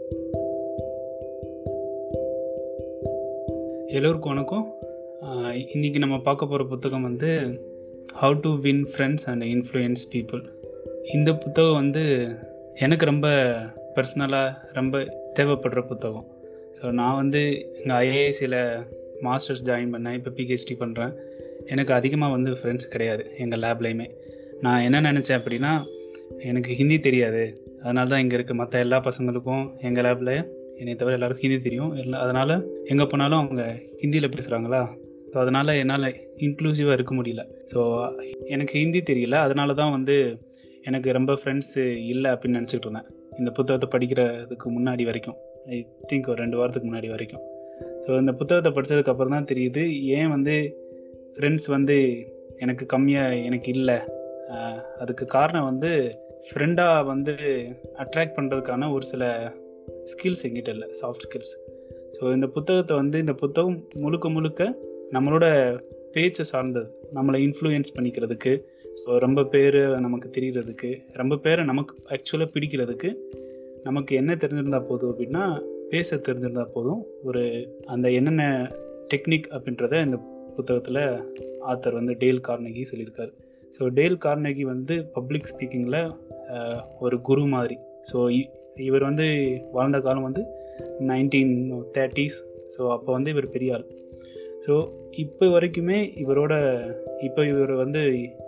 எல்லோருக்கும் வணக்கம் ஆஹ் இன்னைக்கு நம்ம பார்க்க போகிற புத்தகம் வந்து how to win friends and influence people இந்த புத்தகம் வந்து எனக்கு ரொம்ப பர்சனலாக ரொம்ப தேவைப்படுற புத்தகம் ஸோ நான் வந்து எங்கள் ஐஏஎஸ்சியில் மாஸ்டர்ஸ் ஜாயின் பண்ணேன் இப்போ பிஹெச்டி பண்ணுறேன் எனக்கு அதிகமாக வந்து ஃப்ரெண்ட்ஸ் கிடையாது எங்கள் லேப்லேயுமே நான் என்ன நினச்சேன் அப்படின்னா எனக்கு ஹிந்தி தெரியாது அதனால தான் இங்கே இருக்க மற்ற எல்லா பசங்களுக்கும் எங்கள் லேபில் என்னை தவிர எல்லாருக்கும் ஹிந்தி தெரியும் எல்லா அதனால் எங்கே போனாலும் அவங்க ஹிந்தியில் பேசுகிறாங்களா ஸோ அதனால் என்னால் இன்க்ளூசிவாக இருக்க முடியல ஸோ எனக்கு ஹிந்தி தெரியல அதனால தான் வந்து எனக்கு ரொம்ப ஃப்ரெண்ட்ஸு இல்லை அப்படின்னு நினச்சிக்கிட்டு இருந்தேன் இந்த புத்தகத்தை படிக்கிறதுக்கு முன்னாடி வரைக்கும் ஐ திங்க் ஒரு ரெண்டு வாரத்துக்கு முன்னாடி வரைக்கும் ஸோ இந்த புத்தகத்தை படித்ததுக்கு அப்புறம் தான் தெரியுது ஏன் வந்து ஃப்ரெண்ட்ஸ் வந்து எனக்கு கம்மியாக எனக்கு இல்லை அதுக்கு காரணம் வந்து ஃப்ரெண்டாக வந்து அட்ராக்ட் பண்ணுறதுக்கான ஒரு சில ஸ்கில்ஸ் எங்கிட்ட இல்லை சாஃப்ட் ஸ்கில்ஸ் ஸோ இந்த புத்தகத்தை வந்து இந்த புத்தகம் முழுக்க முழுக்க நம்மளோட பேச்சை சார்ந்தது நம்மளை இன்ஃப்ளூயன்ஸ் பண்ணிக்கிறதுக்கு ஸோ ரொம்ப பேர் நமக்கு தெரியறதுக்கு ரொம்ப பேரை நமக்கு ஆக்சுவலாக பிடிக்கிறதுக்கு நமக்கு என்ன தெரிஞ்சிருந்தா போதும் அப்படின்னா பேச தெரிஞ்சிருந்தா போதும் ஒரு அந்த என்னென்ன டெக்னிக் அப்படின்றத இந்த புத்தகத்தில் ஆத்தர் வந்து டேல் கார்னகி சொல்லியிருக்காரு ஸோ டேல் கார்னகி வந்து பப்ளிக் ஸ்பீக்கிங்கில் ஒரு குரு மாதிரி ஸோ இவர் வந்து வாழ்ந்த காலம் வந்து நைன்டீன் தேர்ட்டிஸ் ஸோ அப்போ வந்து இவர் பெரிய ஆள் ஸோ இப்போ வரைக்குமே இவரோட இப்போ இவர் வந்து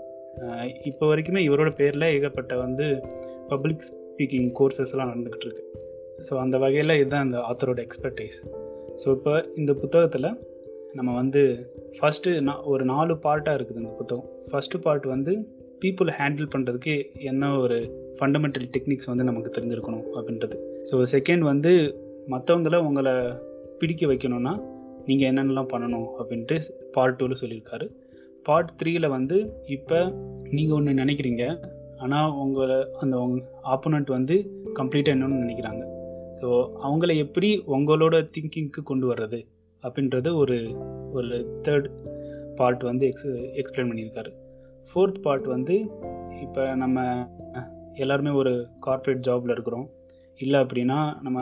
இப்போ வரைக்குமே இவரோட பேரில் ஏகப்பட்ட வந்து பப்ளிக் ஸ்பீக்கிங் கோர்சஸ்லாம் நடந்துக்கிட்டு இருக்கு ஸோ அந்த வகையில் இதுதான் இந்த ஆத்தரோட எக்ஸ்பர்டைஸ் ஸோ இப்போ இந்த புத்தகத்தில் நம்ம வந்து ஃபஸ்ட்டு நான் ஒரு நாலு பார்ட்டாக இருக்குது இந்த புத்தகம் ஃபஸ்ட்டு பார்ட் வந்து பீப்புளை ஹேண்டில் பண்ணுறதுக்கு என்ன ஒரு ஃபண்டமெண்டல் டெக்னிக்ஸ் வந்து நமக்கு தெரிஞ்சிருக்கணும் அப்படின்றது ஸோ செகண்ட் வந்து மற்றவங்கள உங்களை பிடிக்க வைக்கணும்னா நீங்கள் என்னென்னலாம் பண்ணணும் அப்படின்ட்டு பார்ட் டூவில் சொல்லியிருக்காரு பார்ட் த்ரீயில் வந்து இப்போ நீங்கள் ஒன்று நினைக்கிறீங்க ஆனால் உங்களை அந்த உங்க ஆப்போனண்ட் வந்து கம்ப்ளீட்டாக என்னன்னு நினைக்கிறாங்க ஸோ அவங்கள எப்படி உங்களோட திங்கிங்க்கு கொண்டு வர்றது அப்படின்றது ஒரு ஒரு தேர்ட் பார்ட் வந்து எக்ஸ் எக்ஸ்பிளைன் பண்ணியிருக்காரு ஃபோர்த் பார்ட் வந்து இப்போ நம்ம எல்லாருமே ஒரு கார்ப்பரேட் ஜாபில் இருக்கிறோம் இல்லை அப்படின்னா நம்ம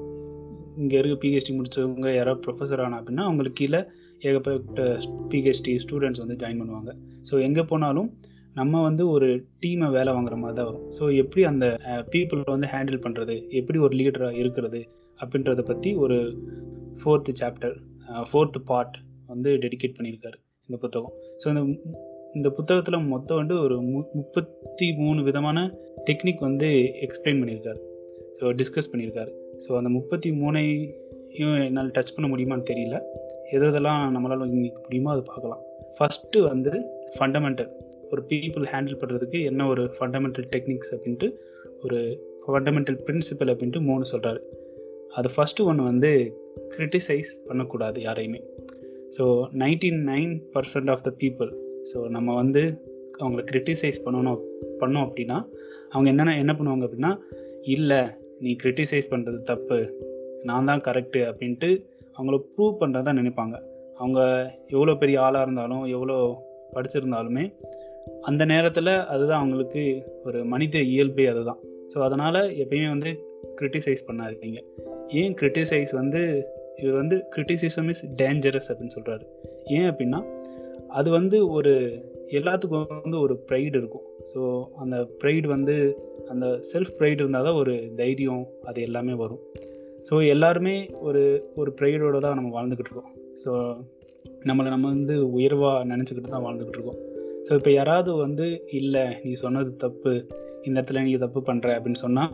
இங்கே இருக்க பிஹெச்டி முடித்தவங்க யாராவது ப்ரொஃபஸர் ஆனால் அப்படின்னா அவங்களுக்கு கீழே ஏகப்பட்ட பிஹெச்டி ஸ்டூடெண்ட்ஸ் வந்து ஜாயின் பண்ணுவாங்க ஸோ எங்கே போனாலும் நம்ம வந்து ஒரு டீமை வேலை வாங்குற மாதிரி தான் வரும் ஸோ எப்படி அந்த பீப்புளை வந்து ஹேண்டில் பண்ணுறது எப்படி ஒரு லீடராக இருக்கிறது அப்படின்றத பற்றி ஒரு ஃபோர்த்து சாப்டர் ஃபோர்த்து பார்ட் வந்து டெடிகேட் பண்ணியிருக்காரு இந்த புத்தகம் ஸோ இந்த இந்த புத்தகத்தில் மொத்தம் வந்து ஒரு மு முப்பத்தி மூணு விதமான டெக்னிக் வந்து எக்ஸ்பிளைன் பண்ணியிருக்காரு ஸோ டிஸ்கஸ் பண்ணியிருக்காரு ஸோ அந்த முப்பத்தி மூணையும் என்னால் டச் பண்ண முடியுமான்னு தெரியல எது எதெல்லாம் நம்மளால் இன்னைக்கு முடியுமோ அது பார்க்கலாம் ஃபஸ்ட்டு வந்து ஃபண்டமெண்டல் ஒரு பீப்புள் ஹேண்டில் பண்ணுறதுக்கு என்ன ஒரு ஃபண்டமெண்டல் டெக்னிக்ஸ் அப்படின்ட்டு ஒரு ஃபண்டமெண்டல் பிரின்சிபல் அப்படின்ட்டு மூணு சொல்கிறாரு அது ஃபஸ்ட்டு ஒன்று வந்து கிரிட்டிசைஸ் பண்ணக்கூடாது யாரையுமே so ninety nine percent of the people so நம்ம வந்து அவங்கள கிரிட்டிசைஸ் பண்ணணும் பண்ணோம் அப்படின்னா அவங்க என்னென்ன என்ன பண்ணுவாங்க அப்படின்னா இல்லை நீ கிரிட்டிசைஸ் பண்ணுறது தப்பு நான் தான் கரெக்டு அப்படின்ட்டு அவங்கள ப்ரூவ் பண்ணுறது தான் நினைப்பாங்க அவங்க எவ்வளோ பெரிய ஆளாக இருந்தாலும் எவ்வளோ படிச்சிருந்தாலுமே அந்த நேரத்தில் அதுதான் அவங்களுக்கு ஒரு மனித இயல்பே அதுதான் ஸோ அதனால் எப்பயுமே வந்து கிரிட்டிசைஸ் பண்ணாதீங்க ஏன் கிரிட்டிசைஸ் வந்து இவர் வந்து கிரிட்டிசிசம் இஸ் டேஞ்சரஸ் அப்படின்னு சொல்கிறாரு ஏன் அப்படின்னா அது வந்து ஒரு எல்லாத்துக்கும் வந்து ஒரு ப்ரைடு இருக்கும் ஸோ அந்த ப்ரைடு வந்து அந்த செல்ஃப் ப்ரைடு இருந்தால் தான் ஒரு தைரியம் அது எல்லாமே வரும் ஸோ எல்லாருமே ஒரு ஒரு ப்ரைடோட தான் நம்ம வாழ்ந்துக்கிட்டு இருக்கோம் ஸோ நம்மளை நம்ம வந்து உயர்வாக நினச்சிக்கிட்டு தான் வாழ்ந்துக்கிட்டு இருக்கோம் ஸோ இப்போ யாராவது வந்து இல்லை நீ சொன்னது தப்பு இந்த இடத்துல நீ தப்பு பண்ணுற அப்படின்னு சொன்னால்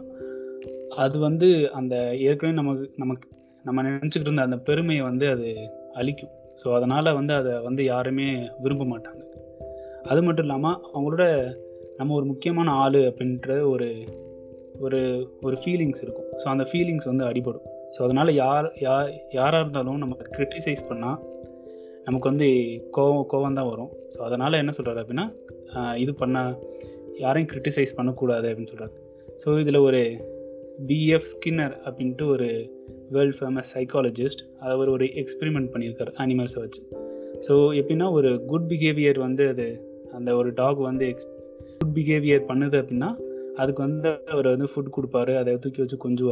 அது வந்து அந்த ஏற்கனவே நமக்கு நமக்கு நம்ம நினச்சிக்கிட்டு இருந்த அந்த பெருமையை வந்து அது அழிக்கும் ஸோ அதனால் வந்து அதை வந்து யாருமே விரும்ப மாட்டாங்க அது மட்டும் இல்லாமல் அவங்களோட நம்ம ஒரு முக்கியமான ஆள் அப்படின்ற ஒரு ஒரு ஒரு ஃபீலிங்ஸ் இருக்கும் ஸோ அந்த ஃபீலிங்ஸ் வந்து அடிபடும் ஸோ அதனால் யார் யார் யாராக இருந்தாலும் நம்ம கிரிட்டிசைஸ் பண்ணால் நமக்கு வந்து கோவம் கோவம் தான் வரும் ஸோ அதனால் என்ன சொல்கிறாரு அப்படின்னா இது பண்ண யாரையும் கிரிட்டிசைஸ் பண்ணக்கூடாது அப்படின்னு சொல்கிறாரு ஸோ இதில் ஒரு பிஎஃப் ஸ்கின்னர் அப்படின்ட்டு ஒரு வேர்ல்ட் ஃபேமஸ் சைக்காலஜிஸ்ட் அவர் ஒரு எக்ஸ்பெரிமெண்ட் பண்ணியிருக்காரு அனிமல்ஸை வச்சு ஸோ எப்படின்னா ஒரு குட் பிஹேவியர் வந்து அது அந்த ஒரு டாக் வந்து எக்ஸ் குட் பிஹேவியர் பண்ணுது அப்படின்னா அதுக்கு வந்து அவர் வந்து ஃபுட் கொடுப்பாரு அதை தூக்கி வச்சு கொஞ்சுவார்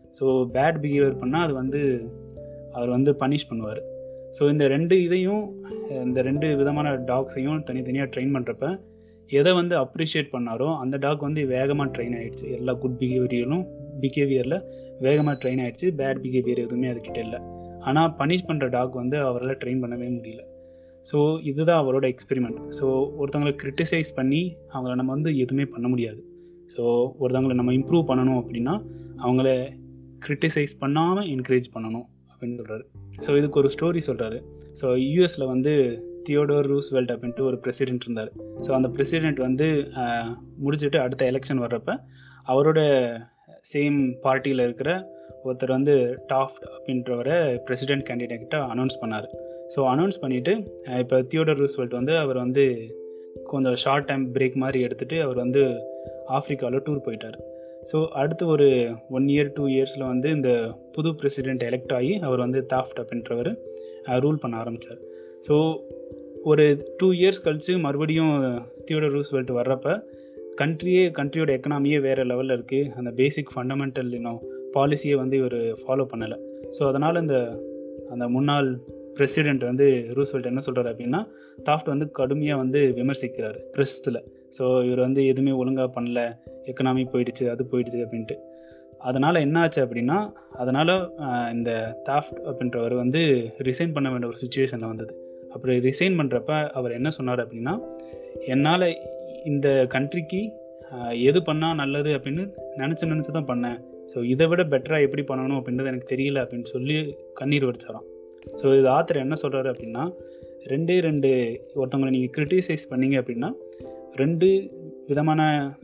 ஸோ பேட் பிஹேவியர் பண்ணால் அது வந்து அவர் வந்து பனிஷ் பண்ணுவார் ஸோ இந்த ரெண்டு இதையும் இந்த ரெண்டு விதமான டாக்ஸையும் தனித்தனியாக ட்ரெயின் பண்ணுறப்ப எதை வந்து அப்ரிஷியேட் பண்ணாரோ அந்த டாக் வந்து வேகமாக ட்ரெயின் ஆயிடுச்சு எல்லா குட் பிஹேவியரும் பிஹேவியரில் வேகமாக ட்ரெயின் ஆயிடுச்சு பேட் பிஹேவியர் எதுவுமே அதுக்கிட்ட இல்லை ஆனால் பனிஷ் பண்ணுற டாக் வந்து அவரால் ட்ரெயின் பண்ணவே முடியல ஸோ இதுதான் அவரோட எக்ஸ்பெரிமெண்ட் ஸோ ஒருத்தவங்களை கிரிட்டிசைஸ் பண்ணி அவங்கள நம்ம வந்து எதுவுமே பண்ண முடியாது ஸோ ஒருத்தவங்களை நம்ம இம்ப்ரூவ் பண்ணணும் அப்படின்னா அவங்கள கிரிட்டிசைஸ் பண்ணாமல் என்கரேஜ் பண்ணணும் அப்படின்னு சொல்கிறாரு ஸோ இதுக்கு ஒரு ஸ்டோரி சொல்கிறாரு ஸோ யூஎஸில் வந்து தியோடோர் ரூஸ்வெல்ட் அப்படின்ட்டு ஒரு பிரசிடென்ட் இருந்தார் ஸோ அந்த பிரசிடென்ட் வந்து முடிச்சுட்டு அடுத்த எலெக்ஷன் வர்றப்ப அவரோட சேம் பார்ட்டியில் இருக்கிற ஒருத்தர் வந்து டாஃப்ட் அப்படின்றவரை பிரசிடென்ட் கேண்டிடேட்டாக அனௌன்ஸ் பண்ணார் ஸோ அனௌன்ஸ் பண்ணிவிட்டு இப்போ தியோடர் ரூஸ்வெல்ட் வந்து அவர் வந்து கொஞ்சம் ஷார்ட் டைம் பிரேக் மாதிரி எடுத்துகிட்டு அவர் வந்து ஆஃப்ரிக்காவில் டூர் போயிட்டார் ஸோ அடுத்து ஒரு ஒன் இயர் டூ இயர்ஸில் வந்து இந்த புது பிரசிடென்ட் எலெக்ட் ஆகி அவர் வந்து தாஃப்ட் அப்படின்றவர் ரூல் பண்ண ஆரம்பித்தார் ஸோ ஒரு டூ இயர்ஸ் கழித்து மறுபடியும் தியோடர் ரூஸ்வெல்ட் வர்றப்ப கண்ட்ரியே கண்ட்ரியோட எக்கனாமியே வேறு லெவலில் இருக்குது அந்த பேசிக் ஃபண்டமெண்டல் இன்னும் பாலிசியை வந்து இவர் ஃபாலோ பண்ணலை ஸோ அதனால் இந்த அந்த முன்னாள் பிரசிடென்ட் வந்து ரூஸ்வெல்ட் என்ன சொல்கிறார் அப்படின்னா தாஃப்ட் வந்து கடுமையாக வந்து விமர்சிக்கிறார் ப்ரெஸ்ஸில் ஸோ இவர் வந்து எதுவுமே ஒழுங்காக பண்ணல எக்கனாமி போயிடுச்சு அது போயிடுச்சு அப்படின்ட்டு அதனால் என்ன ஆச்சு அப்படின்னா அதனால் இந்த தாஃப்ட் அப்படின்றவர் வந்து ரிசைன் பண்ண வேண்டிய ஒரு சுச்சுவேஷனில் வந்தது அப்படி ரிசைன் பண்ணுறப்ப அவர் என்ன சொன்னார் அப்படின்னா என்னால் இந்த கண்ட்ரிக்கு எது பண்ணால் நல்லது அப்படின்னு நினச்சி நினச்சி தான் பண்ணேன் ஸோ இதை விட பெட்டராக எப்படி பண்ணணும் அப்படின்றது எனக்கு தெரியல அப்படின்னு சொல்லி கண்ணீர் வடிச்சாராம் ஸோ இது ஆத்தர் என்ன சொல்கிறாரு அப்படின்னா ரெண்டே ரெண்டு ஒருத்தவங்களை நீங்கள் கிரிட்டிசைஸ் பண்ணீங்க அப்படின்னா ரெண்டு விதமான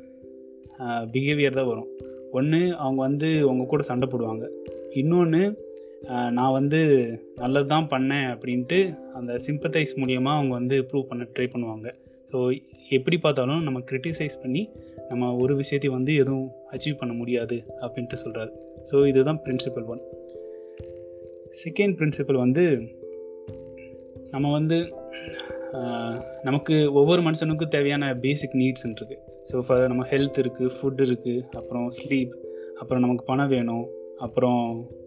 பிஹேவியர் தான் வரும் ஒன்று அவங்க வந்து உங்கள் கூட சண்டை போடுவாங்க இன்னொன்று நான் வந்து நல்லது தான் பண்ணேன் அப்படின்ட்டு அந்த சிம்பத்தைஸ் மூலியமாக அவங்க வந்து ப்ரூவ் பண்ண ட்ரை பண்ணுவாங்க ஸோ எப்படி பார்த்தாலும் நம்ம கிரிட்டிசைஸ் பண்ணி நம்ம ஒரு விஷயத்தையும் வந்து எதுவும் அச்சீவ் பண்ண முடியாது அப்படின்ட்டு சொல்கிறாரு ஸோ இதுதான் பிரின்சிபல் ஒன் செகண்ட் பிரின்சிபல் வந்து நம்ம வந்து நமக்கு ஒவ்வொரு மனுஷனுக்கும் தேவையான பேசிக் நீட்ஸ் இருக்குது ஸோ ஃபார் நம்ம ஹெல்த் இருக்குது ஃபுட் இருக்குது அப்புறம் ஸ்லீப் அப்புறம் நமக்கு பணம் வேணும் அப்புறம்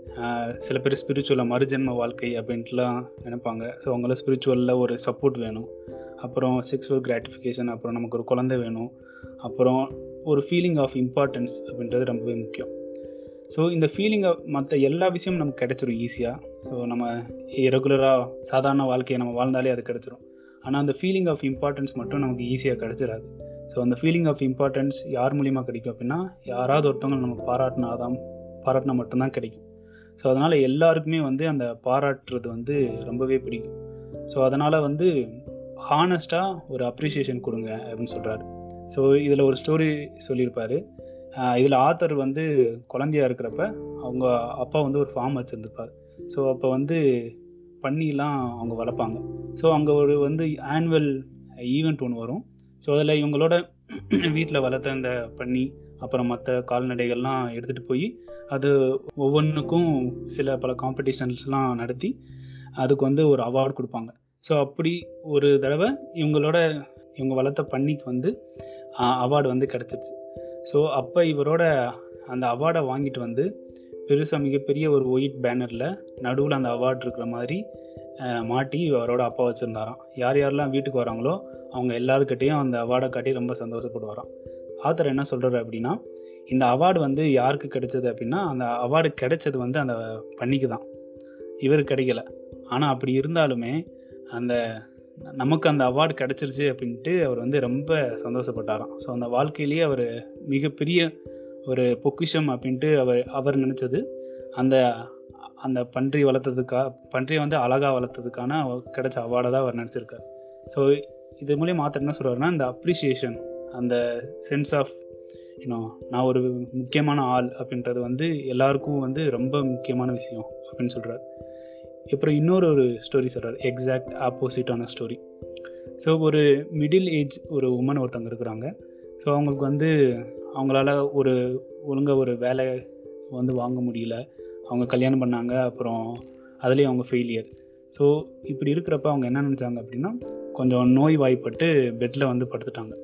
சில பேர் ஸ்பிரிச்சுவலாக மறுஜென்ம வாழ்க்கை அப்படின்ட்டுலாம் நினைப்பாங்க ஸோ அவங்கள ஸ்பிரிச்சுவலில் ஒரு சப்போர்ட் வேணும் அப்புறம் செக்ஸுவல் கிராட்டிஃபிகேஷன் அப்புறம் நமக்கு ஒரு குழந்தை வேணும் அப்புறம் ஒரு ஃபீலிங் ஆஃப் இம்பார்ட்டன்ஸ் அப்படின்றது ரொம்பவே முக்கியம் ஸோ இந்த ஃபீலிங்கை மற்ற எல்லா விஷயமும் நமக்கு கிடைச்சிரும் ஈஸியாக ஸோ நம்ம ரெகுலராக சாதாரண வாழ்க்கையை நம்ம வாழ்ந்தாலே அது கிடைச்சிரும் ஆனால் அந்த ஃபீலிங் ஆஃப் இம்பார்ட்டன்ஸ் மட்டும் நமக்கு ஈஸியாக கிடைச்சிடாது ஸோ அந்த ஃபீலிங் ஆஃப் இம்பார்ட்டன்ஸ் யார் மூலிமா கிடைக்கும் அப்படின்னா யாராவது ஒருத்தவங்க நம்ம பாராட்டினாதான் பாராட்டினா மட்டும்தான் கிடைக்கும் ஸோ அதனால் எல்லாருக்குமே வந்து அந்த பாராட்டுறது வந்து ரொம்பவே பிடிக்கும் ஸோ அதனால் வந்து ஹானஸ்ட்டாக ஒரு அப்ரிசியேஷன் கொடுங்க அப்படின்னு சொல்கிறாரு ஸோ இதில் ஒரு ஸ்டோரி சொல்லியிருப்பார் இதில் ஆத்தர் வந்து குழந்தையா இருக்கிறப்ப அவங்க அப்பா வந்து ஒரு ஃபார்ம் வச்சுருந்துருப்பார் ஸோ அப்போ வந்து பன்னிலாம் அவங்க வளர்ப்பாங்க ஸோ அங்கே ஒரு வந்து ஆனுவல் ஈவெண்ட் ஒன்று வரும் ஸோ அதில் இவங்களோட வீட்டில் வளர்த்த அந்த பன்னி அப்புறம் மற்ற கால்நடைகள்லாம் எடுத்துகிட்டு போய் அது ஒவ்வொன்றுக்கும் சில பல காம்படிஷன்ஸ்லாம் நடத்தி அதுக்கு வந்து ஒரு அவார்டு கொடுப்பாங்க ஸோ அப்படி ஒரு தடவை இவங்களோட இவங்க வளர்த்த பன்னிக்கு வந்து அவார்டு வந்து கிடச்சிருச்சு ஸோ அப்போ இவரோட அந்த அவார்டை வாங்கிட்டு வந்து பெருசாக மிகப்பெரிய ஒரு ஒயிட் பேனரில் நடுவில் அந்த அவார்டு இருக்கிற மாதிரி மாட்டி அவரோட அப்பா வச்சுருந்தாராம் யார் யாரெல்லாம் வீட்டுக்கு வராங்களோ அவங்க எல்லாருக்கிட்டேயும் அந்த அவார்டை காட்டி ரொம்ப சந்தோஷப்படுவாராம் ஆத்தர் என்ன சொல்கிறாரு அப்படின்னா இந்த அவார்டு வந்து யாருக்கு கிடைச்சது அப்படின்னா அந்த அவார்டு கிடைச்சது வந்து அந்த பண்ணிக்கு தான் இவர் கிடைக்கல ஆனால் அப்படி இருந்தாலுமே அந்த நமக்கு அந்த அவார்டு கிடச்சிருச்சு அப்படின்ட்டு அவர் வந்து ரொம்ப சந்தோஷப்பட்டாராம் ஸோ அந்த வாழ்க்கையிலேயே அவர் மிகப்பெரிய ஒரு பொக்கிஷம் அப்படின்ட்டு அவர் அவர் நினச்சது அந்த அந்த பன்றி வளர்த்ததுக்கா பன்றியை வந்து அழகாக வளர்த்ததுக்கான கிடைச்ச அவார்டை தான் அவர் நினச்சிருக்கார் ஸோ இது மூலியம் மாத்திரம் என்ன சொல்கிறாருன்னா இந்த அப்ரிசியேஷன் அந்த சென்ஸ் ஆஃப் இன்னும் நான் ஒரு முக்கியமான ஆள் அப்படின்றது வந்து எல்லாருக்கும் வந்து ரொம்ப முக்கியமான விஷயம் அப்படின்னு சொல்கிறார் அப்புறம் இன்னொரு ஒரு ஸ்டோரி சொல்கிறார் எக்ஸாக்ட் ஆப்போசிட்டான ஸ்டோரி ஸோ ஒரு மிடில் ஏஜ் ஒரு உமன் ஒருத்தவங்க இருக்கிறாங்க ஸோ அவங்களுக்கு வந்து அவங்களால ஒரு ஒழுங்காக ஒரு வேலை வந்து வாங்க முடியல அவங்க கல்யாணம் பண்ணாங்க அப்புறம் அதுலேயும் அவங்க ஃபெயிலியர் ஸோ இப்படி இருக்கிறப்ப அவங்க என்ன நினச்சாங்க அப்படின்னா கொஞ்சம் நோய் வாய்ப்பட்டு பெட்டில் வந்து படுத்துட்டாங்க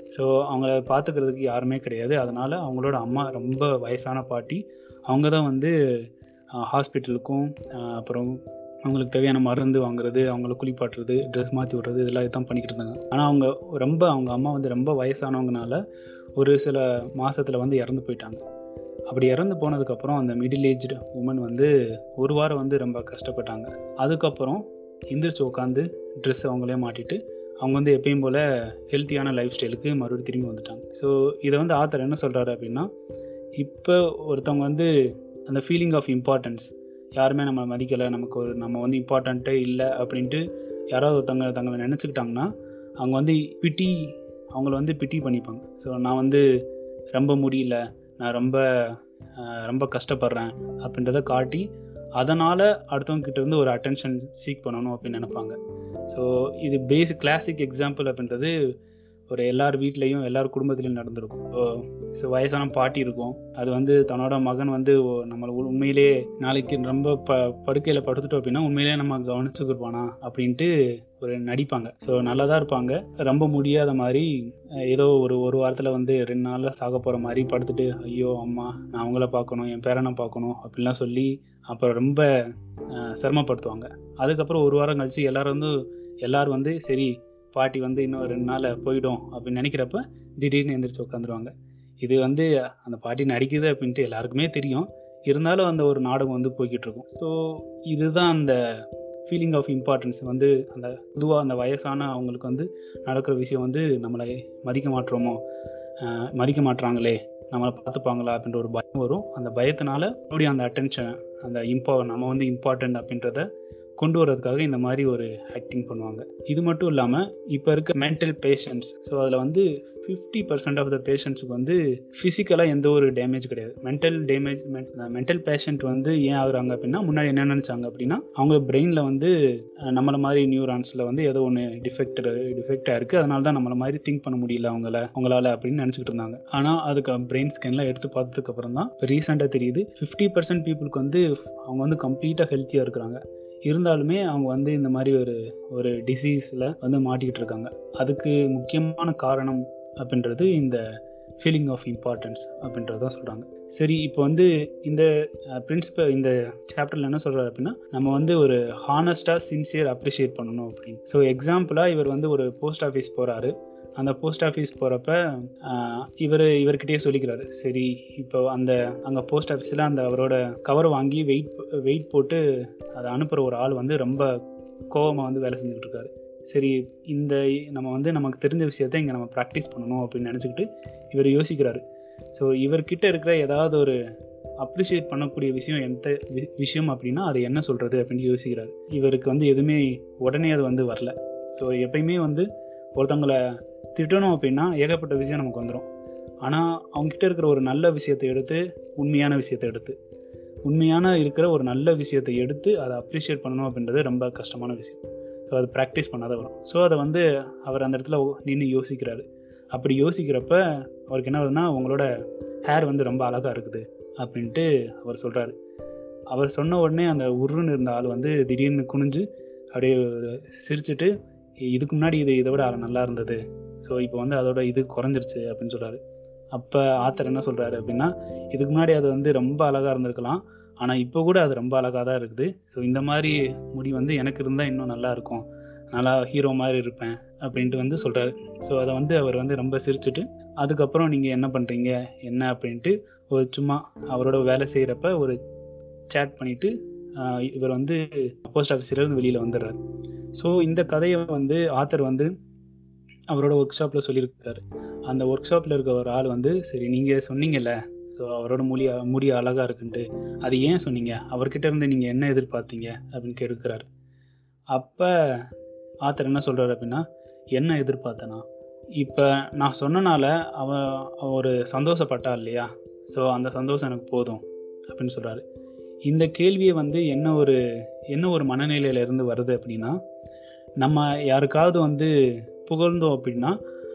ஸோ அவங்கள பார்த்துக்கிறதுக்கு யாருமே கிடையாது அதனால் அவங்களோட அம்மா ரொம்ப வயசான பாட்டி அவங்க தான் வந்து ஹாஸ்பிட்டலுக்கும் அப்புறம் அவங்களுக்கு தேவையான மருந்து வாங்குறது அவங்கள குளிப்பாட்டுறது ட்ரெஸ் மாற்றி விட்றது இதெல்லாம் இதுதான் பண்ணிக்கிட்டு இருந்தாங்க ஆனால் அவங்க ரொம்ப அவங்க அம்மா வந்து ரொம்ப வயசானவங்கனால ஒரு சில மாதத்தில் வந்து இறந்து போயிட்டாங்க அப்படி இறந்து போனதுக்கப்புறம் அந்த மிடில் ஏஜ்டு உமன் வந்து ஒரு வாரம் வந்து ரொம்ப கஷ்டப்பட்டாங்க அதுக்கப்புறம் எந்திரிச்சு உட்காந்து ட்ரெஸ் அவங்களே மாட்டிட்டு அவங்க வந்து எப்பயும் போல் ஹெல்த்தியான லைஃப் ஸ்டைலுக்கு மறுபடியும் திரும்பி வந்துட்டாங்க ஸோ இதை வந்து ஆத்தர் என்ன சொல்கிறாரு அப்படின்னா இப்போ ஒருத்தவங்க வந்து அந்த ஃபீலிங் ஆஃப் இம்பார்ட்டன்ஸ் யாருமே நம்ம மதிக்கலை நமக்கு ஒரு நம்ம வந்து இம்பார்ட்டண்ட்டே இல்லை அப்படின்ட்டு யாராவது ஒருத்தவங்க தங்களை நினச்சிக்கிட்டாங்கன்னா அவங்க வந்து பிட்டி அவங்கள வந்து பிட்டி பண்ணிப்பாங்க ஸோ நான் வந்து ரொம்ப முடியல நான் ரொம்ப ரொம்ப கஷ்டப்படுறேன் அப்படின்றத காட்டி அதனால் அடுத்தவங்க கிட்ட இருந்து ஒரு அட்டென்ஷன் சீக் பண்ணணும் அப்படின்னு நினைப்பாங்க ஸோ இது பேசிக் கிளாசிக் எக்ஸாம்பிள் அப்படின்றது ஒரு எல்லார் வீட்லேயும் எல்லார் குடும்பத்துலையும் நடந்திருக்கும் ஸோ வயசான பாட்டி இருக்கும் அது வந்து தன்னோட மகன் வந்து நம்மளை உண்மையிலே நாளைக்கு ரொம்ப ப படுக்கையில் படுத்துட்டோம் அப்படின்னா உண்மையிலே நம்ம கவனிச்சுக்கிருப்பானா அப்படின்ட்டு ஒரு நடிப்பாங்க ஸோ நல்லா தான் இருப்பாங்க ரொம்ப முடியாத மாதிரி ஏதோ ஒரு ஒரு வாரத்தில் வந்து ரெண்டு நாளில் சாக போகிற மாதிரி படுத்துட்டு ஐயோ அம்மா நான் அவங்கள பார்க்கணும் என் பேரனை பார்க்கணும் அப்படின்லாம் சொல்லி அப்புறம் ரொம்ப சிரமப்படுத்துவாங்க அதுக்கப்புறம் ஒரு வாரம் கழிச்சு எல்லாரும் வந்து எல்லாரும் வந்து சரி பாட்டி வந்து இன்னும் ரெண்டு நாளில் போயிடும் அப்படின்னு நினைக்கிறப்ப திடீர்னு எந்திரிச்சு உட்காந்துருவாங்க இது வந்து அந்த பாட்டி நடிக்குது அப்படின்ட்டு எல்லாருக்குமே தெரியும் இருந்தாலும் அந்த ஒரு நாடகம் வந்து போய்கிட்டு இருக்கும் ஸோ இதுதான் அந்த ஃபீலிங் ஆஃப் இம்பார்ட்டன்ஸ் வந்து அந்த பொதுவாக அந்த வயசான அவங்களுக்கு வந்து நடக்கிற விஷயம் வந்து நம்மளை மதிக்க மாட்டுறோமோ மதிக்க மாட்டுறாங்களே நம்மளை பார்த்துப்பாங்களா அப்படின்ற ஒரு பயம் வரும் அந்த பயத்தினால மறுபடியும் அந்த அட்டென்ஷன் அந்த இம்பா நம்ம வந்து இம்பார்ட்டன்ட் அப்படின்றத கொண்டு வரதுக்காக இந்த மாதிரி ஒரு ஆக்டிங் பண்ணுவாங்க இது மட்டும் இல்லாமல் இப்போ இருக்க மென்டல் பேஷண்ட்ஸ் ஸோ அதில் வந்து ஃபிஃப்டி பர்சன்ட் ஆஃப் த பேஷண்ட்ஸுக்கு வந்து ஃபிசிக்கலாக எந்த ஒரு டேமேஜ் கிடையாது மென்டல் டேமேஜ் மென்டல் பேஷண்ட் வந்து ஏன் ஆகுறாங்க அப்படின்னா முன்னாடி என்ன நினச்சாங்க அப்படின்னா அவங்க பிரெயினில் வந்து நம்மளை மாதிரி நியூரான்ஸில் வந்து ஏதோ ஒன்று டிஃபெக்ட் டிஃபெக்டாக இருக்குது அதனால தான் நம்மளை மாதிரி திங்க் பண்ண முடியல அவங்கள அவங்களால அப்படின்னு நினச்சிக்கிட்டு இருந்தாங்க ஆனால் அதுக்கு பிரெயின் ஸ்கேன்லாம் எடுத்து பார்த்ததுக்கு அப்புறம் தான் இப்போ ரீசெண்டாக தெரியுது ஃபிஃப்டி பர்சன்ட் பீப்புளுக்கு வந்து அவங்க வந்து கம்ப்ளீட்டாக ஹெல்த்தியாக இருக்கிறாங்க இருந்தாலுமே அவங்க வந்து இந்த மாதிரி ஒரு ஒரு டிசீஸில் வந்து மாட்டிக்கிட்டு இருக்காங்க அதுக்கு முக்கியமான காரணம் அப்படின்றது இந்த ஃபீலிங் ஆஃப் இம்பார்ட்டன்ஸ் அப்படின்றதான் சொல்கிறாங்க சரி இப்போ வந்து இந்த பிரின்சிபல் இந்த சாப்டரில் என்ன சொல்கிறாரு அப்படின்னா நம்ம வந்து ஒரு ஹானஸ்டாக சின்சியர் அப்ரிஷியேட் பண்ணணும் அப்படின்னு ஸோ எக்ஸாம்பிளாக இவர் வந்து ஒரு போஸ்ட் ஆஃபீஸ் போகிறாரு அந்த போஸ்ட் ஆஃபீஸ் போகிறப்ப இவர் இவர்கிட்டயே சொல்லிக்கிறாரு சரி இப்போ அந்த அங்கே போஸ்ட் ஆஃபீஸில் அந்த அவரோட கவர் வாங்கி வெயிட் வெயிட் போட்டு அதை அனுப்புகிற ஒரு ஆள் வந்து ரொம்ப கோபமாக வந்து வேலை செஞ்சுக்கிட்டு இருக்காரு சரி இந்த நம்ம வந்து நமக்கு தெரிஞ்ச விஷயத்த இங்கே நம்ம ப்ராக்டிஸ் பண்ணணும் அப்படின்னு நினச்சிக்கிட்டு இவர் யோசிக்கிறாரு ஸோ இவர்கிட்ட இருக்கிற ஏதாவது ஒரு அப்ரிஷியேட் பண்ணக்கூடிய விஷயம் எந்த விஷயம் அப்படின்னா அது என்ன சொல்கிறது அப்படின்னு யோசிக்கிறாரு இவருக்கு வந்து எதுவுமே உடனே அது வந்து வரல ஸோ எப்பயுமே வந்து ஒருத்தவங்களை திட்டணும் அப்படின்னா ஏகப்பட்ட விஷயம் நமக்கு வந்துடும் ஆனால் அவங்ககிட்ட இருக்கிற ஒரு நல்ல விஷயத்தை எடுத்து உண்மையான விஷயத்தை எடுத்து உண்மையான இருக்கிற ஒரு நல்ல விஷயத்தை எடுத்து அதை அப்ரிஷியேட் பண்ணணும் அப்படின்றது ரொம்ப கஷ்டமான விஷயம் ஸோ அது ப்ராக்டிஸ் பண்ணாத வரும் ஸோ அதை வந்து அவர் அந்த இடத்துல நின்று யோசிக்கிறாரு அப்படி யோசிக்கிறப்ப அவருக்கு என்ன வருதுன்னா உங்களோட ஹேர் வந்து ரொம்ப அழகாக இருக்குது அப்படின்ட்டு அவர் சொல்கிறாரு அவர் சொன்ன உடனே அந்த உருன்னு இருந்த ஆள் வந்து திடீர்னு குனிஞ்சு அப்படியே சிரிச்சுட்டு இதுக்கு முன்னாடி இது இதை விட நல்லா இருந்தது ஸோ இப்போ வந்து அதோட இது குறைஞ்சிருச்சு அப்படின்னு சொல்கிறாரு அப்போ ஆத்தர் என்ன சொல்கிறாரு அப்படின்னா இதுக்கு முன்னாடி அது வந்து ரொம்ப அழகாக இருந்திருக்கலாம் ஆனால் இப்போ கூட அது ரொம்ப அழகாக தான் இருக்குது ஸோ இந்த மாதிரி முடி வந்து எனக்கு இருந்தால் இன்னும் நல்லா இருக்கும் நல்லா ஹீரோ மாதிரி இருப்பேன் அப்படின்ட்டு வந்து சொல்கிறாரு ஸோ அதை வந்து அவர் வந்து ரொம்ப சிரிச்சுட்டு அதுக்கப்புறம் நீங்கள் என்ன பண்ணுறீங்க என்ன அப்படின்ட்டு ஒரு சும்மா அவரோட வேலை செய்கிறப்ப ஒரு சேட் பண்ணிவிட்டு இவர் வந்து போஸ்ட் ஆஃபீஸிலேருந்து வெளியில் வந்துடுறாரு ஸோ இந்த கதையை வந்து ஆத்தர் வந்து அவரோட ஒர்க் ஷாப்பில் சொல்லியிருக்காரு அந்த ஒர்க் ஷாப்பில் இருக்க ஒரு ஆள் வந்து சரி நீங்கள் சொன்னீங்கல்ல ஸோ அவரோட மொழி முடி அழகாக இருக்குன்ட்டு அது ஏன் சொன்னீங்க அவர்கிட்ட இருந்து நீங்கள் என்ன எதிர்பார்த்தீங்க அப்படின்னு கேட்குறாரு அப்போ ஆத்தர் என்ன சொல்கிறாரு அப்படின்னா என்ன எதிர்பார்த்தனா இப்போ நான் சொன்னனால அவன் ஒரு சந்தோஷப்பட்டா இல்லையா ஸோ அந்த சந்தோஷம் எனக்கு போதும் அப்படின்னு சொல்கிறாரு இந்த கேள்வியை வந்து என்ன ஒரு என்ன ஒரு மனநிலையில இருந்து வருது அப்படின்னா நம்ம யாருக்காவது வந்து புகழ்ந்தோம் அப்படின்னா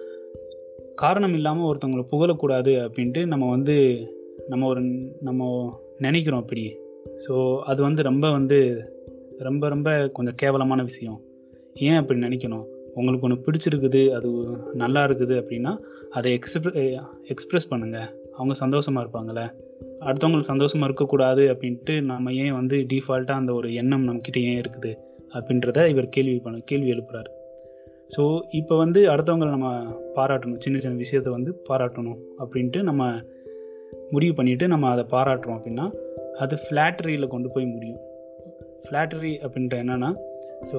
காரணம் இல்லாமல் ஒருத்தவங்களை புகழக்கூடாது அப்படின்ட்டு நம்ம வந்து நம்ம ஒரு நம்ம நினைக்கிறோம் அப்படி ஸோ அது வந்து ரொம்ப வந்து ரொம்ப ரொம்ப கொஞ்சம் கேவலமான விஷயம் ஏன் அப்படி நினைக்கணும் உங்களுக்கு ஒன்று பிடிச்சிருக்குது அது நல்லா இருக்குது அப்படின்னா அதை எக்ஸ்பிர எக்ஸ்ப்ரெஸ் பண்ணுங்க அவங்க சந்தோஷமா இருப்பாங்களே அடுத்தவங்களுக்கு சந்தோஷமா இருக்கக்கூடாது அப்படின்ட்டு நம்ம ஏன் வந்து டிஃபால்ட்டாக அந்த ஒரு எண்ணம் நம்மக்கிட்ட ஏன் இருக்குது அப்படின்றத இவர் கேள்வி பண்ண கேள்வி எழுப்புறாரு ஸோ இப்போ வந்து அடுத்தவங்களை நம்ம பாராட்டணும் சின்ன சின்ன விஷயத்த வந்து பாராட்டணும் அப்படின்ட்டு நம்ம முடிவு பண்ணிட்டு நம்ம அதை பாராட்டுறோம் அப்படின்னா அது ஃப்ளாட்டரியில் கொண்டு போய் முடியும் ஃப்ளாட்டரி அப்படின்ற என்னன்னா ஸோ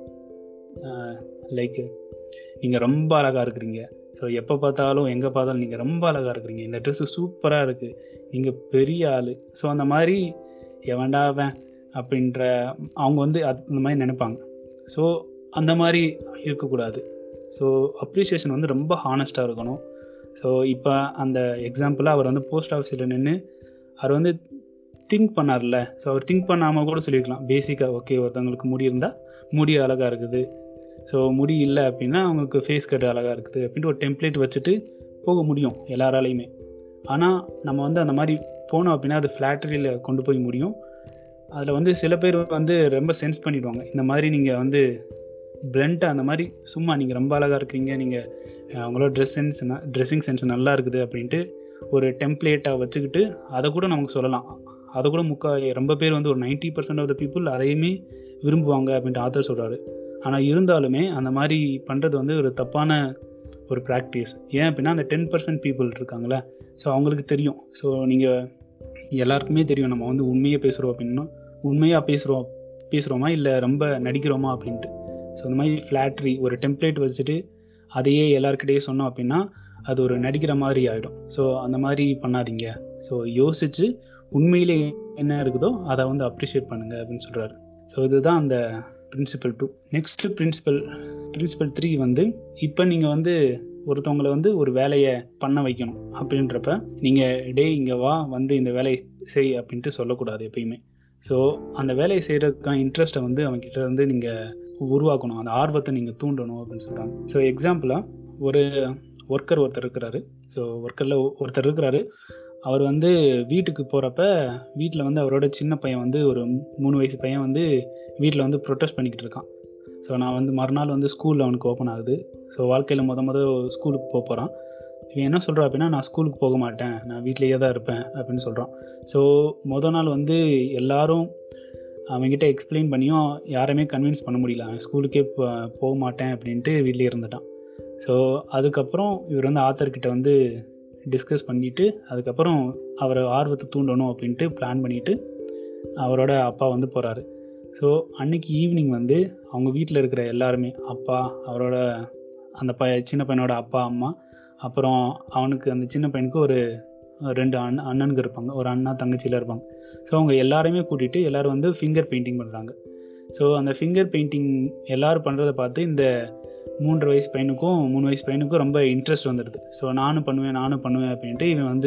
லைக் நீங்கள் ரொம்ப அழகாக இருக்கிறீங்க ஸோ எப்போ பார்த்தாலும் எங்கே பார்த்தாலும் நீங்கள் ரொம்ப அழகாக இருக்கிறீங்க இந்த ட்ரெஸ்ஸு சூப்பராக இருக்குது நீங்கள் பெரிய ஆள் ஸோ அந்த மாதிரி எவன்டா அவன் அப்படின்ற அவங்க வந்து அது இந்த மாதிரி நினைப்பாங்க ஸோ அந்த மாதிரி இருக்கக்கூடாது ஸோ அப்ரிசியேஷன் வந்து ரொம்ப ஹானஸ்ட்டாக இருக்கணும் ஸோ இப்போ அந்த எக்ஸாம்பிளாக அவர் வந்து போஸ்ட் ஆஃபீஸில் நின்று அவர் வந்து திங்க் பண்ணார்ல ஸோ அவர் திங்க் பண்ணாமல் கூட சொல்லியிருக்கலாம் பேசிக்காக ஓகே ஒருத்தவங்களுக்கு முடி இருந்தால் முடி அழகாக இருக்குது ஸோ முடி இல்லை அப்படின்னா அவங்களுக்கு ஃபேஸ் கட் அழகாக இருக்குது அப்படின்ட்டு ஒரு டெம்ப்ளேட் வச்சுட்டு போக முடியும் எல்லாராலையுமே ஆனால் நம்ம வந்து அந்த மாதிரி போனோம் அப்படின்னா அது ஃப்ளாட்டரியில் கொண்டு போய் முடியும் அதில் வந்து சில பேர் வந்து ரொம்ப சென்ஸ் பண்ணிடுவாங்க இந்த மாதிரி நீங்கள் வந்து பிளண்ட்டாக அந்த மாதிரி சும்மா நீங்கள் ரொம்ப அழகாக இருக்கீங்க நீங்கள் அவங்களோட ட்ரெஸ் சென்ஸ் ட்ரெஸ்ஸிங் சென்ஸ் நல்லா இருக்குது அப்படின்ட்டு ஒரு டெம்ப்ளேட்டாக வச்சுக்கிட்டு அதை கூட நமக்கு சொல்லலாம் அதை கூட முக்கா ரொம்ப பேர் வந்து ஒரு ninety percent of the people அதையுமே விரும்புவாங்க அப்படின்ட்டு ஆத்தர் சொல்கிறாரு ஆனால் இருந்தாலுமே அந்த மாதிரி பண்ணுறது வந்து ஒரு தப்பான ஒரு ப்ராக்டிஸ் ஏன் அப்படின்னா அந்த டென் பர்சன்ட் பீப்புள் இருக்காங்களே ஸோ அவங்களுக்கு தெரியும் ஸோ நீங்கள் எல்லாருக்குமே தெரியும் நம்ம வந்து உண்மையாக பேசுகிறோம் அப்படின்னா உண்மையாக பேசுகிறோம் பேசுகிறோமா இல்லை ரொம்ப நடிக்கிறோமா அப்படின்ட்டு ஸோ அந்த மாதிரி ஃப்ளாட்ரி ஒரு டெம்ப்ளேட் வச்சுட்டு அதையே எல்லாருக்கிட்டேயே சொன்னோம் அப்படின்னா அது ஒரு நடிக்கிற மாதிரி ஆகிடும் ஸோ அந்த மாதிரி பண்ணாதீங்க ஸோ யோசிச்சு உண்மையிலே என்ன இருக்குதோ அதை வந்து அப்ரிஷியேட் பண்ணுங்க அப்படின்னு சொல்கிறாரு ஸோ இதுதான் அந்த principle two next principle principle three வந்து இப்போ நீங்கள் வந்து ஒருத்தவங்களை வந்து ஒரு வேலையை பண்ண வைக்கணும் அப்படின்றப்ப நீங்கள் டே இங்கே வா வந்து இந்த வேலையை செய் அப்படின்ட்டு சொல்லக்கூடாது எப்பயுமே ஸோ அந்த வேலையை செய்கிறதுக்கான இன்ட்ரெஸ்ட்டை வந்து அவங்ககிட்ட வந்து நீங்கள் உருவாக்கணும் அந்த ஆர்வத்தை நீங்கள் தூண்டணும் அப்படின்னு சொல்கிறாங்க ஸோ எக்ஸாம்பிளாக ஒரு ஒர்க்கர் ஒருத்தர் இருக்கிறாரு ஸோ ஒர்க்கரில் ஒருத்தர் இருக்கிறாரு அவர் வந்து வீட்டுக்கு போகிறப்ப வீட்டில் வந்து அவரோட சின்ன பையன் வந்து ஒரு மூணு வயசு பையன் வந்து வீட்டில் வந்து ப்ரொட்டஸ்ட் பண்ணிக்கிட்டு இருக்கான் ஸோ நான் வந்து மறுநாள் வந்து ஸ்கூலில் அவனுக்கு ஓப்பன் ஆகுது ஸோ வாழ்க்கையில் முத முத ஸ்கூலுக்கு போக போகிறான் இவன் என்ன சொல்கிறான் அப்படின்னா நான் ஸ்கூலுக்கு போக மாட்டேன் நான் வீட்லேயே தான் இருப்பேன் அப்படின்னு சொல்கிறான் ஸோ முத நாள் வந்து எல்லாரும் அவன்கிட்ட எக்ஸ்பிளைன் பண்ணியும் யாருமே கன்வின்ஸ் பண்ண முடியல அவன் ஸ்கூலுக்கே போக மாட்டேன் அப்படின்ட்டு வீட்லேயே இருந்துட்டான் ஸோ அதுக்கப்புறம் இவர் வந்து ஆத்தர்கிட்ட வந்து டிஸ்கஸ் பண்ணிவிட்டு அதுக்கப்புறம் அவரை ஆர்வத்தை தூண்டணும் அப்படின்ட்டு பிளான் பண்ணிவிட்டு அவரோட அப்பா வந்து போகிறாரு ஸோ அன்னைக்கு ஈவினிங் வந்து அவங்க வீட்டில் இருக்கிற எல்லாருமே அப்பா அவரோட அந்த ப சின்ன பையனோட அப்பா அம்மா அப்புறம் அவனுக்கு அந்த சின்ன பையனுக்கு ஒரு ரெண்டு அண்ண அண்ணனுங்க இருப்பாங்க ஒரு அண்ணா தங்கச்சியில் இருப்பாங்க ஸோ அவங்க எல்லாருமே கூட்டிகிட்டு எல்லோரும் வந்து ஃபிங்கர் பெயிண்டிங் பண்ணுறாங்க ஸோ அந்த ஃபிங்கர் பெயிண்டிங் எல்லோரும் பண்ணுறத பார்த்து இந்த மூன்று வயசு பையனுக்கும் மூணு வயசு பையனுக்கும் ரொம்ப இன்ட்ரெஸ்ட் வந்துடுது ஸோ நானும் பண்ணுவேன் நானும் பண்ணுவேன் அப்படின்ட்டு இவன் வந்து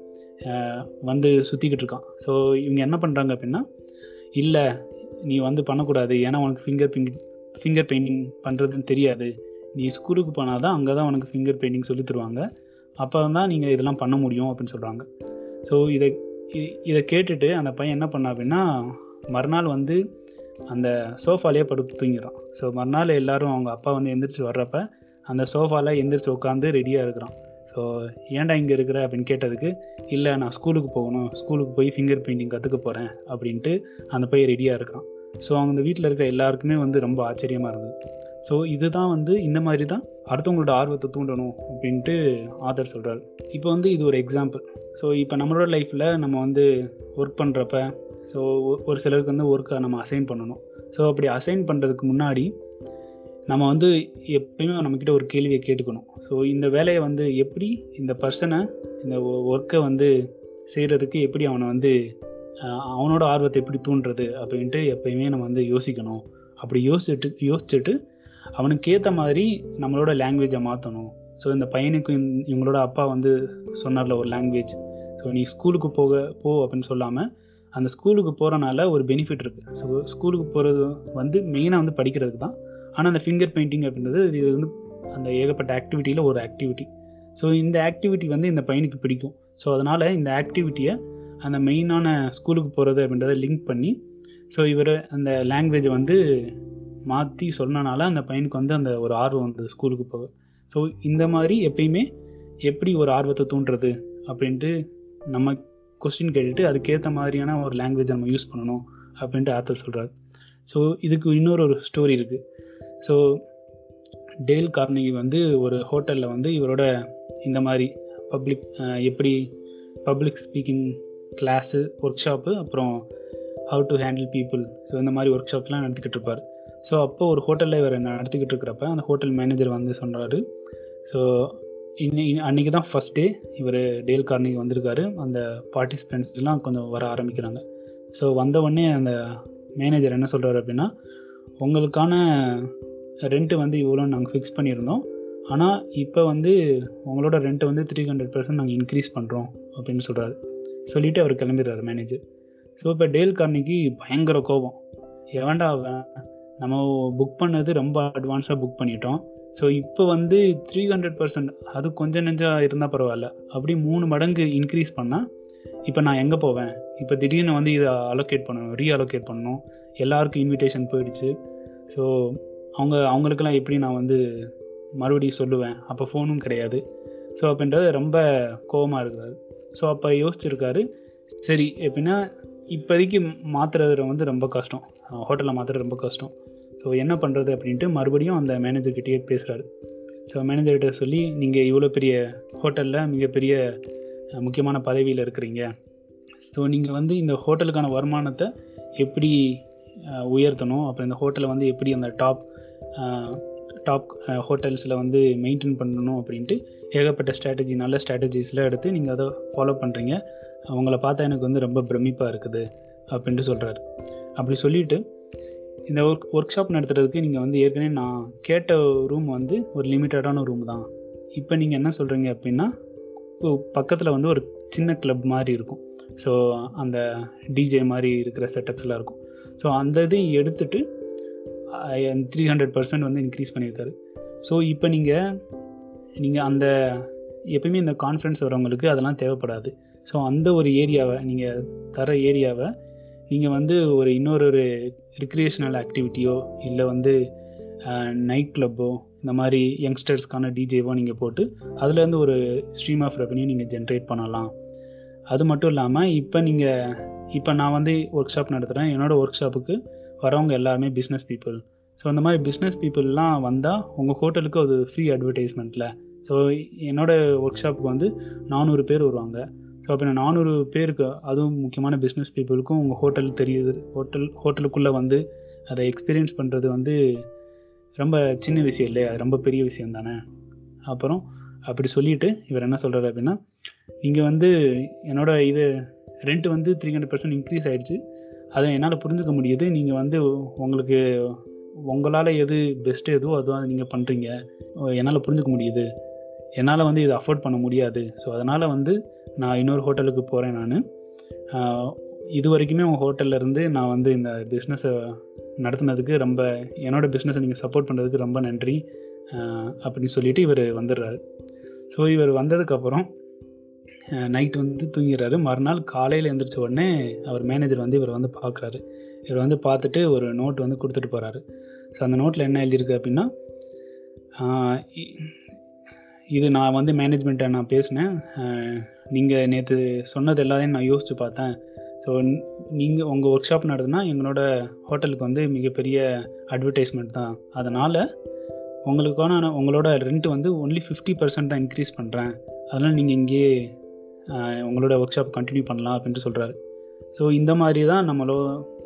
வந்து சுற்றிக்கிட்டு இருக்கான் ஸோ இவங்க என்ன பண்ணுறாங்க அப்படின்னா இல்லை நீ வந்து பண்ணக்கூடாது ஏன்னா உனக்கு ஃபிங்கர் பிங் ஃபிங்கர் பெயிண்டிங் பண்ணுறதுன்னு தெரியாது நீ ஸ்கூலுக்கு போனால் தான் அங்கே தான் உனக்கு ஃபிங்கர் பெயிண்டிங் சொல்லி தருவாங்க அப்போ தான் நீங்கள் இதெல்லாம் பண்ண முடியும் அப்படின்னு சொல்கிறாங்க ஸோ இதை இதை கேட்டுட்டு அந்த பையன் என்ன பண்ணா அப்படின்னா மறுநாள் வந்து அந்த சோஃபாலேயே படுத்து தூங்கிடுறான் ஸோ மறுநாள் எல்லாரும் அவங்க அப்பா வந்து எந்திரிச்சு வர்றப்ப அந்த சோஃபாவில் எந்திரிச்சு உட்காந்து ரெடியாக இருக்கிறான் ஸோ ஏன்டா இங்கே இருக்கிற அப்படின்னு கேட்டதுக்கு இல்லை நான் ஸ்கூலுக்கு போகணும் ஸ்கூலுக்கு போய் ஃபிங்கர் பெயிண்டிங் கற்றுக்க போகிறேன் அப்படின்ட்டு அந்த பையன் ரெடியாக இருக்கான் ஸோ அவங்க வீட்டில் இருக்கிற எல்லாருக்குமே வந்து ரொம்ப ஆச்சரியமாக இருந்தது ஸோ இதுதான் வந்து இந்த மாதிரி தான் அடுத்தவங்களோட ஆர்வத்தை தூண்டணும் அப்படின்ட்டு ஆதர் சொல்கிறாரு இப்போ வந்து இது ஒரு எக்ஸாம்பிள் ஸோ இப்போ நம்மளோட லைஃப்பில் நம்ம வந்து ஒர்க் பண்ணுறப்ப ஸோ ஒரு சிலருக்கு வந்து ஒர்க்கை நம்ம அசைன் பண்ணணும் ஸோ அப்படி அசைன் பண்ணுறதுக்கு முன்னாடி நம்ம வந்து எப்பயுமே நம்மக்கிட்ட ஒரு கேள்வியை கேட்டுக்கணும் ஸோ இந்த வேலையை வந்து எப்படி இந்த பர்சனை இந்த ஒர்க்கை வந்து செய்கிறதுக்கு எப்படி அவனை வந்து அவனோட ஆர்வத்தை எப்படி தூண்டுறது அப்படின்ட்டு எப்பயுமே நம்ம வந்து யோசிக்கணும் அப்படி யோசிச்சுட்டு யோசிச்சுட்டு அவனுக்கு ஏற்ற மாதிரி நம்மளோட லாங்குவேஜை மாற்றணும் ஸோ இந்த பையனுக்கு இவங்களோட அப்பா வந்து சொன்னார்ல ஒரு லாங்குவேஜ் ஸோ நீ ஸ்கூலுக்கு போக போ அப்படின்னு சொல்லாமல் அந்த ஸ்கூலுக்கு போகிறனால ஒரு பெனிஃபிட் இருக்குது ஸோ ஸ்கூலுக்கு போகிறது வந்து மெயினாக வந்து படிக்கிறதுக்கு தான் ஆனால் அந்த ஃபிங்கர் பெயிண்டிங் அப்படின்றது இது வந்து அந்த ஏகப்பட்ட ஆக்டிவிட்டியில் ஒரு ஆக்டிவிட்டி ஸோ இந்த ஆக்டிவிட்டி வந்து இந்த பையனுக்கு பிடிக்கும் ஸோ அதனால் இந்த ஆக்டிவிட்டியை அந்த மெயினான ஸ்கூலுக்கு போகிறது அப்படின்றத லிங்க் பண்ணி ஸோ இவர் அந்த லாங்குவேஜை வந்து மாற்றி சொன்னனால அந்த பையனுக்கு வந்து அந்த ஒரு ஆர்வம் வந்தது ஸ்கூலுக்கு போக ஸோ இந்த மாதிரி எப்பயுமே எப்படி ஒரு ஆர்வத்தை தூண்டுறது அப்படின்ட்டு நம்ம கொஸ்டின் கேட்டுட்டு அதுக்கேற்ற மாதிரியான ஒரு லாங்குவேஜ் நம்ம யூஸ் பண்ணணும் அப்படின்ட்டு ஆத்தர் சொல்கிறார் ஸோ இதுக்கு இன்னொரு ஒரு ஸ்டோரி இருக்குது ஸோ டேல் கார்னிகி வந்து ஒரு ஹோட்டலில் வந்து இவரோட இந்த மாதிரி பப்ளிக் எப்படி public speaking class workshop அப்புறம் how to handle people so இந்த மாதிரி ஒர்க் ஷாப்லாம் நடத்திக்கிட்டு இருப்பார் ஸோ அப்போ ஒரு ஹோட்டலில் இவர் நடத்திக்கிட்டு இருக்கிறப்ப அந்த ஹோட்டல் மேனேஜர் வந்து சொல்கிறாரு ஸோ இன்னி அன்றைக்கி தான் ஃபஸ்ட் டே இவர் டேல் கார்னிகி வந்திருக்காரு அந்த பார்ட்டிசிபெண்ட்ஸ்லாம் கொஞ்சம் வர ஆரம்பிக்கிறாங்க ஸோ வந்த உடனே அந்த மேனேஜர் என்ன சொல்கிறாரு அப்படின்னா உங்களுக்கான ரெண்ட்டு வந்து இவ்வளோ நாங்கள் ஃபிக்ஸ் பண்ணியிருந்தோம் ஆனால் இப்போ வந்து உங்களோட ரெண்ட்டை வந்து த்ரீ ஹண்ட்ரட் பர்சன்ட் நாங்கள் இன்க்ரீஸ் பண்ணுறோம் அப்படின்னு சொல்கிறாரு சொல்லிவிட்டு அவர் கிளம்பிடுறாரு மேனேஜர் ஸோ இப்போ டேல் கார்னிக்கு பயங்கர கோபம் எவன்டா அவன் நம்ம புக் பண்ணது ரொம்ப அட்வான்ஸாக புக் பண்ணிட்டோம் ஸோ இப்போ வந்து த்ரீ ஹண்ட்ரட் பர்சன்ட் அது கொஞ்சம் நெஞ்சாக இருந்தால் பரவாயில்ல அப்படி மூணு மடங்கு இன்க்ரீஸ் பண்ணால் இப்போ நான் எங்கே போவேன் இப்போ திடீர்னு வந்து இதை அலோகேட் பண்ணணும் ரீ அலோகேட் பண்ணணும் எல்லாருக்கும் இன்விடேஷன் போயிடுச்சு ஸோ அவங்க அவங்களுக்கெல்லாம் எப்படி நான் வந்து மறுபடியும் சொல்லுவேன் அப்போ ஃபோனும் கிடையாது ஸோ அப்படின்றது ரொம்ப கோபமாக இருக்காரு ஸோ அப்போ யோசிச்சிருக்காரு சரி எப்படின்னா இப்போதைக்கு மாற்றுறது வந்து ரொம்ப கஷ்டம் ஹோட்டலில் மாற்றுறது ரொம்ப கஷ்டம் ஸோ என்ன பண்ணுறது அப்படின்ட்டு மறுபடியும் அந்த மேனேஜர்கிட்டயே பேசுகிறாரு ஸோ மேனேஜர்கிட்ட சொல்லி நீங்கள் இவ்வளோ பெரிய ஹோட்டலில் மிகப்பெரிய முக்கியமான பதவியில் இருக்கிறீங்க ஸோ நீங்கள் வந்து இந்த ஹோட்டலுக்கான வருமானத்தை எப்படி உயர்த்தணும் அப்புறம் இந்த ஹோட்டலை வந்து எப்படி அந்த டாப் டாப் ஹோட்டல்ஸில் வந்து மெயின்டைன் பண்ணணும் அப்படின்ட்டு ஏகப்பட்ட ஸ்ட்ராட்டஜி நல்ல ஸ்ட்ராட்டஜிஸ்லாம் எடுத்து நீங்கள் அதை ஃபாலோ பண்ணுறீங்க அவங்கள பார்த்தா எனக்கு வந்து ரொம்ப பிரமிப்பாக இருக்குது அப்படின்ட்டு சொல்கிறாரு அப்படி சொல்லிவிட்டு இந்த ஒர்க் ஒர்க் ஷாப் நடத்துறதுக்கு நீங்கள் வந்து ஏற்கனவே நான் கேட்ட ரூம் வந்து ஒரு லிமிட்டடான ரூம் தான் இப்போ நீங்கள் என்ன சொல்கிறீங்க அப்படின்னா பக்கத்தில் வந்து ஒரு சின்ன கிளப் மாதிரி இருக்கும் ஸோ அந்த டிஜே மாதிரி இருக்கிற செட்டப்ஸ்லாம் இருக்கும் ஸோ அந்த இதையும் எடுத்துட்டு த்ரீ ஹண்ட்ரட் பர்சன்ட் வந்து இன்க்ரீஸ் பண்ணியிருக்காரு ஸோ இப்போ நீங்கள் நீங்கள் அந்த எப்பயுமே இந்த கான்ஃபரன்ஸ் வரவங்களுக்கு அதெல்லாம் தேவைப்படாது ஸோ அந்த ஒரு ஏரியாவை நீங்கள் தர ஏரியாவை நீங்கள் வந்து ஒரு இன்னொரு ஒரு ரிக்ரியேஷனல் ஆக்டிவிட்டியோ இல்லை வந்து நைட் கிளப்போ இந்த மாதிரி யங்ஸ்டர்ஸ்க்கான டிஜேவோ நீங்கள் போட்டு அதுலேருந்து ஒரு ஸ்ட்ரீம் ஆஃப் ரெவன்யூ நீங்கள் ஜென்ரேட் பண்ணலாம் அது மட்டும் இல்லாமல் இப்போ நீங்கள் இப்போ நான் வந்து ஒர்க் ஷாப் நடத்துகிறேன் என்னோடய ஒர்க் ஷாப்புக்கு வரவங்க எல்லாருமே பிஸ்னஸ் பீப்புள் ஸோ அந்த மாதிரி பிஸ்னஸ் பீப்புளெலாம் வந்தால் உங்கள் ஹோட்டலுக்கு அது ஃப்ரீ அட்வர்டைஸ்மெண்ட்டில் ஸோ என்னோடய ஒர்க் ஷாப்புக்கு வந்து நானூறு பேர் வருவாங்க ஸோ அப்போ நானூறு பேருக்கு அதுவும் முக்கியமான பிஸ்னஸ் பீப்புளுக்கும் உங்கள் ஹோட்டல் தெரியுது ஹோட்டல் ஹோட்டலுக்குள்ளே வந்து அதை எக்ஸ்பீரியன்ஸ் பண்ணுறது வந்து ரொம்ப சின்ன விஷயம் இல்லையா ரொம்ப பெரிய விஷயம் தானே அப்புறம் அப்படி சொல்லிட்டு இவர் என்ன சொல்கிறாரு அப்படின்னா நீங்கள் வந்து என்னோட இது ரெண்ட் வந்து த்ரீ ஹண்ட்ரட் பர்சன்ட் இன்க்ரீஸ் ஆகிடுச்சு அதை என்னால் புரிஞ்சுக்க முடியுது நீங்கள் வந்து உங்களுக்கு உங்களால் எது பெஸ்ட்டு எதுவோ அதுவும் நீங்கள் பண்ணுறீங்க என்னால் புரிஞ்சுக்க முடியுது என்னால் வந்து இதை அஃபோர்ட் பண்ண முடியாது ஸோ அதனால் வந்து நான் இன்னொரு ஹோட்டலுக்கு போகிறேன் நான் இது வரைக்குமே உங்கள் ஹோட்டல்லேருந்து நான் வந்து இந்த பிஸ்னஸை நடத்துனதுக்கு ரொம்ப என்னோடய பிஸ்னஸை நீங்கள் சப்போர்ட் பண்ணுறதுக்கு ரொம்ப நன்றி அப்படின்னு சொல்லிட்டு இவர் வந்துடுறாரு ஸோ இவர் வந்ததுக்கப்புறம் நைட் வந்து தூங்கிடுறாரு மறுநாள் காலையில் எழுந்திரிச்ச உடனே அவர் மேனேஜர் வந்து இவர் வந்து பார்க்குறாரு இவர் வந்து பார்த்துட்டு ஒரு நோட் வந்து கொடுத்துட்டு போகிறாரு ஸோ அந்த நோட்டில் என்ன எழுதியிருக்கு அப்படின்னா இது நான் வந்து மேனேஜ்மெண்ட்டை நான் பேசினேன் நீங்கள் நேற்று சொன்னது எல்லாத்தையும் நான் யோசித்து பார்த்தேன் ஸோ நீங்கள் உங்கள் ஒர்க் ஷாப் நடத்துனா எங்களோட ஹோட்டலுக்கு வந்து மிகப்பெரிய அட்வர்டைஸ்மெண்ட் தான் அதனால் உங்களுக்கான உங்களோட ரெண்ட் வந்து ஒன்லி ஃபிஃப்டி பர்சன்ட் தான் இன்க்ரீஸ் பண்ணுறேன் அதனால் நீங்கள் இங்கேயே உங்களோட ஒர்க் ஷாப் கண்டினியூ பண்ணலாம் அப்படின்ட்டு சொல்கிறாரு ஸோ இந்த மாதிரி தான் நம்மளோ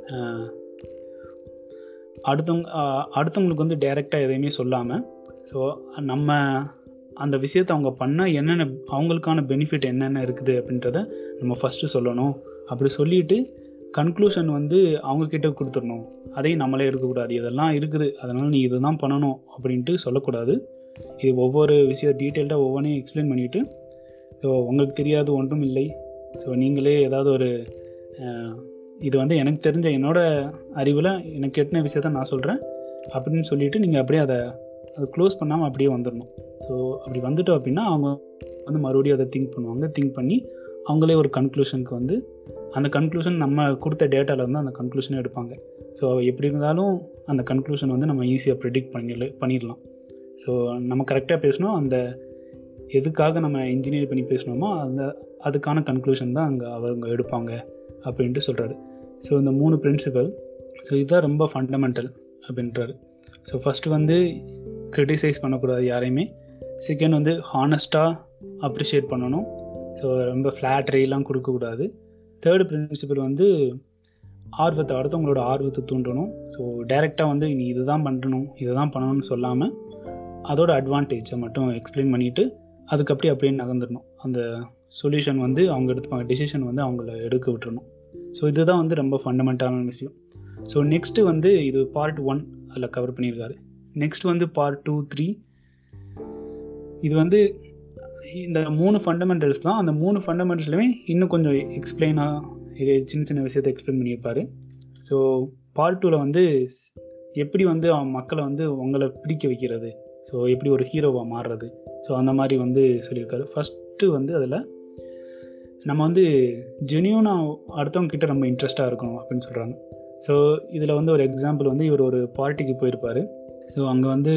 அடுத்தவங்க அடுத்தவங்களுக்கு வந்து டைரெக்டாக எதையுமே சொல்லாமல் ஸோ நம்ம அந்த விஷயத்தை அவங்க பண்ணால் என்னென்ன அவங்களுக்கான பெனிஃபிட் என்னென்ன இருக்குது அப்படின்றத நம்ம ஃபஸ்ட்டு சொல்லணும் அப்படி சொல்லிட்டு கன்க்ளூஷன் வந்து அவங்கக்கிட்ட கொடுத்துடணும் அதையும் நம்மளே எடுக்கக்கூடாது இதெல்லாம் இருக்குது அதனால் நீ இதை தான் பண்ணணும் அப்படின்ட்டு சொல்லக்கூடாது இது ஒவ்வொரு விஷயம் டீட்டெயில்டாக ஒவ்வொன்றையும் எக்ஸ்பிளைன் பண்ணிவிட்டு ஸோ உங்களுக்கு தெரியாது ஒன்றும் இல்லை ஸோ நீங்களே ஏதாவது ஒரு இது வந்து எனக்கு தெரிஞ்ச என்னோட அறிவில் எனக்கு கெட்டின விஷயத்த நான் சொல்கிறேன் அப்படின்னு சொல்லிவிட்டு நீங்கள் அப்படியே அதை அதை க்ளோஸ் பண்ணாமல் அப்படியே வந்துடணும் ஸோ அப்படி வந்துட்டோம் அப்படின்னா அவங்க வந்து மறுபடியும் அதை திங்க் பண்ணுவாங்க திங்க் பண்ணி அவங்களே ஒரு கன்க்ளூஷனுக்கு வந்து அந்த கன்க்ளூஷன் நம்ம கொடுத்த டேட்டாவில் வந்து அந்த கன்க்ளூஷனே எடுப்பாங்க ஸோ எப்படி இருந்தாலும் அந்த கன்க்ளூஷன் வந்து நம்ம ஈஸியாக ப்ரிடிக்ட் பண்ணி பண்ணிடலாம் ஸோ நம்ம கரெக்டாக பேசணும் அந்த எதுக்காக நம்ம இன்ஜினியர் பண்ணி பேசணுமோ அந்த அதுக்கான கன்க்ளூஷன் தான் அங்கே அவங்க எடுப்பாங்க அப்படின்ட்டு சொல்கிறாரு ஸோ இந்த மூணு பிரின்சிபல் ஸோ இதுதான் ரொம்ப ஃபண்டமெண்டல் அப்படின்றாரு ஸோ ஃபஸ்ட்டு வந்து க்ரிட்டிசைஸ் பண்ணக்கூடாது யாரையுமே செகண்ட் வந்து ஹானஸ்ட்டாக அப்ரிஷியேட் பண்ணணும் ஸோ ரொம்ப ஃப்ளாட்ரிலாம் கொடுக்கக்கூடாது தேர்டு பிரின்சிபல் வந்து ஆர்வத்தை அடுத்தவங்களோட ஆர்வத்தை தூண்டணும் ஸோ டைரெக்டாக வந்து நீ இதை தான் பண்ணணும் இதை தான் பண்ணணும்னு சொல்லாமல் அதோட அட்வான்டேஜை மட்டும் எக்ஸ்பிளைன் பண்ணிவிட்டு அதுக்கு அப்படி அப்படியே நகர்ந்துடணும் அந்த சொல்யூஷன் வந்து அவங்க எடுத்துப்பாங்க டெசிஷன் வந்து அவங்கள எடுக்க விட்டுறணும் ஸோ இதுதான் வந்து ரொம்ப ஃபண்டமெண்டலான விஷயம் ஸோ நெக்ஸ்ட்டு வந்து இது பார்ட் ஒன் அதில் கவர் பண்ணியிருக்காரு நெக்ஸ்ட் வந்து பார்ட் டூ த்ரீ இது வந்து இந்த மூணு ஃபண்டமெண்டல்ஸ் தான் அந்த மூணு ஃபண்டமெண்டல்ஸ்லையுமே இன்னும் கொஞ்சம் எக்ஸ்பிளைனாக இது சின்ன சின்ன விஷயத்தை எக்ஸ்பிளைன் பண்ணியிருப்பாரு ஸோ பார்ட் டூவில் வந்து எப்படி வந்து அவன் மக்களை வந்து உங்களை பிடிக்க வைக்கிறது ஸோ எப்படி ஒரு ஹீரோவாக மாறுறது ஸோ அந்த மாதிரி வந்து சொல்லியிருக்காரு ஃபஸ்ட்டு வந்து அதில் நம்ம வந்து ஜெனியூனாக அடுத்தவங்க கிட்ட நம்ம இன்ட்ரெஸ்ட்டாக இருக்கணும் அப்படின்னு சொல்கிறாங்க ஸோ இதில் வந்து ஒரு எக்ஸாம்பிள் வந்து இவர் ஒரு பார்ட்டிக்கு போயிருப்பார் ஸோ அங்கே வந்து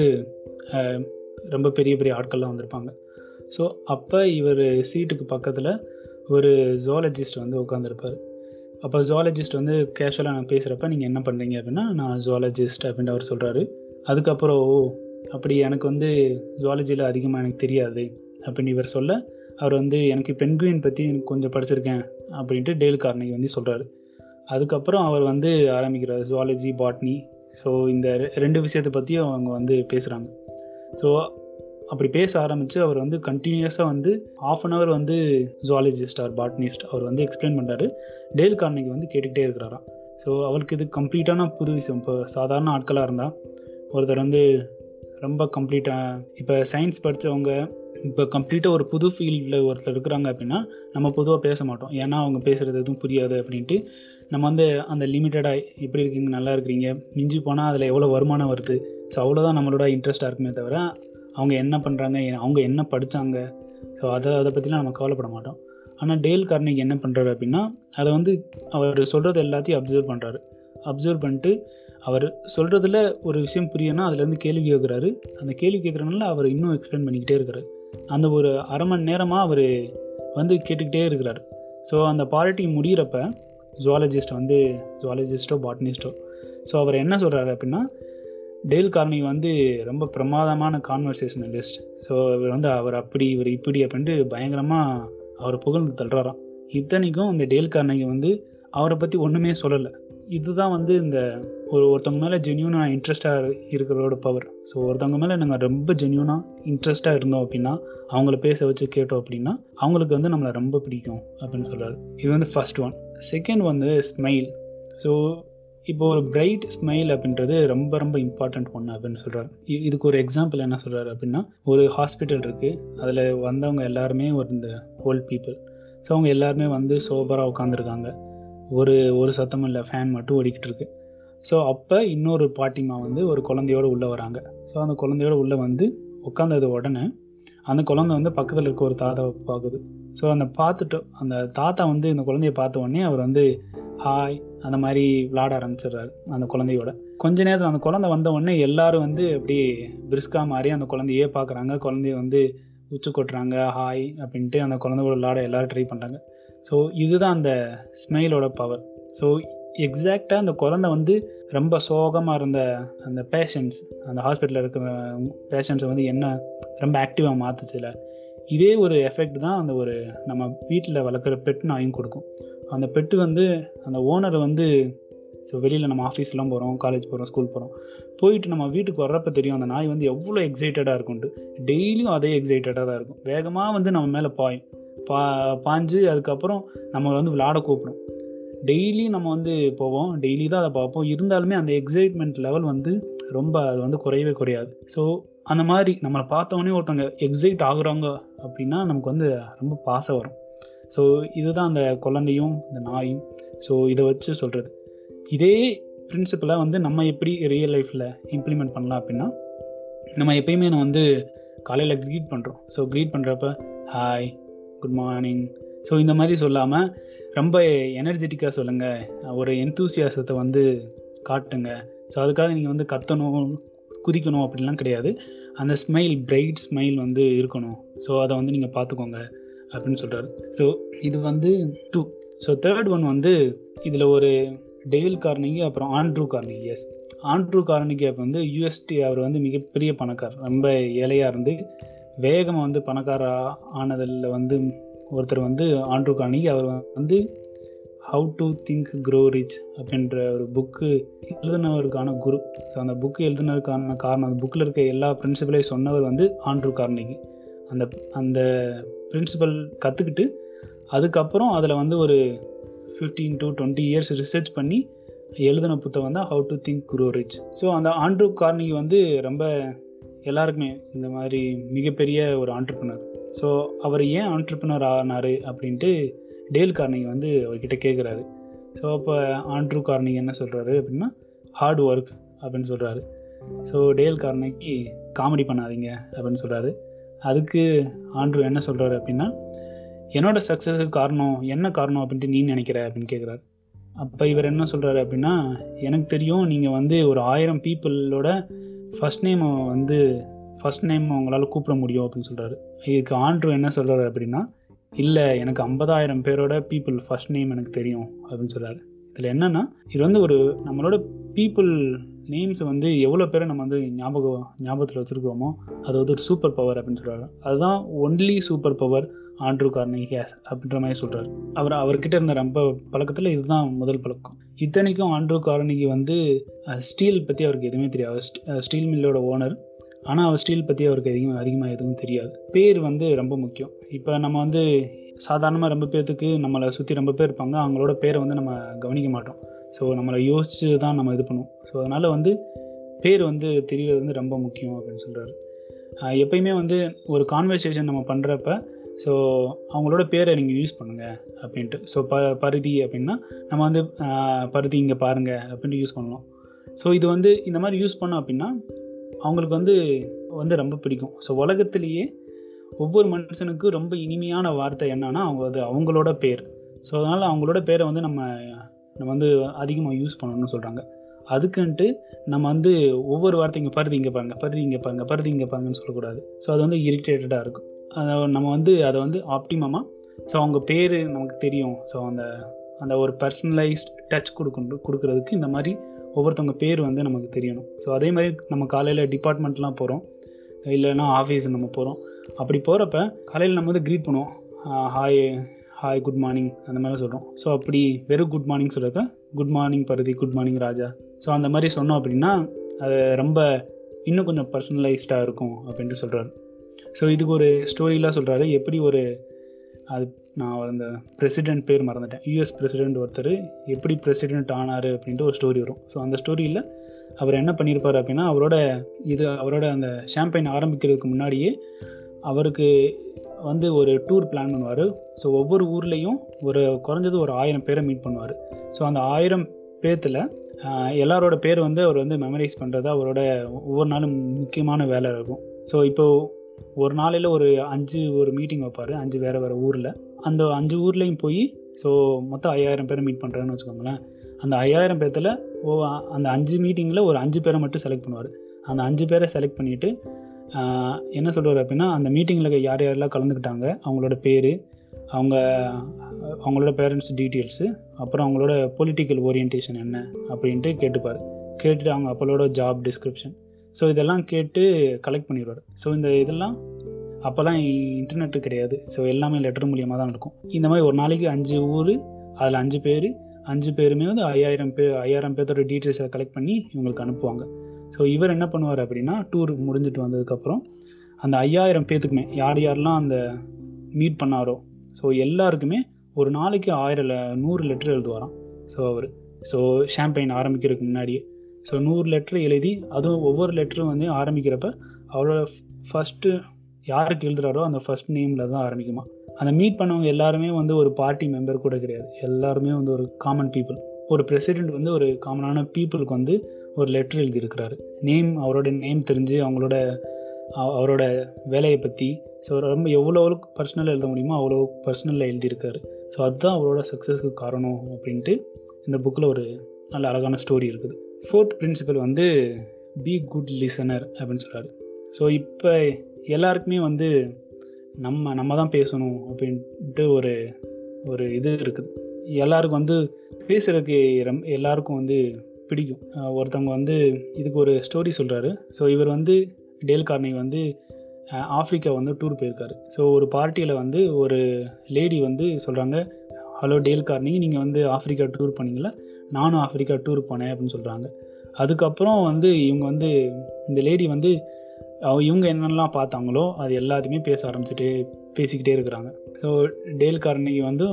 ரொம்ப பெரிய பெரிய ஆட்கள்லாம் வந்திருப்பாங்க ஸோ அப்போ இவர் சீட்டுக்கு பக்கத்தில் ஒரு ஜுவாலஜிஸ்ட் வந்து உட்காந்துருப்பார் அப்போ ஜுவாலஜிஸ்ட் வந்து கேஷுவலாக நான் பேசுகிறப்ப நீங்கள் என்ன பண்ணுறீங்க அப்படின்னா நான் ஜுவாலஜிஸ்ட் அப்படின்ட்டு அவர் சொல்கிறாரு அதுக்கப்புறம் ஓ அப்படி எனக்கு வந்து ஜுவாலஜியில் அதிகமாக எனக்கு தெரியாது அப்படின்னு இவர் சொல்ல அவர் வந்து எனக்கு பென்குயின் பற்றி எனக்கு கொஞ்சம் படிச்சிருக்கேன் அப்படின்ட்டு டேல் கார்னிகி வந்து சொல்கிறாரு அதுக்கப்புறம் அவர் வந்து ஆரம்பிக்கிறார் ஜுவாலஜி பாட்னி ஸோ இந்த ரெண்டு விஷயத்தை பற்றியும் அவங்க வந்து பேசுகிறாங்க ஸோ அப்படி பேச ஆரம்பித்து அவர் வந்து கண்டினியூஸாக வந்து ஆஃப் அன் ஹவர் வந்து ஜுவாலஜிஸ்ட் ஆர் பாட்னிஸ்ட் அவர் வந்து எக்ஸ்பிளைன் பண்ணுறாரு டேல் கார்னிக்கு வந்து கேட்டுக்கிட்டே இருக்கிறாராம் ஸோ அவருக்கு இது கம்ப்ளீட்டான புது விஷயம் இப்போ சாதாரண ஆட்களாக இருந்தால் ஒருத்தர் வந்து ரொம்ப கம்ப்ளீட்டாக இப்போ சயின்ஸ் படித்தவங்க இப்போ கம்ப்ளீட்டாக ஒரு புது ஃபீல்டில் ஒருத்தர் இருக்கிறாங்க அப்படின்னா நம்ம பொதுவாக பேச மாட்டோம் ஏன்னா அவங்க பேசுகிறது எதுவும் புரியாது அப்படின்ட்டு நம்ம வந்து அந்த லிமிட்டடாக எப்படி இருக்கீங்க நல்லா இருக்கிறீங்க மிஞ்சி போனால் அதில் எவ்வளோ வருமானம் வருது ஸோ அவ்வளோதான் நம்மளோட இன்ட்ரெஸ்ட்டாக இருக்குமே தவிர அவங்க என்ன பண்ணுறாங்க அவங்க என்ன படித்தாங்க ஸோ அதை அதை பற்றிலாம் நம்ம கவலைப்பட மாட்டோம் ஆனால் டேல் கார்னிக் என்ன பண்ணுறாரு அப்படின்னா அதை வந்து அவர் சொல்கிறது எல்லாத்தையும் அப்சர்வ் பண்ணுறாரு அப்சர்வ் பண்ணிட்டு அவர் சொல்கிறதுல ஒரு விஷயம் புரியனா அதுலேருந்து கேள்வி கேட்குறாரு அந்த கேள்வி கேட்குறதுனால அவர் இன்னும் எக்ஸ்பிளைன் பண்ணிக்கிட்டே இருக்கிறாரு அந்த ஒரு அரை மணி நேரமாக அவர் வந்து கேட்டுக்கிட்டே இருக்கிறார் ஸோ அந்த பார்ட்டி முடிகிறப்ப ஜுவாலஜிஸ்ட் வந்து ஜுவாலஜிஸ்ட்டோ பாட்னிஸ்ட்டோ ஸோ அவர் என்ன சொல்கிறாரு அப்படின்னா டேல் கார்னி வந்து ரொம்ப பிரமாதமான கான்வர்சேஷனலிஸ்ட் ஸோ இவர் வந்து அவர் அப்படி இவர் இப்படி அப்படின்ட்டு பயங்கரமாக அவர் புகழ்ந்து தள்ளுறாராம் இத்தனைக்கும் இந்த டேல் கார்னிகி வந்து அவரை பற்றி ஒன்றுமே சொல்லலை இதுதான் வந்து இந்த ஒரு ஒருத்தவங்க மேலே ஜென்யூனாக இன்ட்ரெஸ்டாக இருக்கிறோட பவர் ஸோ ஒருத்தவங்க மேலே நாங்கள் ரொம்ப ஜென்யூனாக இன்ட்ரெஸ்ட்டாக இருந்தோம் அப்படின்னா அவங்கள பேச வச்சு கேட்டோம் அப்படின்னா அவங்களுக்கு வந்து நம்மளை ரொம்ப பிடிக்கும் அப்படின்னு சொல்கிறாரு இது வந்து ஃபர்ஸ்ட் ஒன் செகண்ட் வந்து ஸ்மைல் ஸோ இப்போ ஒரு பிரைட் ஸ்மைல் அப்படின்றது ரொம்ப ரொம்ப இம்பார்ட்டன்ட் ஒன்று அப்படின்னு சொல்கிறாரு இதுக்கு ஒரு எக்ஸாம்பிள் என்ன சொல்கிறாரு அப்படின்னா ஒரு ஹாஸ்பிட்டல் இருக்குது அதில் வந்தவங்க எல்லாருமே ஒரு இந்த ஓல்ட் பீப்புள் ஸோ அவங்க எல்லாருமே வந்து சோபராக உட்காந்துருக்காங்க ஒரு ஒரு சத்தமும் இல்லை ஃபேன் மட்டும் ஓடிக்கிட்டு இருக்கு ஸோ அப்போ இன்னொரு பாட்டிமா வந்து ஒரு குழந்தையோடு உள்ளே வராங்க ஸோ அந்த குழந்தையோட உள்ளே வந்து உட்காந்தது உடனே அந்த குழந்தை வந்து பக்கத்தில் இருக்க ஒரு தாத்தாவை பார்க்குது ஸோ அந்த பார்த்துட்டு அந்த தாத்தா வந்து இந்த குழந்தைய பார்த்த உடனே அவர் வந்து ஹாய் அந்த மாதிரி விளாட ஆரம்பிச்சிடுறாரு அந்த குழந்தையோட கொஞ்ச நேரத்தில் அந்த குழந்தை வந்த உடனே எல்லாரும் வந்து அப்படியே பிரிஸ்கா மாதிரி அந்த குழந்தையே பார்க்குறாங்க குழந்தைய வந்து உச்சு கொட்டுறாங்க ஹாய் அப்படின்ட்டு அந்த குழந்தையோட விளாட எல்லாரும் ட்ரை பண்ணுறாங்க ஸோ இதுதான் அந்த ஸ்மைலோட பவர் ஸோ எக்ஸாக்டாக அந்த குழந்தை வந்து ரொம்ப சோகமாக இருந்த அந்த பேஷண்ட்ஸ் அந்த ஹாஸ்பிட்டலில் இருக்கிற பேஷண்ட்ஸை வந்து என்ன ரொம்ப ஆக்டிவாக மாற்றுச்சுல இதே ஒரு எஃபெக்ட் தான் அந்த ஒரு நம்ம வீட்டில் வளர்க்குற பெட் நாயும் கொடுக்கும் அந்த பெட்டு வந்து அந்த ஓனர் வந்து ஸோ வெளியில் நம்ம ஆஃபீஸ்லாம் போகிறோம் காலேஜ் போகிறோம் ஸ்கூல் போகிறோம் போயிட்டு நம்ம வீட்டுக்கு வர்றப்ப தெரியும் அந்த நாய் வந்து எவ்வளோ எக்ஸைட்டடாக இருக்கும்ட்டு டெய்லியும் அதே எக்ஸைட்டடாக தான் இருக்கும் வேகமாக வந்து நம்ம மேலே பாயும் பா பாஞ்சு அதுக்கப்புறம் நம்ம வந்து விளாட கூப்பிடும் டெய்லி நம்ம வந்து போவோம் டெய்லி தான் அதை பார்ப்போம் இருந்தாலுமே அந்த எக்ஸைட்மெண்ட் லெவல் வந்து ரொம்ப அது வந்து குறையவே குறையாது ஸோ அந்த மாதிரி நம்மளை பார்த்தவொடனே ஒருத்தவங்க எக்ஸைட் ஆகுறாங்க அப்படின்னா நமக்கு வந்து ரொம்ப பாசம் வரும் ஸோ இதுதான் அந்த குழந்தையும் இந்த நாயும் ஸோ இதை வச்சு சொல்கிறது இதே பிரின்சிபலை வந்து நம்ம எப்படி ரியல் லைஃப்பில் இம்ப்ளிமெண்ட் பண்ணலாம் அப்படின்னா நம்ம எப்பயுமே நான் வந்து காலையில் க்ரீட் பண்ணுறோம் ஸோ க்ரீட் பண்ணுறப்ப ஹாய் குட் மார்னிங் ஸோ இந்த மாதிரி சொல்லாமல் ரொம்ப எனர்ஜெட்டிக்காக சொல்லுங்கள் ஒரு எந்தூசியாசத்தை வந்து காட்டுங்க ஸோ அதுக்காக நீங்கள் வந்து கத்தணும் குதிக்கணும் அப்படிலாம் கிடையாது அந்த ஸ்மைல் பிரைட் ஸ்மைல் வந்து இருக்கணும் ஸோ அதை வந்து நீங்கள் பார்த்துக்கோங்க அப்படின்னு சொல்கிறாரு ஸோ இது வந்து டூ ஸோ தேர்ட் ஒன் வந்து இதில் ஒரு டெவில் கார்னிகி அப்புறம் ஆண்ட்ரூ கார்னிகி எஸ் ஆண்ட்ரூ கார்னிகி அப்போ வந்து யூஎஸ்டி அவர் வந்து மிகப்பெரிய பணக்கார் ரொம்ப ஏழையாக இருந்து வேகமாக வந்து பணக்கார ஆனதில் வந்து ஒருத்தர் வந்து ஆண்ட்ரூ கார்னிகி அவர் வந்து how to think grow rich அப்படின்ற ஒரு புக்கு எழுதினவருக்கான குரு ஸோ அந்த புக்கு எழுதினதுக்கான காரணம் அந்த புக்கில் இருக்க எல்லா பிரின்சிபலையும் சொன்னவர் வந்து ஆண்ட்ரூ கார்னிகி அந்த அந்த பிரின்சிபல் கற்றுக்கிட்டு அதுக்கப்புறம் அதில் வந்து ஒரு fifteen to twenty years research பண்ணி எழுதின புத்தகம் தான் how to think grow rich so அந்த ஆண்ட்ரூ கார்னிகி வந்து ரொம்ப எல்லாருக்குமே இந்த மாதிரி மிகப்பெரிய ஒரு ஆண்டர்பனர் ஸோ அவர் ஏன் ஆண்டர்பனர் ஆனார் அப்படின்ட்டு டேல் கார்னிகி வந்து அவர்கிட்ட கேட்குறாரு ஸோ அப்போ ஆண்ட்ரூ கார்னிகி என்ன சொல்கிறாரு அப்படின்னா ஹார்ட் ஒர்க் அப்படின்னு சொல்கிறாரு ஸோ டேல் கார்னிகி காமெடி பண்ணாதீங்க அப்படின்னு சொல்கிறாரு அதுக்கு ஆண்ட்ரூ என்ன சொல்கிறாரு அப்படின்னா என்னோட சக்ஸஸுக்கு காரணம் என்ன காரணம் அப்படின்ட்டு நீ நினைக்கிற அப்படின்னு கேட்குறாரு அப்போ இவர் என்ன சொல்கிறாரு அப்படின்னா எனக்கு தெரியும் நீங்கள் வந்து ஒரு ஆயிரம் பீப்புளோட ஃபஸ்ட் நேம் வந்து ஃபஸ்ட் நேம் உங்களால் கூப்பிட முடியும் அப்படின்னு சொல்கிறாரு இதுக்கு ஆண்ட்ரூ என்ன சொல்கிறாரு அப்படின்னா இல்லை எனக்கு ஐம்பதாயிரம் பேரோட பீப்புள் ஃபஸ்ட் நேம் எனக்கு தெரியும் அப்படின்னு சொல்கிறாரு இதில் என்னென்னா இது வந்து ஒரு நம்மளோட பீப்புள் நேம்ஸ் வந்து எவ்வளோ பேரை நம்ம வந்து ஞாபகம் ஞாபகத்தில் வச்சுருக்கிறோமோ அது வந்து ஒரு சூப்பர் பவர் அப்படின்னு சொல்கிறாரு அதுதான் only super power Andrew Carnegie அப்படின்ற மாதிரி சொல்கிறார் அவர் அவர்கிட்ட இருந்த ரொம்ப பழக்கத்தில் இதுதான் முதல் பழக்கம் இத்தனைக்கும் ஆண்ட்ரூ கார்னிகி வந்து ஸ்டீல் பற்றி அவருக்கு எதுவுமே தெரியாது ஸ்டீல் மில்லோட ஓனர் ஆனால் அவர் ஸ்டீல் பற்றி அவருக்கு அதிகம் அதிகமாக எதுவும் தெரியாது பேர் வந்து ரொம்ப முக்கியம் இப்போ நம்ம வந்து சாதாரணமாக ரொம்ப பேர்த்துக்கு நம்மளை சுற்றி ரொம்ப பேர் இருப்பாங்க அவங்களோட பேரை வந்து நம்ம கவனிக்க மாட்டோம் ஸோ நம்மளை யோசித்து தான் நம்ம இது பண்ணுவோம் ஸோ அதனால் வந்து பேர் வந்து தெரியறது வந்து ரொம்ப முக்கியம் அப்படின்னு சொல்கிறாரு எப்பயுமே வந்து ஒரு கான்வர்சேஷன் நம்ம பண்ணுறப்ப ஸோ அவங்களோட பேரை நீங்கள் யூஸ் பண்ணுங்கள் அப்படின்ட்டு ஸோ ப பருதி அப்படின்னா நம்ம வந்து பருதி இங்கே பாருங்கள் அப்படின்ட்டு யூஸ் பண்ணலாம் ஸோ இது வந்து இந்த மாதிரி யூஸ் பண்ணோம் அப்படின்னா அவங்களுக்கு வந்து வந்து ரொம்ப பிடிக்கும் ஸோ உலகத்திலேயே ஒவ்வொரு மனுஷனுக்கும் ரொம்ப இனிமையான வார்த்தை என்னன்னா அவங்க அது அவங்களோட பேர் ஸோ அதனால் அவங்களோட பேரை வந்து நம்ம நம்ம வந்து அதிகமாக யூஸ் பண்ணணும்னு சொல்கிறாங்க அதுக்குன்ட்டு நம்ம வந்து ஒவ்வொரு வார்த்தை இங்கே பருதி இங்கே பாருங்கள் பருதி இங்கே பாருங்கள் பருதி இங்கே பாருங்கன்னு சொல்லக்கூடாது ஸோ அது வந்து இரிட்டேட்டடாக இருக்கும் அதை நம்ம வந்து அதை வந்து ஆப்டிமமாக ஸோ அவங்க பேர் நமக்கு தெரியும் ஸோ அந்த அந்த ஒரு பர்சனலைஸ்ட் டச் கொடுக்கணும் கொடுக்குறதுக்கு இந்த மாதிரி ஒவ்வொருத்தவங்க பேர் வந்து நமக்கு தெரியணும் ஸோ அதே மாதிரி நம்ம காலையில் டிபார்ட்மெண்ட்லாம் போகிறோம் இல்லைன்னா ஆஃபீஸ் நம்ம போகிறோம் அப்படி போகிறப்ப காலையில் நம்ம வந்து க்ரீட் பண்ணுவோம் ஹாய் ஹாய் குட் மார்னிங் அந்த மாதிரி சொல்கிறோம் ஸோ அப்படி வெறும் குட் மார்னிங் சொல்கிறப்ப good morning Paruthi good morning Raja so அந்த மாதிரி சொன்னோம் அப்படின்னா அது ரொம்ப இன்னும் கொஞ்சம் பர்சனலைஸ்டாக இருக்கும் அப்படின்ட்டு சொல்கிறாரு ஸோ இதுக்கு ஒரு ஸ்டோரிலாம் சொல்கிறாரு எப்படி ஒரு அது நான் அந்த பிரசிடென்ட் பேர் மறந்துட்டேன் யூஎஸ் பிரசிடென்ட் ஒருத்தர் எப்படி பிரசிடென்ட் ஆனார் அப்படின்ட்டு ஒரு ஸ்டோரி வரும் ஸோ அந்த ஸ்டோரியில் அவர் என்ன பண்ணியிருப்பார் அப்படின்னா அவரோட இது அவரோட அந்த ஷாம்பைன் ஆரம்பிக்கிறதுக்கு முன்னாடியே அவருக்கு வந்து ஒரு டூர் பிளான் பண்ணுவார் ஸோ ஒவ்வொரு ஊர்லேயும் ஒரு குறைஞ்சது ஒரு ஆயிரம் பேரை மீட் பண்ணுவார் ஸோ அந்த ஆயிரம் பேர்த்தில் எல்லாரோட பேர் வந்து அவர் வந்து மெமரைஸ் பண்ணுறது அவரோட ஒவ்வொரு நாளும் முக்கியமான வேலை இருக்கும் ஸோ இப்போது ஒரு நாளையில் ஒரு அஞ்சு ஒரு மீட்டிங் வைப்பார் அஞ்சு வேறு வேறு ஊரில் அந்த அஞ்சு ஊர்லேயும் போய் ஸோ மொத்தம் ஐயாயிரம் பேரை மீட் பண்ணுறேன்னு வச்சுக்கோங்களேன் அந்த ஐயாயிரம் பேர்த்தில் ஓ அந்த அஞ்சு மீட்டிங்கில் ஒரு அஞ்சு பேரை மட்டும் செலக்ட் பண்ணுவார் அந்த அஞ்சு பேரை செலக்ட் பண்ணிவிட்டு என்ன சொல்கிறார் அப்படின்னா அந்த மீட்டிங்கில் யார் யாரெல்லாம் கலந்துக்கிட்டாங்க அவங்களோட பேர் அவங்க அவங்களோட பேரண்ட்ஸ் டீட்டெயில்ஸு அப்புறம் அவங்களோட பொலிட்டிக்கல் ஓரியன்டேஷன் என்ன அப்படின்ட்டு கேட்டுப்பார் கேட்டுட்டு அவங்க அப்பளோட ஜாப் டிஸ்கிரிப்ஷன் ஸோ இதெல்லாம் கேட்டு கலெக்ட் பண்ணிடுவார் ஸோ இந்த இதெல்லாம் அப்போல்லாம் இன்டர்நெட்டு கிடையாது ஸோ எல்லாமே லெட்டர் மூலியமாக தான் இருக்கும் இந்த மாதிரி ஒரு நாளைக்கு அஞ்சு ஊர் அதில் அஞ்சு பேர் அஞ்சு பேருமே வந்து ஐயாயிரம் பேர் ஐயாயிரம் பேர்த்தோட டீட்டெயில்ஸை கலெக்ட் பண்ணி இவங்களுக்கு அனுப்புவாங்க ஸோ இவர் என்ன பண்ணுவார் அப்படின்னா டூர் முடிஞ்சிட்டு வந்ததுக்கப்புறம் அந்த ஐயாயிரம் பேர்த்துக்குமே யார் யாரெல்லாம் அந்த மீட் பண்ணாரோ ஸோ எல்லாருக்குமே ஒரு நாளைக்கு ஆயிரம் நூறு லெட்டர் எழுதுவாராம் ஸோ அவர் ஸோ ஷாம்பெயின் ஆரம்பிக்கிறதுக்கு முன்னாடியே ஸோ நூறு லெட்ரு எழுதி அதுவும் ஒவ்வொரு லெட்டரும் வந்து ஆரம்பிக்கிறப்ப அவரோட ஃபஸ்ட்டு யாருக்கு எழுதுறாரோ அந்த ஃபஸ்ட் நேமில் தான் ஆரம்பிக்குமா அந்த மீட் பண்ணவங்க எல்லாருமே வந்து ஒரு பார்ட்டி மெம்பர் கூட கிடையாது எல்லாருமே வந்து ஒரு காமன் பீப்புள் ஒரு பிரசிடெண்ட் வந்து ஒரு காமனான பீப்புளுக்கு வந்து ஒரு லெட்டர் எழுதியிருக்கிறாரு நேம் அவரோட நேம் தெரிஞ்சு அவங்களோட அவரோட வேலையை பற்றி ஸோ ரொம்ப எவ்வளோ எவ்வளோக்கு பர்சனலாக எழுத முடியுமோ அவ்வளோ பர்சனலில் எழுதியிருக்காரு ஸோ அதுதான் அவரோட சக்ஸஸ்க்கு காரணம் அப்படின்ட்டு இந்த புக்கில் ஒரு நல்ல அழகான ஸ்டோரி இருக்குது ஃபோர்த் பிரின்சிபல் வந்து பி குட் லிசனர் அப்படின்னு சொல்கிறாரு ஸோ இப்போ எல்லாருக்குமே வந்து நம்ம நம்ம தான் பேசணும் அப்படின்ட்டு ஒரு ஒரு இது இருக்குது எல்லாருக்கும் வந்து பேசுகிறதுக்கு ரொம்ப எல்லாருக்கும் வந்து பிடிக்கும் ஒருத்தவங்க வந்து இதுக்கு ஒரு ஸ்டோரி சொல்கிறாரு ஸோ இவர் வந்து டேல் கார்னி வந்து ஆஃப்ரிக்கா வந்து டூர் போயிருக்காரு ஸோ ஒரு பார்ட்டியில் வந்து ஒரு லேடி வந்து சொல்கிறாங்க ஹலோ டேல் கார்னி நீங்கள் வந்து ஆஃப்ரிக்கா டூர் பண்ணீங்களா நானும் ஆஃப்ரிக்கா டூர் போனேன் அப்படின்னு சொல்கிறாங்க அதுக்கப்புறம் வந்து இவங்க வந்து இந்த லேடி வந்து இவங்க என்னென்னலாம் பார்த்தாங்களோ அது எல்லாத்தையுமே பேச ஆரம்பிச்சுட்டு பேசிக்கிட்டே இருக்கிறாங்க ஸோ டேல் கார்னிக்கு வந்து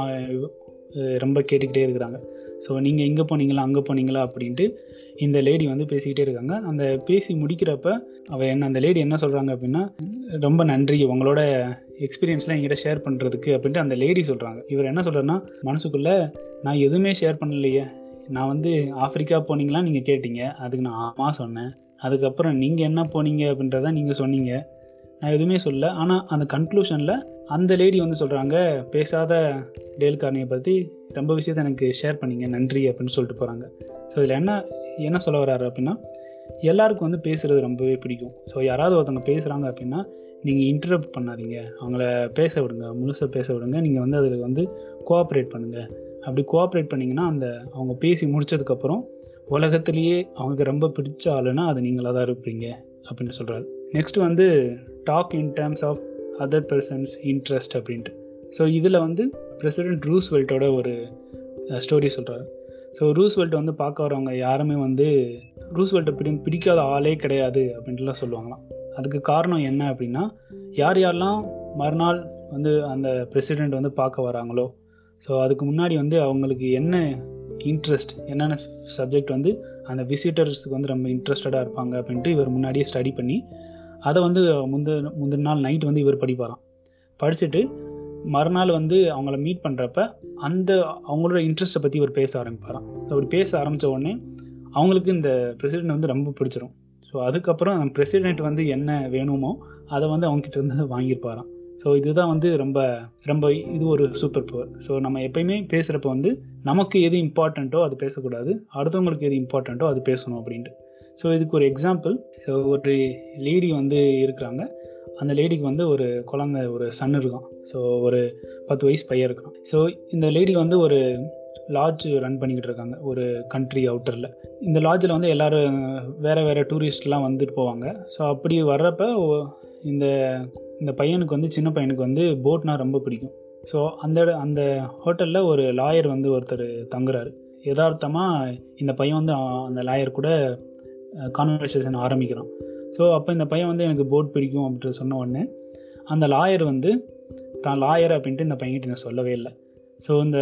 ரொம்ப கேட்டுக்கிட்டே இருக்கிறாங்க ஸோ நீங்கள் இங்கே போனீங்களா அங்கே போனீங்களா அப்படின்ட்டு இந்த லேடி வந்து பேசிக்கிட்டே இருக்காங்க அந்த பேசி முடிக்கிறப்ப அவள் என்ன அந்த லேடி என்ன சொல்கிறாங்க அப்படின்னா ரொம்ப நன்றி உங்களோட எக்ஸ்பீரியன்ஸ்லாம் என்கிட்ட ஷேர் பண்ணுறதுக்கு அப்படின்ட்டு அந்த லேடி சொல்கிறாங்க இவர் என்ன சொல்கிறேன்னா மனசுக்குள்ளே நான் எதுவுமே ஷேர் பண்ணலையே நான் வந்து ஆஃப்ரிக்கா போனீங்களா நீங்கள் கேட்டீங்க அதுக்கு நான் ஆமாம் சொன்னேன் அதுக்கப்புறம் நீங்கள் என்ன போனீங்க அப்படின்றத நீங்கள் சொன்னீங்க நான் எதுவுமே சொல்ல ஆனால் அந்த கன்க்ளூஷனில் அந்த லேடி வந்து சொல்கிறாங்க பேசாத டேல் கார்னியை பற்றி ரொம்ப விஷயத்த எனக்கு ஷேர் பண்ணிங்க நன்றி அப்படின்னு சொல்லிட்டு போகிறாங்க ஸோ இதில் என்ன என்ன சொல்ல வர்றாரு அப்படின்னா எல்லாருக்கும் வந்து பேசுகிறது ரொம்பவே பிடிக்கும் ஸோ யாராவது ஒருத்தவங்க பேசுகிறாங்க அப்படின்னா நீங்கள் இன்டரப்ட் பண்ணாதீங்க அவங்கள பேச விடுங்க முழுசாக பேச விடுங்க நீங்கள் வந்து அதில் வந்து கோஆப்ரேட் பண்ணுங்கள் அப்படி கோஆப்ரேட் பண்ணிங்கன்னா அந்த அவங்க பேசி முடிச்சதுக்கப்புறம் உலகத்திலேயே அவங்களுக்கு ரொம்ப பிடிச்ச ஆளுன்னா அது நீங்களாக தான் இருப்பீங்க அப்படின்னு சொல்கிறாரு நெக்ஸ்ட் வந்து talk in terms of other persons interest அப்படின்ட்டு ஸோ இதில் வந்து பிரசிடென்ட் ரூஸ்வெல்ட்டோட ஒரு ஸ்டோரி சொல்கிறாரு ஸோ ரூஸ்வெல்ட் வந்து பார்க்க வரவங்க யாருமே வந்து ரூஸ்வெல்ட்டை பிடி பிடிக்காத ஆளே கிடையாது அப்படின்ட்டுலாம் சொல்லுவாங்களாம் அதுக்கு காரணம் என்ன அப்படின்னா யார் யாரெல்லாம் மறுநாள் வந்து அந்த பிரசிடெண்ட் வந்து பார்க்க வராங்களோ ஸோ அதுக்கு முன்னாடி வந்து அவங்களுக்கு என்ன இன்ட்ரெஸ்ட் என்னென்ன சப்ஜெக்ட் வந்து அந்த விசிட்டர்ஸுக்கு வந்து ரொம்ப இன்ட்ரெஸ்டடாக இருப்பாங்க அப்படின்ட்டு இவர் முன்னாடியே ஸ்டடி பண்ணி அதை வந்து முந்த முந்தின நாள் நைட் வந்து இவர் படிப்பாராம் படிச்சுட்டு மறுநாள் வந்து அவங்கள மீட் பண்ணுறப்ப அந்த அவங்களோட இன்ட்ரெஸ்ட்டை பற்றி இவர் பேச ஆரம்பிப்பாராம் அப்படி பேச ஆரம்பித்த உடனே அவங்களுக்கு இந்த பிரசிடென்ட் வந்து ரொம்ப பிடிச்சிரும் ஸோ அதுக்கப்புறம் பிரசிடென்ட் வந்து என்ன வேணுமோ அதை வந்து அவங்ககிட்ட இருந்து வாங்கியிருப்பாராம் ஸோ இதுதான் வந்து ரொம்ப ரொம்ப இது ஒரு சூப்பர் பவர் ஸோ நம்ம எப்பயுமே பேசுகிறப்ப வந்து நமக்கு எது இம்பார்ட்டண்ட்டோ அது பேசக்கூடாது அடுத்தவங்களுக்கு எது இம்பார்ட்டண்ட்டோ அது பேசணும் அப்படின்ட்டு ஸோ இதுக்கு ஒரு எக்ஸாம்பிள் ஸோ ஒரு லேடி வந்து இருக்கிறாங்க அந்த லேடிக்கு வந்து ஒரு குழந்தை ஒரு சன் இருக்கான் ஸோ ஒரு பத்து வயசு பையன் இருக்கான் ஸோ இந்த லேடி வந்து ஒரு லாட்ஜ் ரன் பண்ணிக்கிட்டு இருக்காங்க ஒரு கண்ட்ரி அவுட்டரில் இந்த லாட்ஜில் வந்து எல்லோரும் வேறு வேறு டூரிஸ்ட்லாம் வந்துட்டு போவாங்க ஸோ அப்படி வர்றப்ப இந்த இந்த பையனுக்கு வந்து சின்ன பையனுக்கு வந்து போட்னா ரொம்ப பிடிக்கும் ஸோ அந்த அந்த ஹோட்டலில் ஒரு லாயர் வந்து ஒருத்தர் தங்குறாரு யதார்த்தமாக இந்த பையன் வந்து அந்த லாயர் கூட கான்வர்சேஷன் ஆரம்பிக்கிறான் ஸோ அப்போ இந்த பையன் வந்து எனக்கு போட் பிடிக்கும் அப்படின்ட்டு சொன்ன உடனே அந்த லாயர் வந்து தான் லாயர் அப்படின்ட்டு இந்த பையன்கிட்ட நான் சொல்லவே இல்லை ஸோ இந்த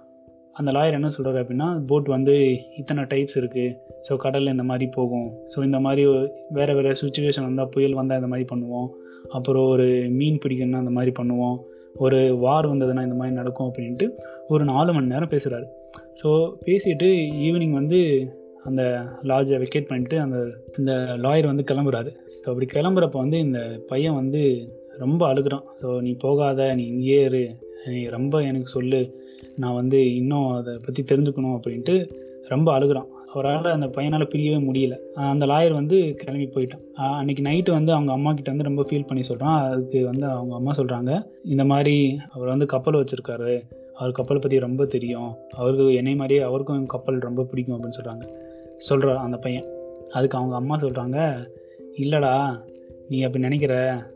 அந்த லாயர் என்ன சொல்கிறாரு அப்படின்னா போட் வந்து இத்தனை டைப்ஸ் இருக்குது ஸோ கடலில் இந்த மாதிரி போகும் ஸோ இந்த மாதிரி வேறு வேறு சுச்சுவேஷன் வந்தால் புயல் வந்தால் இந்த மாதிரி பண்ணுவோம் அப்புறம் ஒரு மீன் பிடிக்கணும்னா இந்த மாதிரி பண்ணுவோம் ஒரு வார் வந்ததுன்னா இந்த மாதிரி நடக்கும் அப்படின்ட்டு ஒரு நாலு மணி நேரம் பேசுகிறாரு ஸோ பேசிட்டு ஈவினிங் வந்து அந்த லாட்ஜை வெக்கேட் பண்ணிட்டு அந்த இந்த லாயர் வந்து கிளம்புறாரு ஸோ அப்படி கிளம்புறப்ப வந்து இந்த பையன் வந்து ரொம்ப அழுகுறான் ஸோ நீ போகாத நீ இங்கேயே இரு நீ ரொம்ப எனக்கு சொல்லு நான் வந்து இன்னும் அதை பற்றி தெரிஞ்சுக்கணும் அப்படின்ட்டு ரொம்ப அழுகுறான் அவரால் அந்த பையனால் பிரியவே முடியல அந்த லாயர் வந்து கிளம்பி போயிட்டான் அன்னைக்கு நைட்டு வந்து அவங்க அம்மா கிட்ட வந்து ரொம்ப ஃபீல் பண்ணி சொல்கிறான் அதுக்கு வந்து அவங்க அம்மா சொல்கிறாங்க இந்த மாதிரி அவர் வந்து கப்பல் வச்சுருக்காரு அவர் கப்பலை பற்றி ரொம்ப தெரியும் அவருக்கு என்னை மாதிரியே அவருக்கும் கப்பல் ரொம்ப பிடிக்கும் அப்படின்னு சொல்கிறாங்க சொல்கிறான் அந்த பையன் அதுக்கு அவங்க அம்மா சொல்கிறாங்க இல்லைடா நீ அப்படி நினைக்கிற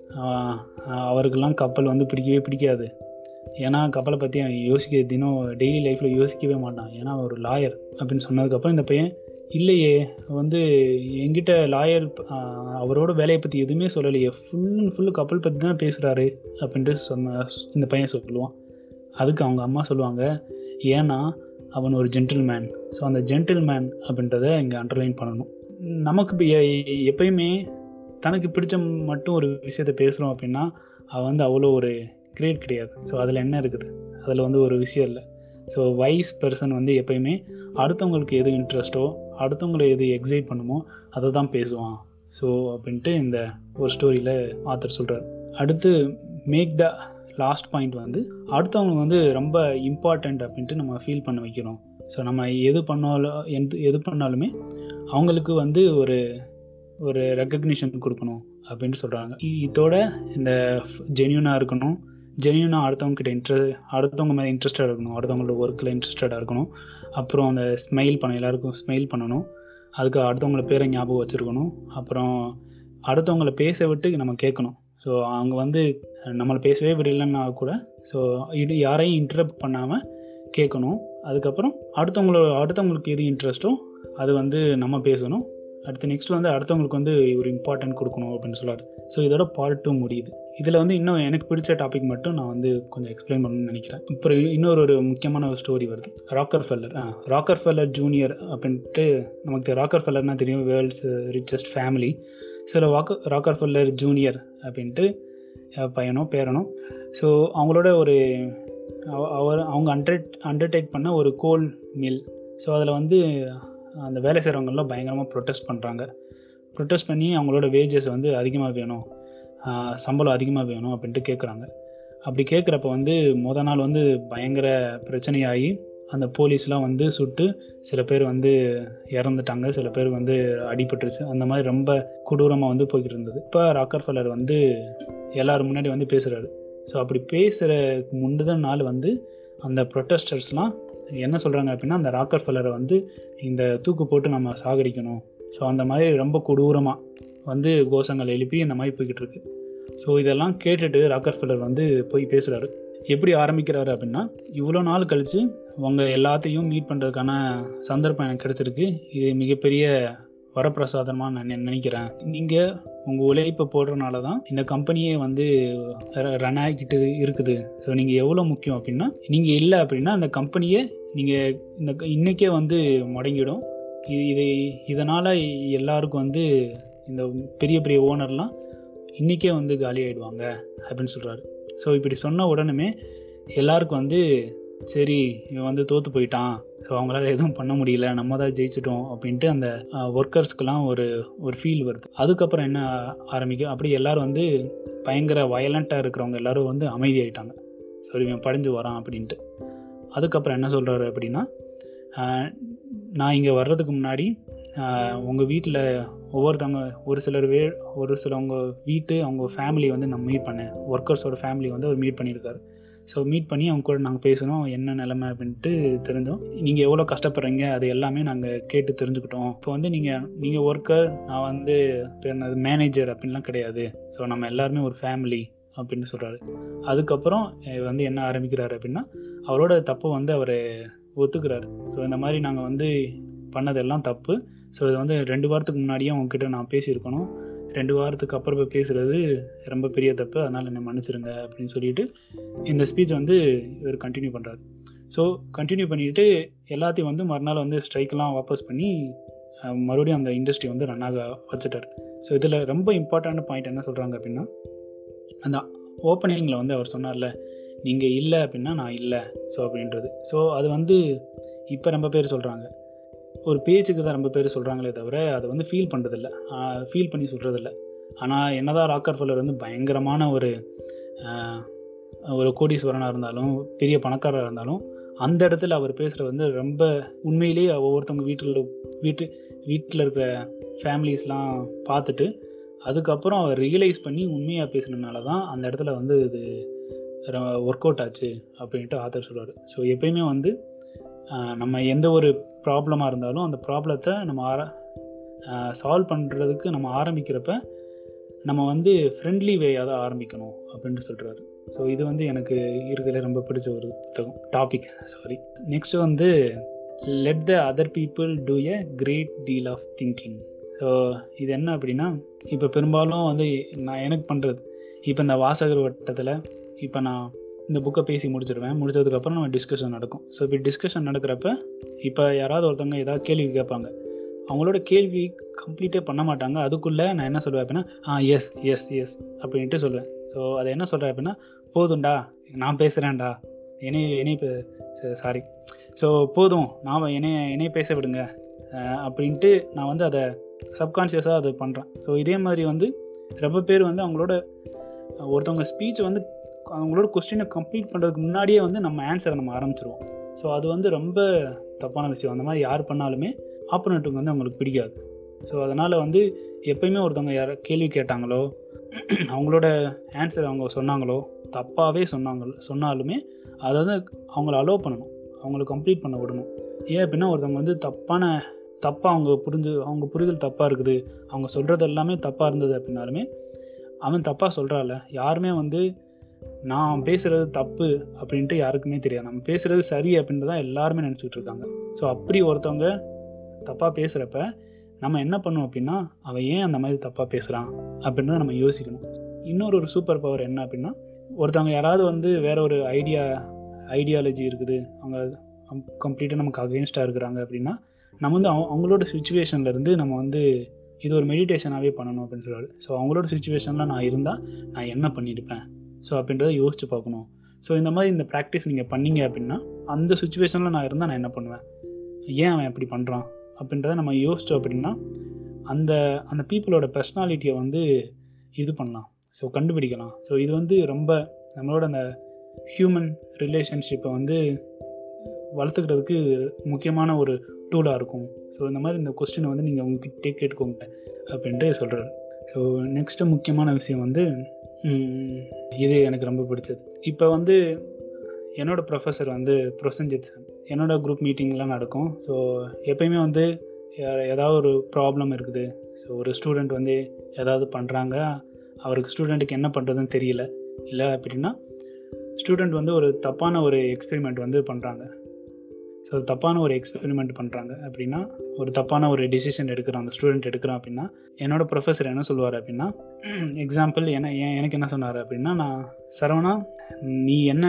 அவருக்கெல்லாம் கப்பல் வந்து பிடிக்கவே பிடிக்காது ஏன்னா கப்பலை பற்றி அவன் யோசிக்க தினம் டெய்லி லைஃப்பில் யோசிக்கவே மாட்டான் ஏன்னா ஒரு லாயர் அப்படின்னு சொன்னதுக்கப்புறம் இந்த பையன் இல்லையே வந்து என்கிட்ட லாயர் அவரோட வேலையை பற்றி எதுவுமே சொல்லலையே ஃபுல் அண்ட் ஃபுல்லு கப்பல் பற்றி தான் பேசுகிறாரு அப்படின்ட்டு சொன்ன இந்த பையன் சொல்லுவான் அதுக்கு அவங்க அம்மா சொல்லுவாங்க ஏன்னா அவன் ஒரு ஜென்டில்மேன் ஸோ அந்த ஜென்டில்மேன் அப்படின்றத இங்கே அண்டர்லைன் பண்ணணும் நமக்கு எப்பயுமே தனக்கு பிடிச்ச மட்டும் ஒரு விஷயத்த பேசுகிறோம் அப்படின்னா அவன் வந்து அவ்வளோ ஒரு கிரேட் கிடையாது ஸோ அதில் என்ன இருக்குது அதில் வந்து ஒரு விஷயம் இல்லை ஸோ வைஸ் பர்சன் வந்து எப்பயுமே அடுத்தவங்களுக்கு எது இன்ட்ரெஸ்ட்டோ அடுத்தவங்களை எது எக்ஸைட் பண்ணுமோ அதை தான் பேசுவான் ஸோ அப்படின்ட்டு இந்த ஒரு ஸ்டோரியில் ஆத்தர் சொல்கிறார் அடுத்து மேக் த லாஸ்ட் பாயிண்ட் வந்து அடுத்தவங்க வந்து ரொம்ப இம்பார்ட்டண்ட் அப்படின்ட்டு நம்ம ஃபீல் பண்ண வைக்கிறோம் ஸோ நம்ம எது பண்ணாலும் எது எது பண்ணாலுமே அவங்களுக்கு வந்து ஒரு ஒரு ரெக்கக்னிஷன் கொடுக்கணும் அப்படின்ட்டு சொல்கிறாங்க இதோட இந்த ஜென்யூனாக இருக்கணும் ஜென்யூனாக அடுத்தவங்க கிட்ட இன்ட்ரெ அடுத்தவங்க மேலே இன்ட்ரெஸ்டாக இருக்கணும் அடுத்தவங்களோட ஒர்க்கில் இன்ட்ரெஸ்டடாக இருக்கணும் அப்புறம் அந்த ஸ்மைல் பண்ண எல்லாருக்கும் ஸ்மைல் பண்ணணும் அதுக்கு அடுத்தவங்கள பேரை ஞாபகம் வச்சுருக்கணும் அப்புறம் அடுத்தவங்கள பேச விட்டு நம்ம கேட்கணும் ஸோ அவங்க வந்து நம்மளை பேசவே விடலைன்னா கூட ஸோ இது யாரையும் இன்டரப்ட் பண்ணாமல் கேட்கணும் அதுக்கப்புறம் அடுத்தவங்களோட அடுத்தவங்களுக்கு எது இன்ட்ரெஸ்ட்டோ அது வந்து நம்ம பேசணும் அடுத்து நெக்ஸ்ட் வந்து அடுத்தவங்களுக்கு வந்து ஒரு இம்பார்ட்டன்ட் கொடுக்கணும் அப்படின்னு சொல்லாரு ஸோ இதோட பார்ட் டூ முடியுது இதில் வந்து இன்னும் எனக்கு பிடிச்ச டாபிக் மட்டும் நான் வந்து கொஞ்சம் எக்ஸ்பிளைன் பண்ணணும்னு நினைக்கிறேன் இப்போ இன்னொரு ஒரு முக்கியமான ஒரு ஸ்டோரி வருது Rockefeller Rockefeller junior அப்படின்ட்டு நமக்கு ராக்கர் ஃபெல்லர்னா தெரியும் வேர்ல்ட்ஸ் ரிச்சஸ்ட் ஃபேமிலி சில வாக்க ராக்கர் ஃபெல்லர் ஜூனியர் அப்படின்ட்டு பையனோ பேரனோ ஸோ அவங்களோட ஒரு அவர் அவங்க அண்டர் அண்டர்டேக் பண்ண ஒரு கோல் மில் ஸோ அதில் வந்து அந்த வேலை செய்கிறவங்கெல்லாம் பயங்கரமாக ப்ரொட்டஸ்ட் பண்ணுறாங்க ப்ரொட்டஸ்ட் பண்ணி அவங்களோட வேஜஸ் வந்து அதிகமாக வேணும் சம்பளம் அதிகமாக வேணும் அப்படின்ட்டு கேட்குறாங்க அப்படி கேட்குறப்ப வந்து முத நாள் வந்து பயங்கர பிரச்சனையாகி அந்த போலீஸ்லாம் வந்து சுட்டு சில பேர் வந்து இறந்துட்டாங்க சில பேர் வந்து அடிபட்டுருச்சு அந்த மாதிரி ரொம்ப கொடூரமாக வந்து போய்கிட்டு இருந்தது இப்போ ராக்கர் ஃபெல்லர் வந்து எல்லாரும் முன்னாடி வந்து பேசுகிறாரு ஸோ அப்படி பேசுகிறதுக்கு முன்னுதான் நாள் வந்து அந்த ப்ரொட்டஸ்டர்ஸ்லாம் என்ன சொல்கிறாங்க அப்படின்னா அந்த ராக்கர் ஃபெல்லரை வந்து இந்த தூக்கு போட்டு நம்ம சாகடிக்கணும் ஸோ அந்த மாதிரி ரொம்ப கொடூரமாக வந்து கோஷங்கள் எழுப்பி இந்த மாதிரி போய்கிட்டு இருக்கு ஸோ இதெல்லாம் கேட்டுட்டு ராக்கர் ஃபெல்லர் வந்து போய் பேசுகிறாரு எப்படி ஆரம்பிக்கிறாரு அப்படின்னா இவ்வளோ நாள் கழித்து உங்கள் எல்லாத்தையும் மீட் பண்ணுறதுக்கான சந்தர்ப்பம் எனக்கு கிடச்சிருக்கு இது மிகப்பெரிய வரப்பிரசாதமாக நான் நினைக்கிறேன் நீங்கள் உங்கள் உழைப்பை போடுறனால தான் இந்த கம்பெனியே வந்து ரன் ஆகிக்கிட்டு இருக்குது ஸோ நீங்கள் எவ்வளோ முக்கியம் அப்படின்னா நீங்கள் இல்லை அப்படின்னா அந்த கம்பெனியை நீங்கள் இந்த இன்றைக்கே வந்து முடங்கிடும் இது இதை இதனால் எல்லாருக்கும் வந்து இந்த பெரிய பெரிய ஓனர்லாம் இன்றைக்கே வந்து காலி ஆகிடுவாங்க அப்படின்னு சொல்கிறாரு ஸோ இப்படி சொன்ன உடனே எல்லாருக்கும் வந்து சரி இவன் வந்து தோற்று போயிட்டான் ஸோ அவங்களால எதுவும் பண்ண முடியல நம்ம தான் ஜெயிச்சிட்டோம் அப்படின்ட்டு அந்த ஒர்க்கர்ஸ்க்கெலாம் ஒரு ஒரு ஃபீல் வருது அதுக்கப்புறம் என்ன ஆரம்பிக்கும் அப்படி எல்லோரும் வந்து பயங்கர வயலண்ட்டாக இருக்கிறவங்க எல்லோரும் வந்து அமைதியாயிட்டாங்க சரி இவன் படைஞ்சு வரான் அப்படின்ட்டு அதுக்கப்புறம் என்ன சொல்கிறாரு அப்படின்னா நான் இங்கே வர்றதுக்கு முன்னாடி உங்கள் வீட்டில் ஒவ்வொருத்தவங்க ஒரு சிலர் வே ஒரு சிலவங்க வீட்டு அவங்க ஃபேமிலி வந்து நான் மீட் பண்ணேன் ஒர்க்கர்ஸோட ஃபேமிலி வந்து அவர் மீட் பண்ணியிருக்காரு ஸோ மீட் பண்ணி அவங்க கூட நாங்கள் பேசணும் என்ன நிலைமை அப்படின்ட்டு தெரிஞ்சோம் நீங்கள் எவ்வளோ கஷ்டப்படுறீங்க அது எல்லாமே நாங்கள் கேட்டு தெரிஞ்சுக்கிட்டோம் இப்போ வந்து நீங்கள் நீங்கள் ஒர்க்கர் நான் வந்து என்னது மேனேஜர் அப்படின்லாம் கிடையாது ஸோ நம்ம எல்லாருமே ஒரு ஃபேமிலி அப்படின்னு சொல்கிறாரு அதுக்கப்புறம் வந்து என்ன ஆரம்பிக்கிறாரு அப்படின்னா அவரோட தப்பை வந்து அவர் ஒத்துக்கிறாரு ஸோ இந்த மாதிரி நாங்கள் வந்து பண்ணதெல்லாம் தப்பு ஸோ இது வந்து ரெண்டு வாரத்துக்கு முன்னாடியே உங்ககிட்ட நான் பேசியிருக்கணும் ரெண்டு வாரத்துக்கு அப்புறம் போய் பேசுகிறது ரொம்ப பெரிய தப்பு அதனால் என்னை மன்னிச்சிருங்க அப்படின்னு சொல்லிட்டு இந்த ஸ்பீச் வந்து இவர் கண்டினியூ பண்ணுறாரு ஸோ கண்டினியூ பண்ணிட்டு எல்லாத்தையும் வந்து மறுநாள் வந்து ஸ்ட்ரைக்கெலாம் வாபஸ் பண்ணி மறுபடியும் அந்த இண்டஸ்ட்ரி வந்து ரன் ஆக வச்சுட்டார் ஸோ இதில் ரொம்ப இம்பார்ட்டண்டான பாயிண்ட் என்ன சொல்கிறாங்க அப்படின்னா அந்த ஓப்பனிங்கில் வந்து அவர் சொன்னார்ல நீங்கள் இல்லை அப்படின்னா நான் இல்லை ஸோ அப்படின்றது ஸோ அது வந்து இப்போ ரொம்ப பேர் சொல்கிறாங்க ஒரு பேச்சுக்கு தான் ரொம்ப பேர் சொல்கிறாங்களே தவிர அதை வந்து ஃபீல் பண்ணுறதில்ல ஃபீல் பண்ணி சொல்கிறதில்ல ஆனால் என்னதான் ராக்கர் ஃபெல்லர் வந்து பயங்கரமான ஒரு ஒரு கோடீஸ்வரனாக இருந்தாலும் பெரிய பணக்காரராக இருந்தாலும் அந்த இடத்துல அவர் பேசுகிறது வந்து ரொம்ப உண்மையிலேயே ஒவ்வொருத்தவங்க வீட்டில் வீட்டு வீட்டில் இருக்கிற ஃபேமிலிஸ்லாம் பார்த்துட்டு அதுக்கப்புறம் அவர் ரியலைஸ் பண்ணி உண்மையாக பேசுனதுனால தான் அந்த இடத்துல வந்து இது ஒர்க் அவுட் ஆச்சு அப்படின்ட்டு ஆத்தர் சொல்கிறார் ஸோ எப்பயுமே வந்து நம்ம எந்த ஒரு ப்ராப்ளமாக இருந்தாலும் அந்த ப்ராப்ளத்தை நம்ம ஆர சால்வ் பண்ணுறதுக்கு நம்ம ஆரம்பிக்கிறப்ப நம்ம வந்து ஃப்ரெண்ட்லி வேயாக தான் ஆரம்பிக்கணும் அப்படின்ட்டு சொல்கிறாரு ஸோ இது வந்து எனக்கு இருக்கிறதுல ரொம்ப பிடிச்ச ஒரு புத்தகம் டாபிக் சாரி நெக்ஸ்ட் வந்து let the other people do a great deal of thinking so இது என்ன அப்படின்னா இப்போ பெரும்பாலும் வந்து நான் எனக்கு பண்ணுறது இப்போ இந்த வாசகர் வட்டத்தில் இப்போ நான் இந்த புக்கை பேசி முடிச்சிடுவேன் முடிச்சதுக்கப்புறம் நம்ம டிஸ்கஷன் நடக்கும் ஸோ இப்போ டிஸ்கஷன் நடக்கிறப்ப இப்போ யாராவது ஒருத்தவங்க ஏதாவது கேள்வி கேட்பாங்க அவங்களோட கேள்வி கம்ப்ளீட்டே பண்ண மாட்டாங்க அதுக்குள்ளே நான் என்ன சொல்லுவேன் அப்படின்னா ஆ எஸ் எஸ் எஸ் அப்படின்ட்டு சொல்லுவேன் ஸோ அதை என்ன சொல்கிறேன் அப்படின்னா போதும்டா நான் பேசுகிறேன்டா என்னை என்னை சாரி ஸோ போதும் நான் என்னை என்னை பேச விடுங்க அப்படின்ட்டு நான் வந்து அதை சப்கான்ஷியஸாக அதை பண்ணுறேன் ஸோ இதே மாதிரி வந்து ரொம்ப பேர் வந்து அவங்களோட ஒருத்தவங்க ஸ்பீச்சை வந்து அவங்களோட கொஸ்டினை கம்ப்ளீட் பண்ணுறதுக்கு முன்னாடியே வந்து நம்ம ஆன்சரை நம்ம ஆரம்பிச்சிருவோம் ஸோ அது வந்து ரொம்ப தப்பான விஷயம் அந்த மாதிரி யார் பண்ணாலுமே ஆப்போனண்ட்டுக்கு வந்து அவங்களுக்கு பிடிக்காது ஸோ அதனால் வந்து எப்பயுமே ஒருத்தவங்க யார் கேள்வி கேட்டாங்களோ அவங்களோட ஆன்சர் அவங்க சொன்னாங்களோ தப்பாகவே சொன்னாங்க சொன்னாலுமே அதை வந்து அவங்கள அலோவ் பண்ணணும் அவங்கள கம்ப்ளீட் பண்ண விடணும் ஏன் அப்படின்னா ஒருத்தவங்க வந்து தப்பான தப்பாக அவங்க புரிஞ்சு அவங்க புரிதல் தப்பாக இருக்குது அவங்க சொல்கிறது எல்லாமே தப்பாக இருந்தது அப்படின்னாலுமே அவன் தப்பாக சொல்கிறாள் யாருமே வந்து நான் பேசுகிறது தப்பு அப்படின்ட்டு யாருக்குமே தெரியாது நம்ம பேசுகிறது சரி அப்படின்ட்டு தான் எல்லாருமே நினச்சிட்டு இருக்காங்க ஸோ அப்படி ஒருத்தவங்க தப்பாக பேசுகிறப்ப நம்ம என்ன பண்ணுவோம் அப்படின்னா அவன் ஏன் அந்த மாதிரி தப்பாக பேசுகிறான் அப்படின்றத நம்ம யோசிக்கணும் இன்னொரு ஒரு சூப்பர் பவர் என்ன அப்படின்னா ஒருத்தவங்க யாராவது வந்து வேற ஒரு ஐடியா ஐடியாலஜி இருக்குது அவங்க கம்ப்ளீட்டாக நமக்கு அகெயின்ஸ்டாக இருக்கிறாங்க அப்படின்னா நம்ம வந்து அவங்களோட சுச்சுவேஷன்லேருந்து நம்ம வந்து இது ஒரு மெடிடேஷனாகவே பண்ணணும் அப்படின்னு சொல்லுவாரு ஸோ அவங்களோட சுச்சுவேஷனில் நான் இருந்தால் நான் என்ன பண்ணியிருப்பேன் ஸோ அப்படின்றத யோசிச்சு பார்க்கணும் ஸோ இந்த மாதிரி இந்த ப்ராக்டிஸ் நீங்கள் பண்ணீங்க அப்படின்னா அந்த சுச்சுவேஷனில் நான் இருந்தால் நான் என்ன பண்ணுவேன் ஏன் அவன் எப்படி பண்ணுறான் அப்படின்றத நம்ம யோசிச்சோம் அப்படின்னா அந்த அந்த பீப்புளோட பர்சனாலிட்டியை வந்து இது பண்ணலாம் ஸோ கண்டுபிடிக்கலாம் ஸோ இது வந்து ரொம்ப நம்மளோட அந்த ஹியூமன் ரிலேஷன்ஷிப்பை வந்து வளர்த்துக்கிறதுக்கு முக்கியமான ஒரு டூலாக இருக்கும் ஸோ இந்த மாதிரி இந்த கொஸ்டினை வந்து நீங்கள் உங்ககிட்டே கேட்டுக்கோங்க அப்படின்ட்டு சொல்கிறாரு ஸோ நெக்ஸ்ட்டு முக்கியமான விஷயம் வந்து இது எனக்கு ரொம்ப பிடிச்சது இப்போ வந்து என்னோட ப்ரொஃபஸர் வந்து ப்ரொசஞ்சித் சார் என்னோட குரூப் மீட்டிங்லாம் நடக்கும் ஸோ எப்பயுமே வந்து ஏதாவது ஒரு ப்ராப்ளம் இருக்குது ஸோ ஒரு ஸ்டூடெண்ட் வந்து ஏதாவது பண்ணுறாங்க அவருக்கு ஸ்டூடெண்ட்டுக்கு என்ன பண்ணுறதுன்னு தெரியல இல்லை அப்படின்னா ஸ்டூடெண்ட் வந்து ஒரு தப்பான ஒரு எக்ஸ்பெரிமெண்ட் வந்து பண்ணுறாங்க ஸோ தப்பான ஒரு எக்ஸ்பெரிமெண்ட் பண்ணுறாங்க அப்படின்னா ஒரு தப்பான ஒரு டிசிஷன் எடுக்கிறான் அந்த ஸ்டூடெண்ட் எடுக்கிறான் அப்படின்னா என்னோட ப்ரொஃபஸர் என்ன சொல்லுவார் அப்படின்னா எக்ஸாம்பிள் என்ன ஏன் எனக்கு என்ன சொன்னார் அப்படின்னா நான் சரவணா நீ என்ன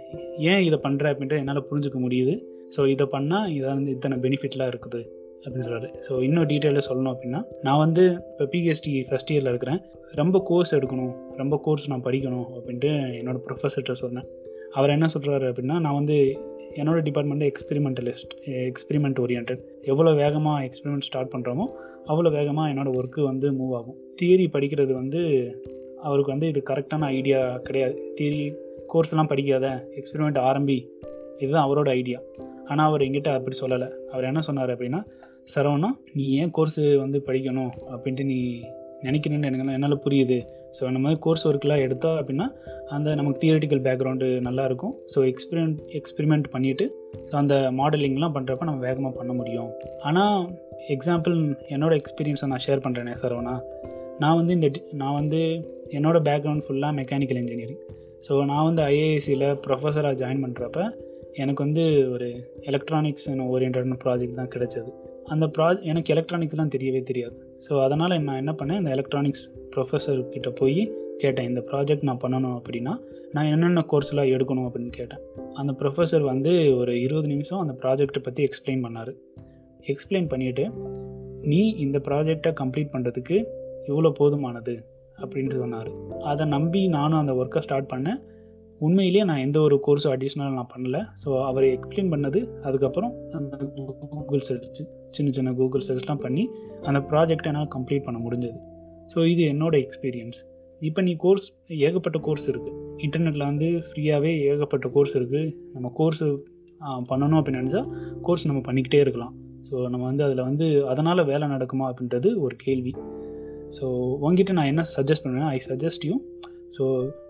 ஏன் இதை பண்ணுற அப்படின்ட்டு என்னால் புரிஞ்சுக்க முடியுது ஸோ இதை பண்ணால் இதை வந்து இத்தனை பெனிஃபிட்லாம் இருக்குது அப்படின்னு சொல்கிறாரு ஸோ இன்னும் டீட்டெயிலாக சொல்லணும் அப்படின்னா நான் வந்து இப்போ பிஹெச்டி ஃபஸ்ட் இயரில் இருக்கிறேன் ரொம்ப கோர்ஸ் எடுக்கணும் ரொம்ப கோர்ஸ் நான் படிக்கணும் அப்படின்ட்டு என்னோட ப்ரொஃபஸர்கிட்ட சொன்னேன் அவர் என்ன சொல்கிறாரு அப்படின்னா நான் வந்து என்னோட டிபார்ட்மெண்ட்டு எக்ஸ்பெரிமெண்டலிஸ்ட் எக்ஸ்பெரிமெண்ட் ஓரியன்ட் எவ்வளோ வேகமாக எக்ஸ்பெரிமெண்ட் ஸ்டார்ட் பண்ணுறோமோ அவ்வளோ வேகமாக என்னோடய ஒர்க்கு வந்து மூவ் ஆகும் தியரி படிக்கிறது வந்து அவருக்கு வந்து இது கரெக்டான ஐடியா கிடையாது தியரி கோர்ஸ்லாம் படிக்காத எக்ஸ்பெரிமெண்ட் ஆரம்பி இதுதான் அவரோட ஐடியா ஆனால் அவர் எங்கிட்ட அப்படி சொல்லலை அவர் என்ன சொன்னார் அப்படின்னா சரவணா நீ ஏன் கோர்ஸு வந்து படிக்கணும் அப்படின்ட்டு நீ நினைக்கிறேன்னு எனக்கு என்னால் புரியுது ஸோ அந்த மாதிரி கோர்ஸ் ஒர்க்கெலாம் எடுத்தோம் அப்படின்னா அந்த நமக்கு தியரிட்டிக்கல் பேக்ரவுண்டு நல்லாயிருக்கும் ஸோ எக்ஸ்பெரிமெண்ட் எக்ஸ்பெரிமெண்ட் பண்ணிவிட்டு ஸோ அந்த மாடலிங்லாம் பண்ணுறப்ப நம்ம வேகமாக பண்ண முடியும் ஆனால் எக்ஸாம்பிள் என்னோடய எக்ஸ்பீரியன்ஸை நான் ஷேர் பண்ணுறேனே சரவணா நான் வந்து இந்த நான் வந்து என்னோடய பேக்ரவுண்ட் ஃபுல்லாக மெக்கானிக்கல் இன்ஜினியரிங் ஸோ நான் வந்து ஐஏஎஸ்சியில் ப்ரொஃபஸராக ஜாயின் பண்ணுறப்ப எனக்கு வந்து ஒரு எலக்ட்ரானிக்ஸ் ஓரியன்டான ப்ராஜெக்ட் தான் கிடைச்சது அந்த ப்ரா எனக்கு எலக்ட்ரானிக்ஸ்லாம் தெரியவே தெரியாது ஸோ அதனால் நான் என்ன பண்ணேன் இந்த எலக்ட்ரானிக்ஸ் ப்ரொஃபஸர்கிட்ட போய் கேட்டேன் இந்த ப்ராஜெக்ட் நான் பண்ணணும் அப்படின்னா நான் என்னென்ன கோர்ஸ்லாம் எடுக்கணும் அப்படின்னு கேட்டேன் அந்த ப்ரொஃபஸர் வந்து ஒரு இருபது நிமிஷம் அந்த ப்ராஜெக்டை பற்றி எக்ஸ்பிளைன் பண்ணார் எக்ஸ்பிளைன் பண்ணிவிட்டு நீ இந்த ப்ராஜெக்டை கம்ப்ளீட் பண்ணுறதுக்கு இவ்வளோ போதுமானது அப்படின்ட்டு சொன்னார் அதை நம்பி நானும் அந்த ஒர்க்கை ஸ்டார்ட் பண்ணேன் உண்மையிலேயே நான் எந்த ஒரு கோர்ஸும் அடிஷ்னலாக நான் பண்ணல ஸோ அவர் எக்ஸ்பிளைன் பண்ணது அதுக்கப்புறம் அந்த கூகுள் சர்ச் சின்ன சின்ன கூகுள் சர்ச்லாம் பண்ணி அந்த ப்ராஜெக்டை என்னால் கம்ப்ளீட் பண்ண முடிஞ்சது ஸோ இது என்னோட எக்ஸ்பீரியன்ஸ் இப்போ நீ கோர்ஸ் ஏகப்பட்ட கோர்ஸ் இருக்குது இன்டர்நெட்டில் வந்து ஃப்ரீயாகவே ஏகப்பட்ட கோர்ஸ் இருக்குது நம்ம கோர்ஸ் பண்ணணும் அப்படின்னு நினச்சா கோர்ஸ் நம்ம பண்ணிக்கிட்டே இருக்கலாம் ஸோ நம்ம வந்து அதில் வந்து அதனால் வேலை நடக்குமா அப்படின்றது ஒரு கேள்வி ஸோ உங்ககிட்ட நான் என்ன சஜஸ்ட் பண்ணுவேன் ஐ சஜஸ்ட் யூ ஸோ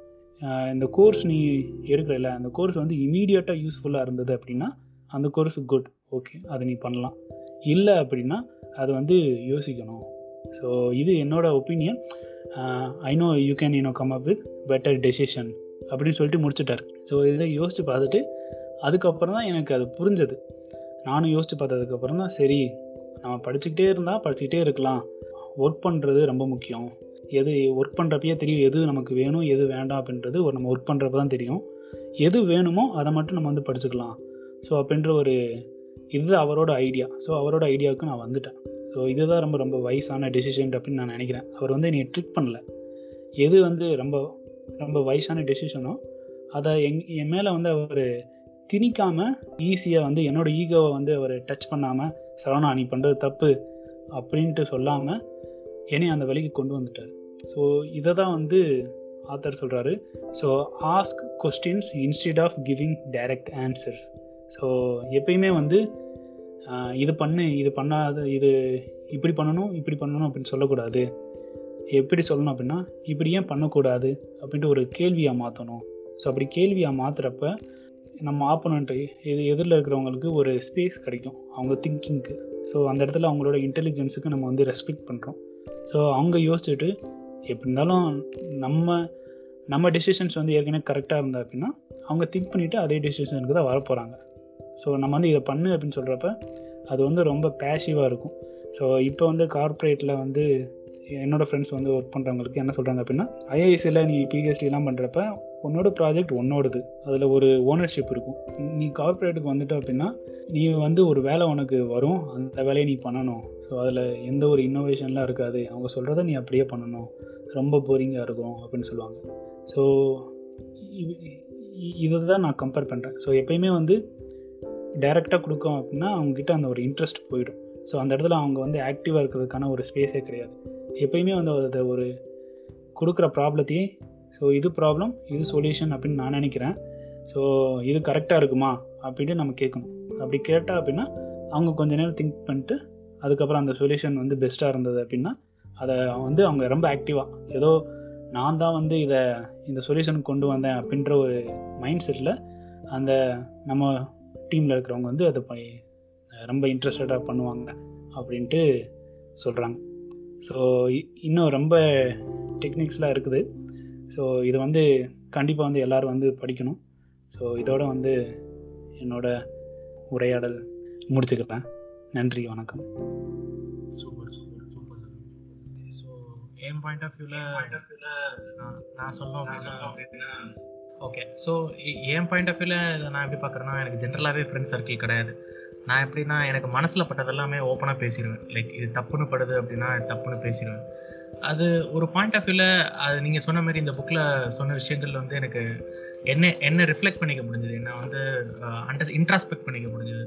இந்த கோர்ஸ் நீ எடுக்கிறல அந்த கோர்ஸ் வந்து இமீடியட்டாக யூஸ்ஃபுல்லாக இருந்தது அப்படின்னா அந்த கோர்ஸ் குட் ஓகே அதை நீ பண்ணலாம் இல்லை அப்படின்னா அது வந்து யோசிக்கணும் ஸோ இது என்னோட opinion I know you can you know come up with better decision அப்படின்னு சொல்லிட்டு முடிச்சுட்டார் ஸோ இதை யோசித்து பார்த்துட்டு அதுக்கப்புறம் தான் எனக்கு அது புரிஞ்சது நானும் யோசித்து பார்த்ததுக்கப்புறம் தான் சரி நம்ம படிச்சுக்கிட்டே இருந்தால் படிச்சுக்கிட்டே இருக்கலாம் ஒர்க் பண்ணுறது ரொம்ப முக்கியம் எது ஒர்க் பண்ணுறப்பயே தெரியும் எது நமக்கு வேணும் எது வேண்டாம் அப்படின்றது ஒரு நம்ம ஒர்க் பண்ணுறப்ப தான் தெரியும் எது வேணுமோ அதை மட்டும் நம்ம வந்து படிச்சுக்கலாம் ஸோ அப்படின்ற ஒரு இது அவரோட ஐடியா ஸோ அவரோட ஐடியாவுக்கு நான் வந்துட்டேன் ஸோ இதுதான் ரொம்ப ரொம்ப வயசான டெசிஷன் அப்படின்னு நான் நினைக்கிறேன் அவர் வந்து என்னை ட்ரிக் பண்ணல எது வந்து ரொம்ப ரொம்ப வயசான டெசிஷனோ அதை எங் என் மேலே வந்து அவர் திணிக்காமல் ஈஸியாக வந்து என்னோட ஈகோவை வந்து அவர் டச் பண்ணாமல் சரவணா நீ பண்ணுறது தப்பு அப்படின்ட்டு சொல்லாமல் என்னை அந்த வழிக்கு கொண்டு வந்துட்டார் ஸோ இதை தான் வந்து ஆத்தர் சொல்கிறாரு so ask questions instead of giving direct answers so எப்பயுமே வந்து இது பண்ணு இது பண்ணாத இது இப்படி பண்ணணும் இப்படி பண்ணணும் அப்படின்னு சொல்லக்கூடாது எப்படி சொல்லணும் அப்படின்னா இப்படி ஏன் பண்ணக்கூடாது அப்படின்ட்டு ஒரு கேள்வியாக மாற்றணும் ஸோ அப்படி கேள்வியாக மாற்றுறப்ப நம்ம ஆப்போனண்ட்டு இது எதிரில் இருக்கிறவங்களுக்கு ஒரு ஸ்பேஸ் கிடைக்கும் அவங்க திங்கிங்க்கு ஸோ அந்த இடத்துல அவங்களோட இன்டெலிஜென்ஸுக்கு நம்ம வந்து ரெஸ்பெக்ட் பண்ணுறோம் ஸோ அவங்க யோசிச்சுட்டு எப்படி இருந்தாலும் நம்ம நம்ம டெசிஷன்ஸ் வந்து ஏற்கனவே கரெக்டாக இருந்தா அப்படின்னா அவங்க திங்க் பண்ணிவிட்டு அதே டெசிஷனுக்கு தான் வரப்போகிறாங்க ஸோ நம்ம வந்து இதை பண்ணு அப்படின்னு சொல்கிறப்ப அது வந்து ரொம்ப பேஷிவாக இருக்கும் ஸோ இப்போ வந்து கார்ப்பரேட்டில் வந்து என்னோடய ஃப்ரெண்ட்ஸ் வந்து ஒர்க் பண்ணுறவங்களுக்கு என்ன சொல்கிறாங்க அப்படின்னா ஐஐசியில் நீ பிஹெச்டிலாம் பண்ணுறப்ப உன்னோட ப்ராஜெக்ட் உன்னோடது அதில் ஒரு ஓனர்ஷிப் இருக்கும் நீ கார்ப்பரேட்டுக்கு வந்துட்ட அப்படின்னா நீ வந்து ஒரு வேலை உனக்கு வரும் அந்த வேலையை நீ பண்ணணும் ஸோ அதில் எந்த ஒரு இன்னோவேஷன்லாம் இருக்காது அவங்க சொல்கிறத நீ அப்படியே பண்ணணும் ரொம்ப போரிங்காக இருக்கும் அப்படின்னு சொல்லுவாங்க ஸோ இதை தான் நான் கம்பேர் பண்ணுறேன் ஸோ எப்பயுமே வந்து டைரெக்டாக கொடுக்கும் அப்படின்னா அவங்ககிட்ட அந்த ஒரு இன்ட்ரெஸ்ட் போயிடும் ஸோ அந்த இடத்துல அவங்க வந்து ஆக்டிவாக இருக்கிறதுக்கான ஒரு ஸ்பேஸே கிடையாது எப்பயுமே வந்து அதை ஒரு கொடுக்குற ப்ராப்ளத்தையே ஸோ இது ப்ராப்ளம் இது சொல்யூஷன் அப்படின்னு நான் நினைக்கிறேன் ஸோ இது கரெக்டாக இருக்குமா அப்படின்ட்டு நம்ம கேட்கணும் அப்படி கேட்டால் அப்படின்னா அவங்க கொஞ்ச நேரம் திங்க் பண்ணிட்டு அதுக்கப்புறம் அந்த சொல்யூஷன் வந்து பெஸ்ட்டாக இருந்தது அப்படின்னா அதை வந்து அவங்க ரொம்ப ஆக்டிவாக ஏதோ நான் தான் வந்து இதை இந்த சொல்யூஷன் கொண்டு வந்தேன் அப்படின்ற ஒரு மைண்ட் செட்டில் அந்த நம்ம டீமில் இருக்கிறவங்க வந்து அதை ரொம்ப இன்ட்ரெஸ்டடாக பண்ணுவாங்க அப்படின்ட்டு சொல்கிறாங்க ஸோ இன்னும் ரொம்ப டெக்னிக்ஸ்லாம் இருக்குது ஸோ இது வந்து கண்டிப்பாக வந்து எல்லோரும் வந்து படிக்கணும் ஸோ இதோட வந்து என்னோட உரையாடல் முடிச்சுக்கிறேன் நன்றி வணக்கம் சூப்பர் சூப்பர் சூப்பர் ஸோ என் பாயிண்ட் ஆஃப் வியூவில் நான் சொல்லணும் அப்படின்னா ஓகே ஸோ என் பாயிண்ட் ஆஃப் வியூவில் நான் எப்படி பார்க்குறேன்னா எனக்கு ஜென்ரலாகவே ஃப்ரெண்ட்ஸ் சர்க்கிள் கிடையாது நான் எப்படின்னா எனக்கு மனசில் பட்டது எல்லாமே ஓப்பனாக பேசிடுவேன் லைக் இது தப்புன்னு படுது அப்படின்னா தப்புன்னு பேசிடுவேன் அது ஒரு பாயிண்ட் ஆஃப் வியூவில் அது நீங்கள் சொன்ன மாதிரி இந்த புக்கில் சொன்ன விஷயங்கள் வந்து எனக்கு என்ன என்ன ரிஃப்ளெக்ட் பண்ணிக்க முடிஞ்சது என்ன வந்து அண்டர் இன்ட்ராஸ்பெக்ட் பண்ணிக்க முடிஞ்சது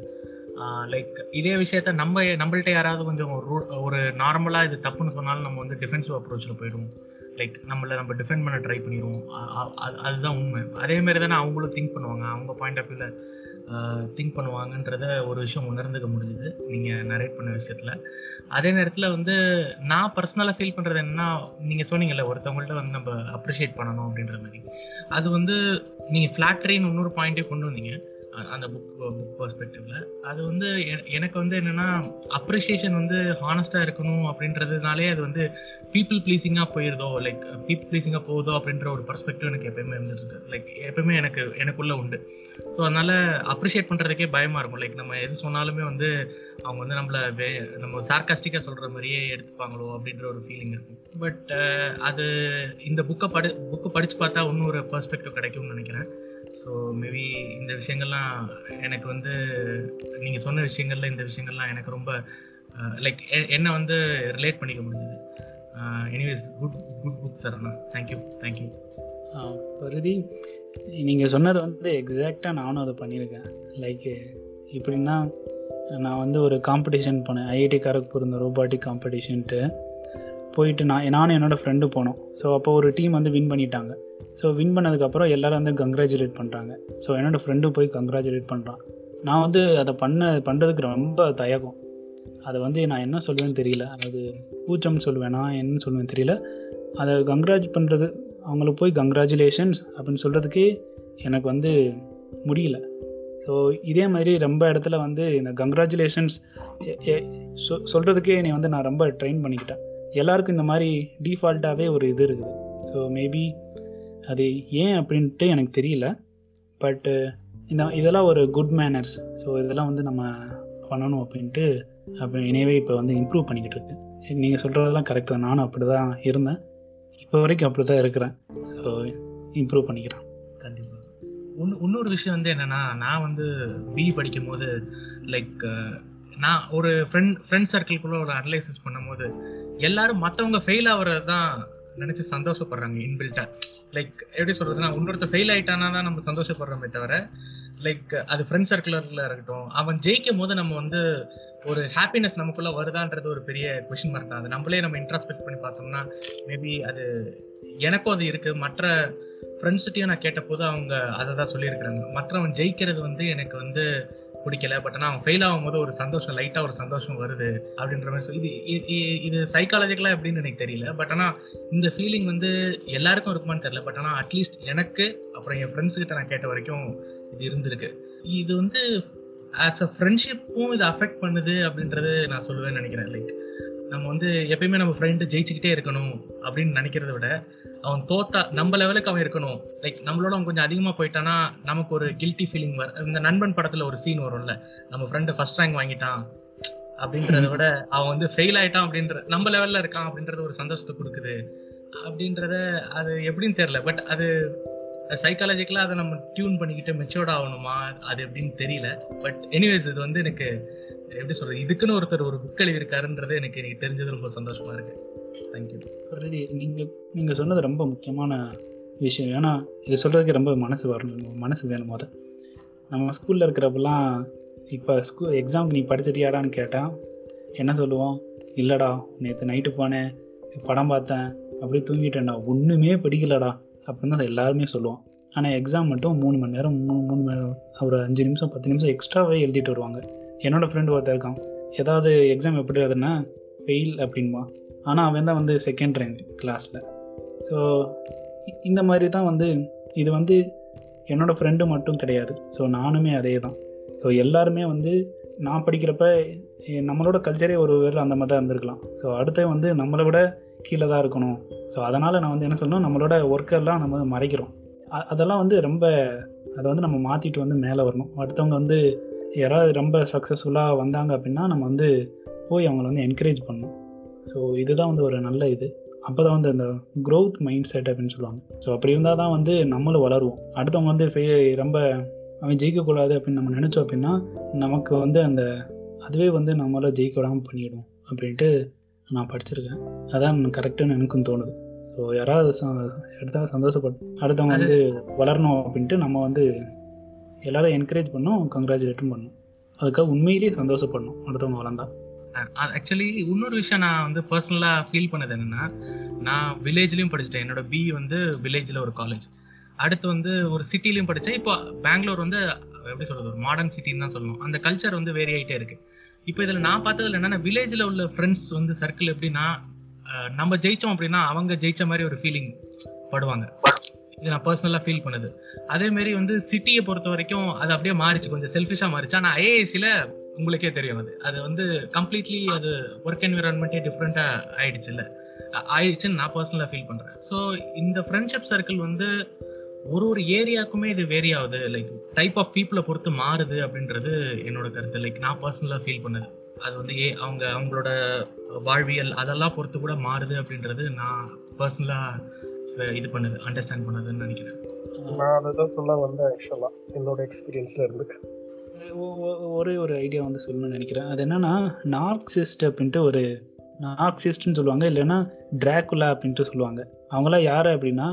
லைக் இதே விஷயத்த நம்ம நம்மள்ட்ட யாராவது கொஞ்சம் ஒரு ஒரு நார்மலாக இது தப்புன்னு சொன்னாலும் நம்ம வந்து டிஃபென்சிவ் அப்ரோச்சில் போயிடுவோம் லைக் நம்மளை நம்ம டிஃபெண்ட் பண்ண ட்ரை பண்ணிடுவோம் அதுதான் உண்மை அதே மாதிரி தானே அவங்களும் திங்க் பண்ணுவாங்க அவங்க பாயிண்ட் ஆஃப் வியூவில் திங்க் பண்ணுவாங்கன்றத ஒரு விஷயம் உணர்ந்துக்க முடிஞ்சுது நீங்கள் நரேட் பண்ண விஷயத்தில் அதே நேரத்தில் வந்து நான் பர்சனலாக ஃபீல் பண்ணுறது என்னன்னா நீங்கள் சொன்னீங்கல்ல ஒருத்தவங்கள்ட்ட வந்து நம்ம அப்ரிஷியேட் பண்ணணும் அப்படின்ற மாதிரி அது வந்து நீங்கள் ஃப்ளாட்ரின்னு இன்னொரு பாயிண்ட்டே கொண்டு வந்தீங்க அந்த புக் புக் பர்ஸ்பெக்டிவ்ல அது வந்து எனக்கு வந்து என்னன்னா அப்ரிசியேஷன் வந்து ஹானஸ்டா இருக்கணும் அப்படின்றதுனாலே அது வந்து பீப்புள் ப்ளீஸிங்கா போயிருதோ லைக் பீப்புள் ப்ளீஸிங்கா போகுதோ அப்படின்ற ஒரு பர்ஸ்பெக்டிவ் எனக்கு எப்பயுமே இருந்துருக்கு லைக் எப்பயுமே எனக்கு எனக்குள்ள உண்டு ஸோ அதனால அப்ரிஷியேட் பண்றதுக்கே பயமா இருக்கும் லைக் நம்ம எது சொன்னாலுமே வந்து அவங்க வந்து நம்மள நம்ம சார்காஸ்டிக்கா சொல்ற மாதிரியே எடுத்துப்பாங்களோ அப்படின்ற ஒரு ஃபீலிங் இருக்கும் பட் அது இந்த புக்கை படி புக்கை படிச்சு பார்த்தா இன்னும் ஒரு பெர்ஸ்பெக்டிவ் கிடைக்கும்னு நினைக்கிறேன் ஸோ மேபி இந்த விஷயங்கள்லாம் எனக்கு வந்து நீங்கள் சொன்ன விஷயங்கள்ல இந்த விஷயங்கள்லாம் எனக்கு ரொம்ப லைக் என்ன வந்து ரிலேட் பண்ணிக்க முடிஞ்சது anyways good good book sir அண்ணா தேங்க்யூ தேங்க்யூ பருதி நீங்கள் சொன்னது வந்து எக்ஸாக்டாக நானும் அதை பண்ணியிருக்கேன் லைக் எப்படின்னா நான் வந்து ஒரு காம்படிஷன் போனேன் ஐஐடி காரக்பூர் இந்த ரோபாட்டிக் காம்படிஷன்ட்டு போயிட்டு நான் நானும் என்னோடய ஃப்ரெண்டு போனோம் ஸோ அப்போ ஒரு டீம் வந்து வின் பண்ணிட்டாங்க ஸோ வின் பண்ணதுக்கப்புறம் எல்லோரும் வந்து கங்க்ராச்சுலேட் பண்ணுறாங்க ஸோ என்னோடய ஃப்ரெண்டு போய் கங்க்ராச்சுலேட் பண்ணுறான் நான் வந்து அதை பண்ண பண்ணுறதுக்கு ரொம்ப தயக்கம் அதை வந்து நான் என்ன சொல்லுவேன்னு தெரியல அது பூச்சம்னு சொல்லுவேனா என்னன்னு சொல்லுவேன் தெரியல அதை கங்க்ராஜ் பண்ணுறது அவங்களுக்கு போய் கங்க்ராச்சுலேஷன்ஸ் அப்படின்னு சொல்கிறதுக்கே எனக்கு வந்து முடியல ஸோ இதே மாதிரி ரொம்ப இடத்துல வந்து இந்த கங்க்ராச்சுலேஷன்ஸ் சொல்கிறதுக்கே என்னை வந்து நான் ரொம்ப ட்ரெயின் பண்ணிக்கிட்டேன் எல்லாருக்கும் இந்த மாதிரி டிஃபால்ட்டாகவே ஒரு இது இருக்குது ஸோ மேபி அது ஏன் அப்படின்ட்டு எனக்கு தெரியல பட்டு இந்த இதெல்லாம் ஒரு குட் மேனர்ஸ் ஸோ இதெல்லாம் வந்து நம்ம பண்ணணும் அப்படின்ட்டு அப்போ இணையவே இப்போ வந்து இம்ப்ரூவ் பண்ணிக்கிட்டு இருக்கேன் நீங்கள் சொல்கிறதெல்லாம் கரெக்ட் தான் நானும் அப்படி தான் இருந்தேன் இப்போ வரைக்கும் அப்படி தான் இருக்கிறேன் ஸோ இம்ப்ரூவ் பண்ணிக்கிறேன் கண்டிப்பாக ஒன்று இன்னொரு விஷயம் வந்து என்னென்னா நான் வந்து பிஇ படிக்கும் போது லைக் நான் ஒரு ஃப்ரெண்ட் ஃப்ரெண்ட் சர்க்கிள்குள்ளே ஒரு அனலைசிஸ் பண்ணும்போது எல்லாரும் மற்றவங்க ஃபெயில் ஆகிறது தான் நினச்சி சந்தோஷப்படுறாங்க இன்பில்ட்டாக லைக் எப்படி சொல்றதுன்னா இன்னொருத்த ஃபெயில் ஆயிட்டானா தான் நம்ம சந்தோஷப்படுறோமே தவிர லைக் அது ஃப்ரெண்ட் சர்க்குலர்ல இருக்கட்டும் அவன் ஜெயிக்கும் போது நம்ம வந்து ஒரு ஹாப்பினஸ் நமக்குள்ள வருதான்றது ஒரு பெரிய கொஷின் மார்க் தான் அது நம்மளே நம்ம இன்ட்ராஸ்பெக்ட் பண்ணி பார்த்தோம்னா மேபி அது எனக்கும் அது இருக்கு மற்ற ஃப்ரெண்ட்ஸ்கிட்டையும் நான் கேட்ட போது அவங்க அதை தான் சொல்லியிருக்கிறாங்க மற்றவன் ஜெயிக்கிறது வந்து எனக்கு வந்து பிடிக்கல பட் ஆனால் அவன் ஃபெயில் ஆகும்போது ஒரு சந்தோஷம் லைட்டா ஒரு சந்தோஷம் வருது அப்படின்ற மாதிரி சொல்லி இது இ- இ- இது சைக்காலஜிக்கலா எப்படின்னு எனக்கு தெரியல பட் ஆனா இந்த ஃபீலிங் வந்து எல்லாருக்கும் இருக்குமான்னு தெரியல பட் ஆனா அட்லீஸ்ட் எனக்கு அப்புறம் என் ஃப்ரெண்ட்ஸ் கிட்ட நான் கேட்ட வரைக்கும் இது இருந்திருக்கு இது வந்து ஆஸ் அ ஃப்ரெண்ட்ஷிப்பும் இது அஃபெக்ட் பண்ணுது அப்படின்றது நான் சொல்லுவேன்னு நினைக்கிறேன் லைக் நம்ம வந்து எப்பயுமே நம்ம ஃப்ரெண்டு ஜெயிச்சுக்கிட்டே இருக்கணும் அப்படின்னு நினைக்கிறத விட அவன் தோத்தா நம்ம லெவலுக்கு அவன் இருக்கணும் லைக் நம்மளோட அவன் கொஞ்சம் அதிகமா போயிட்டானா நமக்கு ஒரு கில்ட்டி ஃபீலிங் வர இந்த நண்பன் படத்துல ஒரு சீன் வரும்ல நம்ம ஃப்ரெண்டு ஃபர்ஸ்ட் ரேங்க் வாங்கிட்டான் அப்படின்றத விட அவன் வந்து ஃபெயில் ஆயிட்டான் அப்படின்ற நம்ம லெவல்ல இருக்கான் அப்படின்றது ஒரு சந்தோஷத்தை கொடுக்குது அப்படின்றத அது எப்படின்னு தெரியல பட் அது சைக்காலஜிக்கலா அதை நம்ம டியூன் பண்ணிக்கிட்டு மெச்சூர்ட் ஆகணுமா அது எப்படின்னு தெரியல பட் எனிவேஸ் இது வந்து எனக்கு எப்படி சொல்றது இதுக்குன்னு ஒருத்தர் ஒரு புக் எழுதியிருக்காருன்றது எனக்கு எனக்கு தெரிஞ்சது ரொம்ப சந்தோஷமா இருக்கு தேங்க்யூ ஆல்ரெடி நீங்க நீங்க சொன்னது ரொம்ப முக்கியமான விஷயம் ஏன்னா இது சொல்றதுக்கு ரொம்ப மனசு வரணும் மனசு வேணும் முத நம்ம ஸ்கூல்ல இருக்கிறப்பெல்லாம் இப்போ ஸ்கூல் எக்ஸாமுக்கு நீ படிச்சிட்டியாடான்னு கேட்டா என்ன சொல்லுவோம் இல்லடா நேற்று நைட்டு போனேன் படம் பார்த்தேன் அப்படியே தூங்கிட்டேன்டா ஒண்ணுமே படிக்கலடா அப்படின்னு தான் எல்லாருமே சொல்லுவோம் ஆனா எக்ஸாம் மட்டும் மூணு மணி நேரம் மூணு மூணு மணி நேரம் ஒரு அஞ்சு நிமிஷம் பத்து நிமிஷம் எக்ஸ்ட்ராவே எழுதிட்டு வருவாங்க என்னோட ஃப்ரெண்டு ஒருத்தர் இருக்கான் ஏதாவது எக்ஸாம் எப்படி எழுதுனா ஃபெயில் அப்படின்பா ஆனால் அவன் தான் வந்து செகண்ட் ரேங்க் கிளாஸில் ஸோ இந்த மாதிரி தான் வந்து இது வந்து என்னோட ஃப்ரெண்டு மட்டும் கிடையாது ஸோ நானுமே அதே தான் ஸோ எல்லாருமே வந்து நான் படிக்கிறப்ப எ- நம்மளோட கல்ச்சரே ஒரு வேளை அந்த மாதிரி தான் இருந்திருக்கலாம் ஸோ அடுத்து வந்து நம்மளை விட கீழே தான் இருக்கணும் ஸோ அதனால் நான் வந்து என்ன சொல்லணும் நம்மளோட ஒர்க்கெல்லாம் நம்ம வந்து மறைக்கிறோம் அ- அதெல்லாம் வந்து ரொம்ப அதை வந்து நம்ம மாற்றிட்டு வந்து மேலே வரணும் அடுத்தவங்க வந்து யாராவது ரொம்ப சக்ஸஸ்ஃபுல்லாக வந்தாங்க அப்படின்னா நம்ம வந்து போய் அவங்கள வந்து என்கரேஜ் பண்ணணும் ஸோ இதுதான் வந்து ஒரு நல்ல இது அப்போ தான் வந்து அந்த growth மைண்ட் செட் அப்படின்னு சொல்லுவாங்க ஸோ அப்படி இருந்தால் தான் வந்து நம்மளும் வளருவோம் அடுத்தவங்க வந்து ஃபெயில் ரொம்ப அவன் ஜெயிக்கக்கூடாது அப்படின்னு நம்ம நினச்சோம் அப்படின்னா நமக்கு வந்து அந்த அதுவே வந்து நம்மள ஜெயிக்க விடாமல் பண்ணிடும் அப்படின்ட்டு நான் படிச்சிருக்கேன் அதான் கரெக்டுன்னு எனக்கும் தோணுது ஸோ யாராவது ச- எடுத்தா சந்தோஷப்பட்டு அடுத்தவங்க வந்து வளரணும் அப்படின்ட்டு நம்ம வந்து எல்லாரும் என்கரேஜ் பண்ணோம் கங்க்ராச்சுலேட்டும் பண்ணணும் அதுக்காக உண்மையிலேயே சந்தோஷப்படணும் அடுத்தவங்க வளர்ந்தா ஆக்சுவலி இன்னொரு விஷயம் நான் வந்து பர்சனலா ஃபீல் பண்ணது என்னன்னா நான் வில்லேஜ்லயும் படிச்சிட்டேன் என்னோட பி வந்து வில்லேஜ்ல ஒரு காலேஜ் அடுத்து வந்து ஒரு சிட்டிலையும் படிச்சேன் இப்போ பெங்களூர் வந்து எப்படி சொல்றது ஒரு மாடர்ன் சிட்டின்னு தான் சொல்லணும் அந்த கல்ச்சர் வந்து வேரி ஆயிட்டே இருக்கு இப்போ இதுல நான் பார்த்ததுல என்னன்னா வில்லேஜ்ல உள்ள ஃப்ரெண்ட்ஸ் வந்து சர்க்கிள் எப்படின்னா அஹ், நம்ம ஜெயிச்சோம் அப்படின்னா அவங்க ஜெயிச்ச மாதிரி ஒரு ஃபீலிங் படுவாங்க இது நான் பர்சனலா ஃபீல் பண்ணுது அதே மாதிரி வந்து சிட்டியை பொறுத்த வரைக்கும் அது அப்படியே மாறிச்சு கொஞ்சம் செல்ஃபிஷா மாறிச்சு ஆனா ஐஏஎஸ்சில உங்களுக்கே தெரியும் அது அது வந்து கம்ப்ளீட்லி அது ஒர்க் என்விரான்மெண்ட்டே டிஃப்ரெண்டா ஆயிடுச்சு இல்ல ஆயிடுச்சுன்னு நான் பர்சனலா ஃபீல் பண்றேன் ஸோ இந்த ஃப்ரெண்ட்ஷிப் சர்க்கிள் வந்து ஒரு ஒரு ஏரியாக்குமே இது வேரி ஆகுது லைக் டைப் ஆஃப் பீப்புளை பொறுத்து மாறுது அப்படின்றது என்னோட கருத்து லைக் நான் பர்சனலா ஃபீல் பண்ணது அது வந்து ஏ அவங்க அவங்களோட வாழ்வியல் அதெல்லாம் பொறுத்து கூட மாறுது அப்படின்றது நான் பர்சனலா இது பண்ணுது அண்டர்ஸ்டாண்ட் பண்ணதுன்னு நினைக்கிறேன் நான் அதை தான் சொல்ல வந்தேன் ஆக்சுவலா என்னோட எக்ஸ்பீரியன்ஸ்ல இருந்து ஒ- ஒ- ஒரே ஒரு ஐடியா வந்து சொல்லணும்னு நினைக்கிறேன் அது என்னன்னா நார்க்சிஸ்ட் அப்படின்ட்டு ஒரு நார்க்சிஸ்ட்னு சொல்லுவாங்க இல்லைன்னா டிராகுலா அப்படின்ட்டு சொல்லுவாங்க அவங்களாம் யார் அப்படின்னா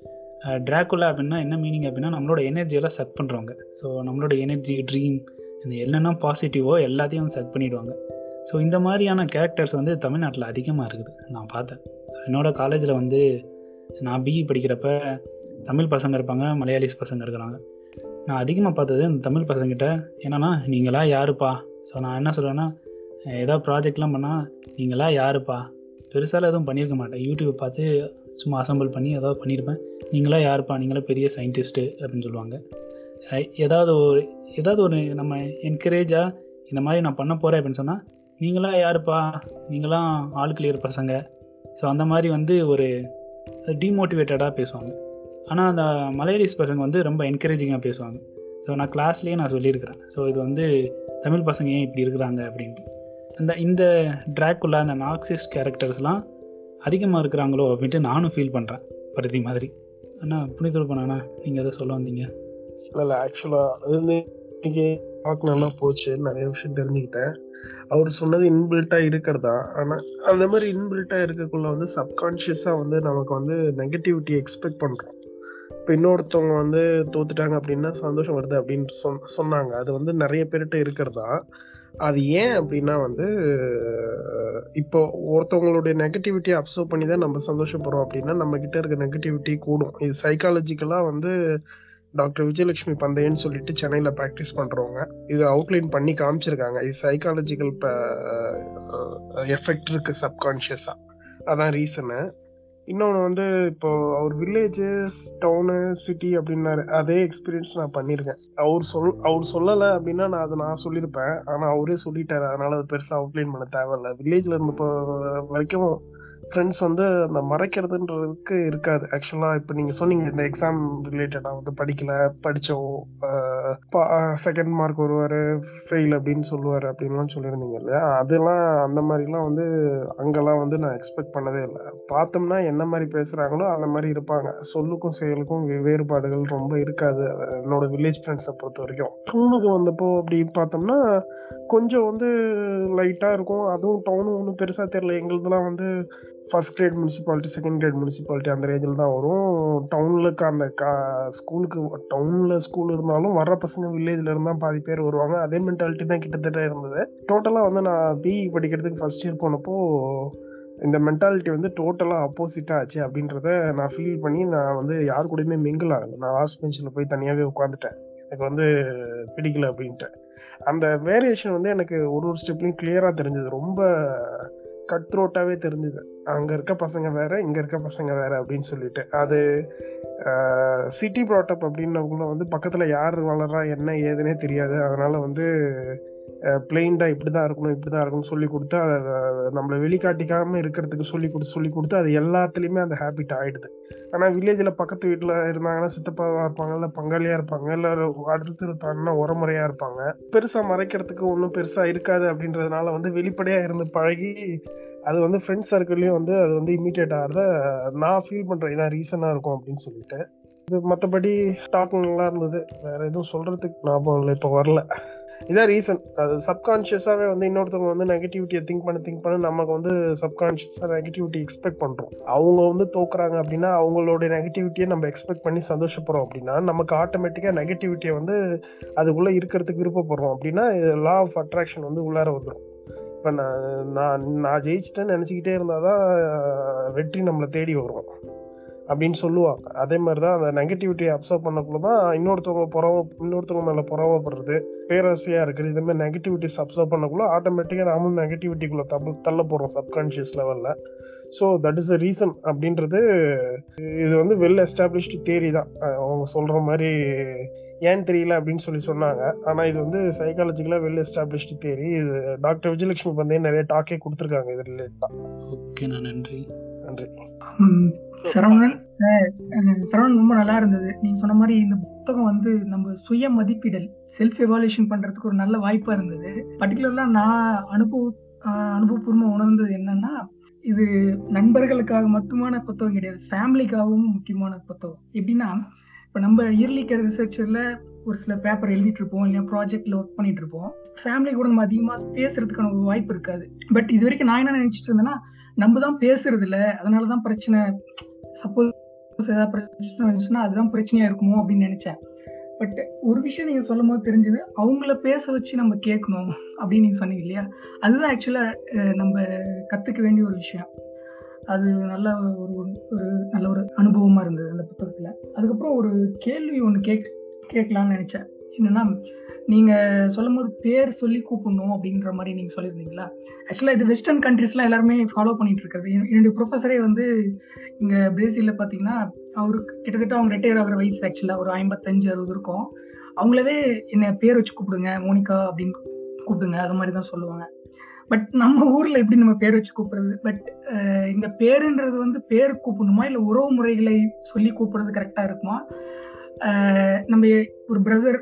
டிராகுலா அப்படின்னா என்ன மீனிங் அப்படின்னா நம்மளோட எனர்ஜியெல்லாம் சக் பண்ணுறவங்க ஸோ நம்மளோட எனர்ஜி ட்ரீம் இந்த என்னென்ன பாசிட்டிவோ எல்லாத்தையும் சக் பண்ணிடுவாங்க ஸோ இந்த மாதிரியான கேரக்டர்ஸ் வந்து தமிழ்நாட்டில் அதிகமாக இருக்குது நான் பார்த்தேன் ஸோ என்னோட காலேஜில் வந்து நான் பிஇ படிக்கிறப்ப தமிழ் பசங்க இருப்பாங்க மலையாளிஸ் பசங்க இருக்கிறாங்க நான் அதிகமாக பார்த்தது இந்த தமிழ் பசங்கிட்ட என்னன்னா நீங்களா யாருப்பா ஸோ நான் என்ன சொல்லுவேன்னா அஹ் ஏதாவது ப்ராஜெக்ட்லாம் பண்ணால் நீங்களா யாருப்பா பெருசாலாம் எதுவும் பண்ணியிருக்க மாட்டேன் யூடியூப் பார்த்து சும்மா அசம்பிள் பண்ணி ஏதாவது பண்ணியிருப்பேன் நீங்களா யாருப்பா நீங்களா பெரிய சயின்டிஸ்ட்டு அப்படின்னு சொல்லுவாங்க அஹ் ஏதாவது ஒரு ஏதாவது ஒரு நம்ம என்கரேஜாக இந்த மாதிரி நான் பண்ண போகிறேன் அப்படின்னு சொன்னால் நீங்களா யாருப்பா நீங்களாம் ஆள் கிளியர் பசங்க ஸோ அந்த மாதிரி வந்து ஒரு டிமோட்டிவேட்டடாக பேசுவாங்க ஆனால் அந்த மலையாளிஸ் பசங்க வந்து ரொம்ப என்கரேஜிங்காக பேசுவாங்க ஸோ நான் கிளாஸ்லேயே நான் சொல்லியிருக்கிறேன் ஸோ இது வந்து தமிழ் பசங்க ஏன் இப்படி இருக்கிறாங்க அப்படின்ட்டு அந்த இந்த ட்ராக்குள்ள அந்த நாக்சிஸ்ட் கேரக்டர்ஸ்லாம் அதிகமாக இருக்கிறாங்களோ அப்படின்ட்டு நானும் ஃபீல் பண்ணுறேன் பருதி மாதிரி அண்ணா புனிதல் பண்ணாண்ணா நீங்கள் எதை சொல்ல வந்தீங்க இல்ல இல்ல ஆக்சுவலா அது வந்து இன்னைக்கு பார்க்க நல்லா போச்சு நிறைய விஷயம் தெரிஞ்சுக்கிட்டேன் அவர் சொன்னது இன்பில்ட்டா இருக்கிறதா ஆனா அந்த மாதிரி இன்பில்ட்டா இருக்கக்குள்ள வந்து சப்கான்ஷியஸா வந்து நமக்கு வந்து நெகட்டிவிட்டி எக்ஸ்பெக்ட் பண்றோம் இப்போ இன்னொருத்தவங்க வந்து தோத்துட்டாங்க அப்படின்னா சந்தோஷம் வருது அப்படின்னு சொன் சொன்னாங்க அது வந்து நிறைய பேர்கிட்ட இருக்கிறதா அது ஏன் அப்படின்னா வந்து அஹ், இப்போ ஒருத்தவங்களுடைய நெகட்டிவிட்டியை அப்சர்வ் பண்ணி தான் நம்ம சந்தோஷப்படுறோம் அப்படின்னா நம்ம கிட்ட இருக்க நெகட்டிவிட்டி கூடும் இது சைக்காலஜிக்கலா வந்து டாக்டர் விஜயலட்சுமி பந்தயன்னு சொல்லிட்டு சென்னையில ப்ராக்டிஸ் பண்றவங்க இது அவுட்லைன் பண்ணி காமிச்சிருக்காங்க இது சைக்காலஜிக்கல் எஃபெக்ட் இருக்கு சப்கான்ஷியஸா அதான் ரீசனு இன்னொன்று வந்து இப்போ அவர் வில்லேஜ் டவுனு சிட்டி அப்படின்னாரு அதே எக்ஸ்பீரியன்ஸ் நான் பண்ணியிருக்கேன் அவர் சொல் அவர் சொல்லலை அப்படின்னா நான் அதை நான் சொல்லியிருப்பேன் ஆனால் அவரே சொல்லிட்டாரு அதனால அது பெருசாக அவுட்லைன் பண்ண தேவையில்ல வில்லேஜ்ல இருந்த வரைக்கும் ஃப்ரெண்ட்ஸ் வந்து அந்த மறைக்கிறதுன்றதுக்கு இருக்காது ஆக்சுவலா இப்போ நீங்க சொன்னீங்க இந்த எக்ஸாம் ரிலேட்டடா வந்து படிக்கல படிச்சோம் செகண்ட் மார்க் வருவாரு ஃபெயில் அப்படின்னு சொல்லுவாரு அப்படின்லாம் சொல்லியிருந்தீங்க இல்லையா அதெல்லாம் அந்த மாதிரிலாம் வந்து அங்கெல்லாம் வந்து நான் எக்ஸ்பெக்ட் பண்ணதே இல்லை பார்த்தோம்னா என்ன மாதிரி பேசுறாங்களோ அந்த மாதிரி இருப்பாங்க சொல்லுக்கும் செயலுக்கும் வே- வேறுபாடுகள் ரொம்ப இருக்காது என்னோட வில்லேஜ் ஃப்ரெண்ட்ஸை பொறுத்த வரைக்கும் டவுனுக்கு வந்தப்போ அப்படி பார்த்தோம்னா கொஞ்சம் வந்து லைட்டா இருக்கும் அதுவும் டவுனும் ஒன்றும் பெருசா தெரியல எங்களுதுலாம் வந்து first grade municipality second grade municipality அந்த ரேஞ்சில் தான் வரும் டவுனுக்கு அந்த கா ஸ்கூலுக்கு டவுன்ல ஸ்கூல் இருந்தாலும் வர்ற பசங்க வில்லேஜ்ல இருந்தா பாதி பேர் வருவாங்க அதே மென்டாலிட்டி தான் கிட்டத்தட்ட இருந்தது டோட்டலா வந்து நான் பிஇ படிக்கிறதுக்கு ஃபர்ஸ்ட் இயர் போனப்போ இந்த மென்டாலிட்டி வந்து டோட்டலா ஆப்போசிட்டா ஆச்சு அப்படின்றத நான் ஃபீல் பண்ணி நான் வந்து யார் கூடயுமே மிங்கிள் ஆகல நான் லாஸ்ட் பெஞ்சில் போய் தனியாவே உட்காந்துட்டேன் எனக்கு வந்து பிடிக்கல அப்படின்ட்டு அந்த வேரியேஷன் வந்து எனக்கு ஒரு ஒரு ஸ்டெப்லையும் கிளியரா தெரிஞ்சது ரொம்ப கட் த்ரோட்டாவே தெரிஞ்சது அங்க இருக்க பசங்க வேற இங்க இருக்க பசங்க வேற அப்படின்னு சொல்லிட்டு அது சிட்டி ப்ராட்டப் அப்படின்னவங்கள வந்து பக்கத்துல யார் வளர்றா என்ன ஏதுன்னே தெரியாது அதனால வந்து பிளெயின்டா இப்படிதான் இருக்கணும் இப்படிதான் இருக்கணும்னு சொல்லி கொடுத்து அதை நம்மளை வெளிக்காட்டிக்காம இருக்கிறதுக்கு சொல்லி கொடுத்து சொல்லி கொடுத்து அது எல்லாத்துலயுமே அந்த ஹேபிட் ஆயிடுது ஆனா வில்லேஜ்ல பக்கத்து வீட்டுல இருந்தாங்கன்னா சித்தப்பாவா இருப்பாங்க இல்ல பங்காளியா இருப்பாங்க இல்ல அடுத்து தாண்டினா உரமுறையா இருப்பாங்க பெருசா மறைக்கிறதுக்கு ஒன்றும் பெருசா இருக்காது அப்படின்றதுனால வந்து வெளிப்படையா இருந்து பழகி அது வந்து ஃப்ரெண்ட்ஸ் சர்க்கிள்லயும் வந்து அது வந்து இமீடியட் ஆகிறத நான் ஃபீல் பண்றேன் இதான் ரீசனா இருக்கும் அப்படின்னு சொல்லிட்டு இது மற்றபடி டாக் நல்லா இருந்தது வேற எதுவும் சொல்றதுக்கு ஞாபகம் இல்லை இப்போ வரல இதான் ரீசன் அது சப்கான்ஷியஸாவே வந்து இன்னொருத்தவங்க வந்து நெகட்டிவிட்டியை திங்க் பண்ண திங்க் பண்ண நமக்கு வந்து சப்கான்ஷியஸா நெகட்டிவிட்டி எக்ஸ்பெக்ட் பண்றோம் அவங்க வந்து தோக்குறாங்க அப்படின்னா அவங்களோட நெகட்டிவிட்டியை நம்ம எக்ஸ்பெக்ட் பண்ணி சந்தோஷப்படுறோம் அப்படின்னா நமக்கு ஆட்டோமேட்டிக்கா நெகட்டிவிட்டியை வந்து அதுக்குள்ள இருக்கிறதுக்கு விருப்பப்படுறோம் அப்படின்னா லா ஆஃப் அட்ராக்ஷன் வந்து உள்ளார வந்துடும் இப்ப நான் நான் நான் ஜெயிச்சிட்டேன்னு நினைச்சுக்கிட்டே இருந்தாதான் வெற்றி நம்மளை தேடி வரும் அப்படின்னு சொல்லுவாங்க அதே மாதிரிதான் அந்த நெகட்டிவிட்டியை அப்சர்வ் பண்ணக்குள்ளதான் இன்னொருத்தவங்க புறவ இன்னொருத்தவங்க மேல புறவப்படுறது பேராசையா இருக்குது இதே மாதிரி நெகட்டிவிட்டிஸ் அப்சர்வ் பண்ணக்குள்ள ஆட்டோமேட்டிக்கா நாமும் நெகட்டிவிட்டிக்குள்ள தப்பு தள்ள போறோம் சப்கான்சியஸ் லெவல்ல so that is a reason அப்படின்றது இது வந்து வெல் எஸ்டாப்ளிஷ்டு தேரி தான் அவங்க சொல்ற மாதிரி ஏன் தெரியல அப்படின்னு சொல்லி சொன்னாங்க ஆனா இது வந்து சைக்காலஜிக்கலா வெல் எஸ்டாப்ளிஷ்டு தேரி இது டாக்டர் விஜயலட்சுமி பந்தே நிறைய டாக்கே கொடுத்துருக்காங்க இது ரிலேட்டா ஓகே நான் நன்றி நன்றி சரவணன் சரவணன் ரொம்ப நல்லா இருந்தது நீங்க சொன்ன மாதிரி இந்த புத்தகம் வந்து நம்ம சுய மதிப்பிடல் செல்ஃப் எவாலுவேஷன் பண்றதுக்கு ஒரு நல்ல வாய்ப்பா இருந்தது பர்டிகுலர்லா நான் அனுபவ அனுபவபூர்வமா உணர்ந்தது என்னன்னா இது நண்பர்களுக்காக மட்டுமான புத்தகம் கிடையாது ஃபேமிலிக்காகவும் முக்கியமான புத்தகம் எப்படின்னா இப்போ நம்ம இயர்லி கேர் ரிசர்ச்சர்ல ஒரு சில பேப்பர் எழுதிட்டு இருப்போம் இல்லையா ப்ராஜெக்ட்ல ஒர்க் பண்ணிட்டு இருப்போம் ஃபேமிலி கூட நம்ம அதிகமாக பேசுறதுக்கான ஒரு வாய்ப்பு இருக்காது பட் இது வரைக்கும் நான் என்ன நினைச்சிட்டு இருந்தேன்னா நம்ம தான் பேசுறது இல்ல அதனாலதான் பிரச்சனை சப்போஸ் ஏதாவது பிரச்சனை வந்துச்சுன்னா அதுதான் பிரச்சனையா இருக்குமோ அப்படின்னு நினைச்சேன் பட் ஒரு விஷயம் நீங்க சொல்லும் போது தெரிஞ்சது அவங்கள பேச வச்சு நம்ம கேட்கணும் அப்படின்னு நீங்க சொன்னீங்க இல்லையா அதுதான் ஆக்சுவலா நம்ம கத்துக்க வேண்டிய ஒரு விஷயம் அது நல்ல ஒரு ஒரு நல்ல ஒரு அனுபவமா இருந்தது அந்த புத்தகத்துல அதுக்கப்புறம் ஒரு கேள்வி ஒன்று கேக் கேட்கலாம்னு நினைச்சேன் என்னன்னா நீங்க சொல்லும் போது பேர் சொல்லி கூப்பிடணும் அப்படின்ற மாதிரி நீங்க சொல்லியிருந்தீங்களா ஆக்சுவலா இது வெஸ்டர்ன் கண்ட்ரிஸ்லாம் எல்லாருமே ஃபாலோ பண்ணிட்டு இருக்கிறது என்னுடைய ப்ரொஃபஸரே வந்து இங்க பிரேசில்ல பாத்தீங்கன்னா அவருக்கு கிட்டத்தட்ட அவங்க ரிட்டையர் ஆகிற வயசு ஆக்சுவலா ஒரு ஐம்பத்தஞ்சு அறுபது இருக்கும் அவங்களவே என்ன பேர் வச்சு கூப்பிடுங்க மோனிகா அப்படின்னு கூப்பிடுங்க அது மாதிரி தான் சொல்லுவாங்க பட் நம்ம ஊர்ல எப்படி நம்ம பேர் வச்சு கூப்பிடுறது பட் இந்த பேருன்றது வந்து பேர் கூப்பிடணுமா இல்ல உறவு முறைகளை சொல்லி கூப்பிடுறது கரெக்டா இருக்குமா நம்ம ஒரு பிரதர்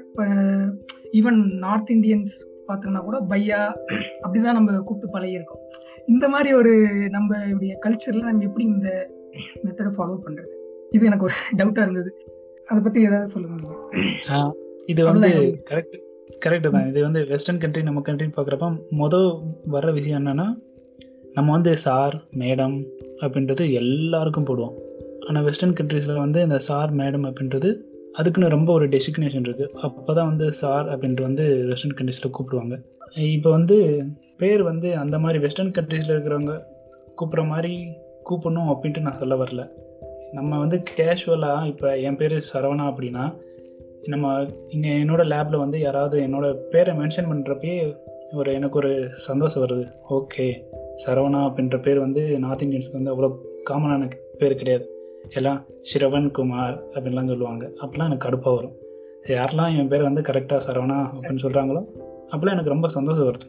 ஈவன் நார்த் இந்தியன்ஸ் பார்த்தோம்னா கூட பையா அப்படிதான் நம்ம கூப்பிட்டு பழகி இருக்கோம் இந்த மாதிரி ஒரு நம்ம இப்படிய கல்ச்சர்ல நம்ம எப்படி இந்த மெத்தடை ஃபாலோ பண்றது இது எனக்கு ஒரு டவுட்டா இருந்தது அதை பத்தி ஏதாவது சொல்லுங்க இது வந்து கரெக்ட் கரெக்ட் தான் இது வந்து வெஸ்டர்ன் கண்ட்ரி நம்ம கண்ட்ரின்னு பார்க்குறப்ப மொதல் வர்ற விஷயம் என்னன்னா நம்ம வந்து சார் மேடம் அப்படின்றது எல்லாருக்கும் போடுவோம் ஆனால் வெஸ்டர்ன் கண்ட்ரீஸில் வந்து இந்த சார் மேடம் அப்படின்றது அதுக்குன்னு ரொம்ப ஒரு டெசிக்னேஷன் இருக்குது அப்போ தான் வந்து சார் அப்படின்ட்டு வந்து வெஸ்டர்ன் கண்ட்ரீஸில் கூப்பிடுவாங்க இப்போ வந்து பேர் வந்து அந்த மாதிரி வெஸ்டர்ன் கண்ட்ரீஸில் இருக்கிறவங்க கூப்பிட்ற மாதிரி கூப்பிடணும் அப்படின்ட்டு நான் சொல்ல வரல நம்ம வந்து கேஷுவலாக இப்போ என் பேர் சரவணா அப்படின்னா நம்ம இங்கே என்னோட லேபில் வந்து யாராவது என்னோட பேரை மென்ஷன் பண்ணுறப்பயே ஒரு எனக்கு ஒரு சந்தோஷம் வருது ஓகே சரவணா அப்படின்ற பேர் வந்து நார்த் இந்தியன்ஸ்க்கு வந்து அவ்வளோ காமனான பேர் கிடையாது எல்லாம் ஸ்ரவன் குமார் அப்படின்லாம் சொல்லுவாங்க அப்போலாம் எனக்கு கடுப்பாக வரும் சரி, யாரெல்லாம் என் பேர் வந்து கரெக்டாக சரவணா அப்படின்னு சொல்கிறாங்களோ அப்போலாம் எனக்கு ரொம்ப சந்தோஷம் வருது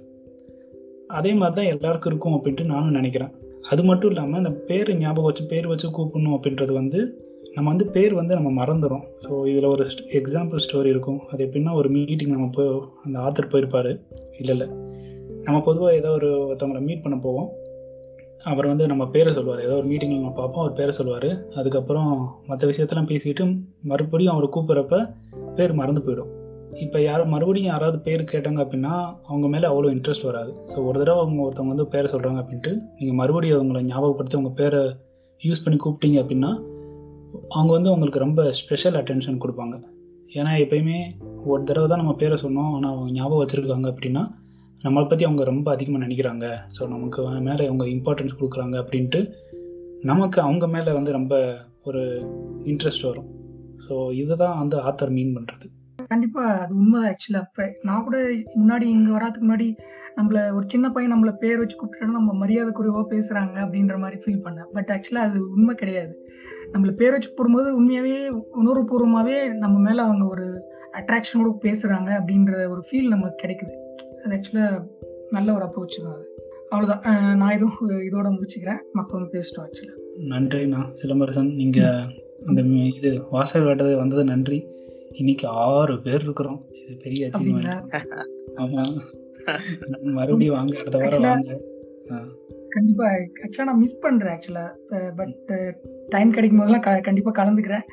அதே மாதிரி தான் எல்லாருக்கும் இருக்கும் அப்படின்ட்டு நானும் நினைக்கிறேன் அது மட்டும் இல்லாமல் இந்த பேர் ஞாபகம் வச்சு பேர் வச்சு கூப்பிடணும் அப்படின்றது வந்து நம்ம வந்து பேர் வந்து நம்ம மறந்துடும் ஸோ இதில் ஒரு எக்ஸாம்பிள் ஸ்டோரி இருக்கும் அது எப்படின்னா ஒரு மீட்டிங் நம்ம போய் அந்த ஆத்தர் போயிருப்பாரு இல்லை இல்லை நம்ம பொதுவாக ஏதோ ஒரு ஒருத்தவங்களை மீட் பண்ண போவோம் அவர் வந்து நம்ம பேரை சொல்லுவார் ஏதோ ஒரு மீட்டிங்கில் நம்ம பார்ப்போம் அவர் பேரை சொல்லுவார் அதுக்கப்புறம் மற்ற விஷயத்தெல்லாம் பேசிட்டு மறுபடியும் அவர் கூப்பிட்றப்ப பேர் மறந்து போயிடும் இப்போ யாரும் மறுபடியும் யாராவது பேர் கேட்டாங்க அப்படின்னா அவங்க மேலே அவ்வளோ இன்ட்ரெஸ்ட் வராது ஸோ ஒரு தடவை அவங்க ஒருத்தவங்க வந்து பேரை சொல்கிறாங்க அப்படின்ட்டு நீங்கள் மறுபடியும் அவங்கள ஞாபகப்படுத்தி உங்கள் பேரை யூஸ் பண்ணி கூப்பிட்டீங்க அப்படின்னா அவங்க வந்து உங்களுக்கு ரொம்ப ஸ்பெஷல் அட்டென்ஷன் கொடுப்பாங்க ஏன்னா எப்பயுமே ஒரு தடவை தான் நம்ம பேரை சொன்னோம் ஆனால் அவங்க ஞாபகம் வச்சுருக்காங்க அப்படின்னா நம்மளை பற்றி அவங்க ரொம்ப அதிகமாக நினைக்கிறாங்க ஸோ நமக்கு மேலே அவங்க இம்பார்ட்டன்ஸ் கொடுக்குறாங்க அப்படின்ட்டு நமக்கு அவங்க மேலே வந்து ரொம்ப ஒரு இன்ட்ரெஸ்ட் வரும் ஸோ இதுதான் அந்த ஆத்தர் மீன் பண்ணுறது கண்டிப்பா அது உண்மைதான் ஆக்சுவலா அப்ப நான் கூட முன்னாடி இங்க வராதுக்கு முன்னாடி நம்மள ஒரு சின்ன பையன் நம்மள பேர் வச்சு கூப்பிட்டா நம்ம மரியாதை குறைவா பேசுறாங்க அப்படின்ற மாதிரி ஃபீல் பண்ணேன் பட் ஆக்சுவலா அது உண்மை கிடையாது நம்மள பேர் வச்சு போடும்போது உண்மையாவே உணர்வுபூர்வமாவே நம்ம மேல அவங்க ஒரு அட்ராக்ஷனோட பேசுறாங்க அப்படின்ற ஒரு ஃபீல் நமக்கு கிடைக்குது அது ஆக்சுவலா நல்ல ஒரு அப்ரோச் தான் அது அவ்வளவுதான் அஹ் நான் இதுவும் இதோட முடிச்சுக்கிறேன் மற்றவங்க பேசிட்டோம் ஆக்சுவலா நன்றிண்ணா சிலம்பரசன் நீங்கள் இந்த மி- இது வாசல் வேட்டது வந்தது நன்றி இன்னைக்கு ஆறு பேர் இருக்கிறோம் இது பெரிய அச்சீவ்மெண்ட் அப்படிங்களா ஆமா மறுபடியும் வாங்க அடுத்த வாரம் Actually- வாங்க ஆ. கண்டிப்பா ஆக்சுவலா நான் மிஸ் பண்றேன் ஆக்சுவலா பட் டைம் கிடைக்கும் போதெல்லாம் க- கண்டிப்பா கலந்துக்கிறேன்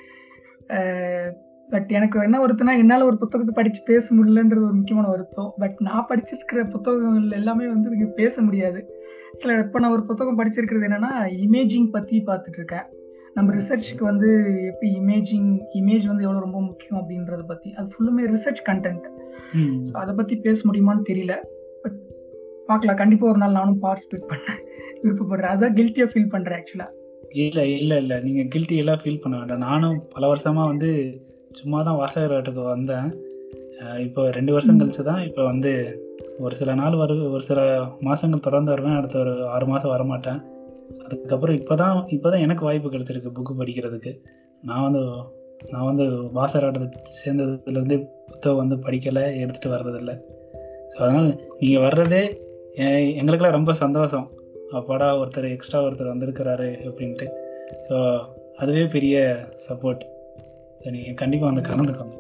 பட் எனக்கு என்ன வருத்தம்னா என்னால ஒரு புத்தகத்தை படிச்சு பேச முடியலன்றது ஒரு முக்கியமான வருத்தம் பட் நான் படிச்சிருக்கிற புத்தகங்கள் எல்லாமே வந்து நீங்க பேச முடியாது ஆக்சுவலா இப்ப நான் ஒரு புத்தகம் படிச்சிருக்கிறது என்னன்னா இமேஜிங் பத்தி பார்த்துட்டு இருக்கேன் நம்ம ரிசர்ச்சுக்கு வந்து எப்படி இமேஜிங் இமேஜ் வந்து எவ்வளவு ரொம்ப முக்கியம் அப்படின்றத பத்தி அது ஃபுல்லுமே ரிசர்ச் கண்டென்ட் ம். ஸோ அதை பத்தி பேச முடியுமான்னு தெரியல பட் பார்க்கலாம் கண்டிப்பா ஒரு நாள் நானும் பார்ட்டிசிபேட் பண்ண விருப்பப்படுறேன் அதான் கில்ட்டியா ஃபீல் பண்றேன் ஆக்சுவலா இல்ல இல்ல இல்ல நீங்க கில்ட்டி எல்லாம் ஃபீல் பண்ண வேண்டாம் நானும் பல வருஷமா வந்து சும்மா தான் வாசகராட்டுக்கு வந்தேன் அஹ் இப்போ ரெண்டு வருஷம் கழிச்சு தான் இப்போ வந்து ஒரு சில நாள் வரு ஒரு சில மாசங்கள் தொடர்ந்து வருவேன் அடுத்த ஒரு ஆறு மாசம் வரமாட்டேன் அதுக்கப்புறம் இப்போதான் இப்போதான் எனக்கு வாய்ப்பு கிடைச்சிருக்கு புக்கு படிக்கிறதுக்கு நான் வந்து நான் வந்து வாசகராட்டத்துக்கு சேர்ந்ததுலேருந்து புத்தகம் வந்து படிக்கலை எடுத்துட்டு வர்றதில்ல ஸோ அதனால் நீங்கள் வர்றதே எ- எங்களுக்கெல்லாம் ரொம்ப சந்தோஷம் அப்பாடா ஒருத்தர் எக்ஸ்ட்ரா ஒருத்தர் வந்திருக்கிறாரு அப்படின்ட்டு ஸோ அதுவே பெரிய சப்போர்ட் ஸோ நீங்கள் கண்டிப்பாக வந்து கலந்துக்கோங்க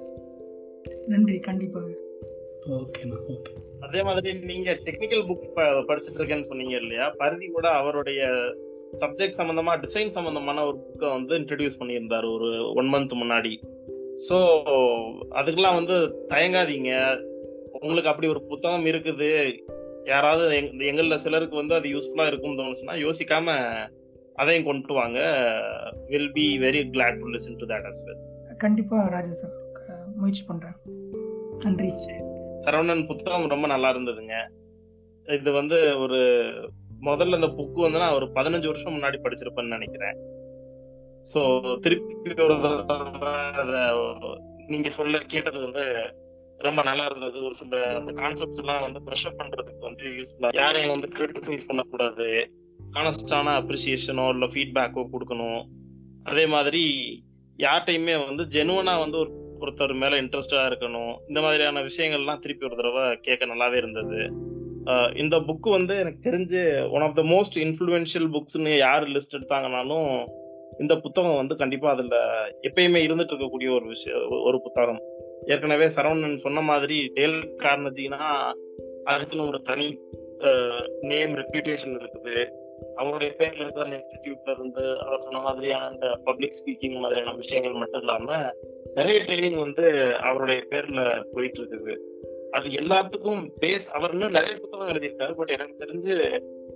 நன்றி கண்டிப்பாக ஓகேண்ணா ஓகே அதே மாதிரி நீங்க டெக்னிக்கல் புக் படிச்சுட்டு இருக்கேன்னு சொன்னீங்க இல்லையா பருதி கூட அவருடைய சப்ஜெக்ட் சம்பந்தமா டிசைன் சம்பந்தமான ஒரு புக்கை வந்து இன்ட்ரடியூஸ் பண்ணியிருந்தாரு ஒரு ஒன் மந்த் முன்னாடி ஸோ அதுக்கெல்லாம் வந்து தயங்காதீங்க உங்களுக்கு அப்படி ஒரு புத்தகம் இருக்குது யாராவது எங்க- எங்கள்ல சிலருக்கு வந்து அது யூஸ்ஃபுல்லா இருக்கும்னு தோணுச்சுன்னா யோசிக்காம அதையும் கொண்டு வாங்க will be very glad to listen to that as well கண்டிப்பா ராஜா சார் முயற்சி பண்றேன் நன்றி சரவணன் புத்தகம் ரொம்ப நல்லா இருந்ததுங்க இது வந்து ஒரு முதல்ல இந்த புக் வந்து நான் ஒரு பதினஞ்சு வருஷம் முன்னாடி படிச்சிருப்பேன்னு நினைக்கிறேன் சோ திருப்பி ஒரு தடவை அத நீங்க சொல்ல கேட்டது வந்து ரொம்ப நல்லா இருந்தது ஒரு சில அந்த கான்செப்ட்ஸ் எல்லாம் வந்து ப்ரெஷர் பண்றதுக்கு வந்து யூஸ்ஃபுல்லா யாரையும் வந்து கிரிட்டிசைஸ் பண்ணக்கூடாது கான்ஸ்டான அப்ரிசியேஷனோ இல்ல ஃபீட்பேக்கோ கொடுக்கணும் அதே மாதிரி யார்கிட்டயுமே வந்து ஜெனுவனா வந்து ஒரு ஒருத்தர் மேல இன்ட்ரெஸ்டா இருக்கணும் இந்த மாதிரியான விஷயங்கள்லாம் திருப்பி ஒரு தடவை கேட்க நல்லாவே இருந்தது அஹ் இந்த புக் வந்து எனக்கு தெரிஞ்சு one of the most influential புக்ஸ்னு யார் லிஸ்ட் எடுத்தாங்கனாலும் இந்த புத்தகம் வந்து கண்டிப்பா அதுல எப்பயுமே இருந்துட்டு இருக்கக்கூடிய ஒரு விஷயம் ஒரு புத்தகம் ஏற்கனவே சரவணன் சொன்ன மாதிரி டேல் கார்னஜினா அதுக்குன்னு ஒரு தனி நேம் ரெப்யூட்டேஷன் இருக்குது அவருடைய பேர்ல இருக்கிற அந்த இன்ஸ்டிடியூட்ல இருந்து அவர் சொன்ன மாதிரியான அந்த பப்ளிக் ஸ்பீக்கிங் மாதிரியான விஷயங்கள் மட்டும் இல்லாம நிறைய ட்ரைனிங் வந்து அவருடைய பேர்ல போயிட்டு இருக்குது அது எல்லாத்துக்கும் பேஸ் அவர் இன்னும் நிறைய புத்தகம் எழுதியிருக்காரு பட் எனக்கு தெரிஞ்சு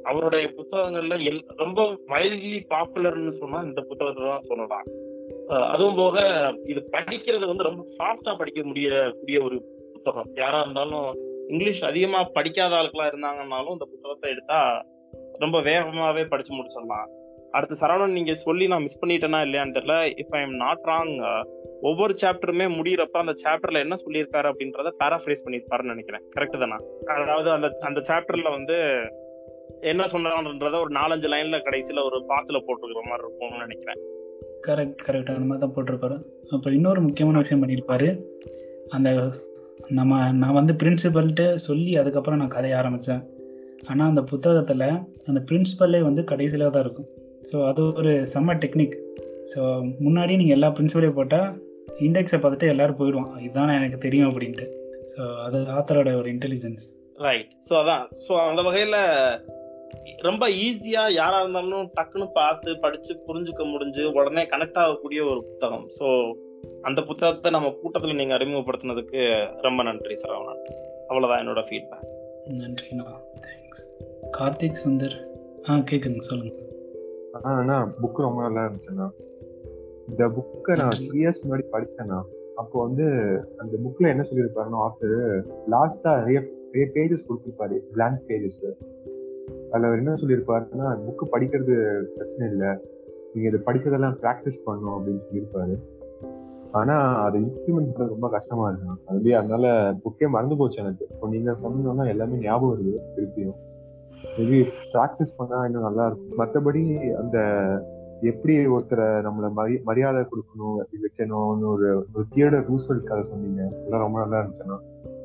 அவருடைய புத்தகங்கள்ல எல் ரொம்ப வைட்லி பாப்புலர்னு சொன்னா இந்த புத்தகத்தை தான் சொல்லலாம் அஹ் அதுவும் போக இது படிக்கிறது வந்து ரொம்ப ஃபாஸ்டா படிக்க முடிய கூடிய ஒரு புத்தகம் யாரா இருந்தாலும் இங்கிலீஷ் அதிகமா படிக்காத ஆட்களா இருந்தாங்கன்னாலும் இந்த புத்தகத்தை எடுத்தா ரொம்ப வேகமாவே படிச்சு முடிச்சிடலாம் அடுத்து சரவணன் நீங்க சொல்லி நான் மிஸ் பண்ணிட்டேனா இல்லையான்னு தெரியல if I am not wrong ஒவ்வொரு சாப்டருமே முடியிறப்ப அந்த சாப்டர்ல என்ன சொல்லியிருக்காரு அப்படின்றத பேராஃப்ரைஸ் பண்ணியிருப்பாருன்னு நினைக்கிறேன் கரெக்ட் தானா அதாவது அந்த அந்த சாப்டர்ல வந்து என்ன சொன்னான்றத ஒரு நாலஞ்சு லைன்ல கடைசியில ஒரு பாத்துல போட்டுக்கிற மாதிரி இருக்கும்னு நினைக்கிறேன் கரெக்ட் கரெக்ட் அந்த மாதிரி தான் போட்டிருப்பாரு அப்புறம் இன்னொரு முக்கியமான விஷயம் பண்ணியிருப்பாரு அந்த நம்ம நான் வந்து பிரின்சிபல்கிட்ட சொல்லி அதுக்கப்புறம் நான் கதைய ஆரம்பித்தேன் ஆனால் அந்த புத்தகத்தில் அந்த பிரின்சிபல்லே வந்து கடைசியில் தான் இருக்கும் ஸோ அது ஒரு செம்ம டெக்னிக் ஸோ முன்னாடி நீங்கள் எல்லா பிரின்சிபலையும் போட்டால் இண்டெக்ஸை பார்த்துட்டு எல்லாரும் போயிடுவான் இதுதான் எனக்கு தெரியும் அப்படின்ட்டு ஸோ அது ஆத்தரோட ஒரு இன்டெலிஜென்ஸ் ரைட் ஸோ அதான் ஸோ அந்த வகையில ரொம்ப ஈஸியா யாரா இருந்தாலும் டக்குன்னு பார்த்து படிச்சு புரிஞ்சுக்க முடிஞ்சு உடனே கனெக்ட் ஆகக்கூடிய ஒரு புத்தகம் ஸோ அந்த புத்தகத்தை நம்ம கூட்டத்துல நீங்க அறிமுகப்படுத்தினதுக்கு ரொம்ப நன்றி சரவணன் அவ்வளவுதான் என்னோட ஃபீட்பேக் நன்றிண்ணா தேங்க்ஸ் கார்த்திக் சுந்தர் ஆ கேட்குதுங்க சொல்லுங்க ஆனா புக் ரொம்ப நல்லா இருந்துச்சுண்ணா இந்த புக்கை நான் நன்றி. த்ரீ இயர்ஸ் முன்னாடி படிச்சேன்னா அப்போ வந்து அந்த புக்ல என்ன சொல்லியிருப்பாருன்னா ஆத்தர் லாஸ்டா நிறைய நிறைய பேஜஸ் கொடுத்திருப்பாரு blank பேஜஸ் அதுல அவர் என்ன சொல்லியிருப்பாருன்னா புக்கு படிக்கிறது பிரச்சனை இல்லை நீங்க இதை படிச்சதெல்லாம் ப்ராக்டிஸ் பண்ணணும் அப்படின்னு சொல்லியிருப்பாரு ஆனா அதை இம்ப்ளிமெண்ட் பண்றது ரொம்ப கஷ்டமா இருக்கு அதுலயே அதனால புக்கே மறந்து போச்சு எனக்கு இப்போ நீங்க சொன்னீங்கன்னா எல்லாமே ஞாபகம் வருது திருப்பியும் மேபி ப்ராக்டிஸ் பண்ணா இன்னும் நல்லா இருக்கும் மத்தபடி அந்த எப்படி ஒருத்தரை நம்மள மரி மரியாதை கொடுக்கணும் எப்படி வைக்கணும்னு ஒரு ஒரு தியேட்டர் ரூஸ்வெல்ட் கதை சொன்னீங்க அதெல்லாம் ரொம்ப நல்லா இருந்துச்சுன்னா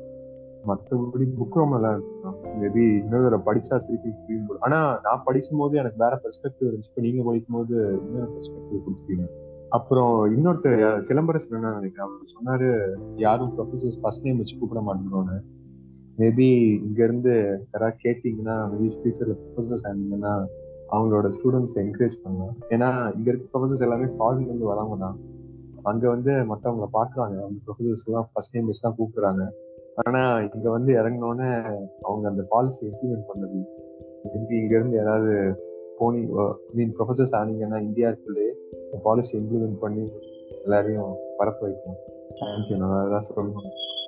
மத்தபடி புக் ரொம்ப நல்லா இருந்துச்சுன்னா மேபி இன்னொரு தடவை படிச்சா திருப்பி புரியும் போல. ஆனா நான் படிக்கும் போது எனக்கு வேற பெர்ஸ்பெக்டிவ் இருந்துச்சு இப்ப நீங்க படிக்கும் போது இன்னொரு பெர்ஸ்பெக்டிவ் கொடுத்துருக்கீங்க அப்புறம் இன்னொருத்தர் யார் சிலம்பரசன் என்ன நினைக்கிறேன் அவர் சொன்னாரு யாரும் ப்ரொஃபசர்ஸ் ஃபர்ஸ்ட் நேம் வச்சு கூப்பிட மாட்டேங்கிறோன்னு மேபி இங்க இருந்து யாராவது கேட்டீங்கன்னா மேபி ஃபியூச்சர்ல ப்ரொஃபசர்ஸ் ஆனீங்கன்னா அவங்களோட ஸ்டூடெண்ட்ஸ் என்கரேஜ் பண்ணலாம் ஏன்னா இங்க இருக்க ப்ரொஃபசர்ஸ் எல்லாமே ஃபாரின்ல இருந்து வரவங்க தான் அங்க வந்து மத்தவங்கள பாக்குறாங்க அந்த ப்ரொஃபசர்ஸ் எல்லாம் ஃபர்ஸ்ட் நேம் வச்சு தான் கூப்பிடுறாங்க ஆனா இங்க வந்து இறங்கினோடனே அவங்க அந்த பாலிசி இம்ப்ளிமெண்ட் பண்ணது மேபி இங்க இருந்து ஏதாவது போனி மீன் ப்ரொஃபசர்ஸ் ஆனீங்கன்னா இந்தியாவுக்குள்ளே பாலிசி இம்ப்ளிமெண்ட் பண்ணி எல்லாரையும் பரப்ப வைக்கலாம் தேங்க்யூ நான் அதான் சொல்லணும்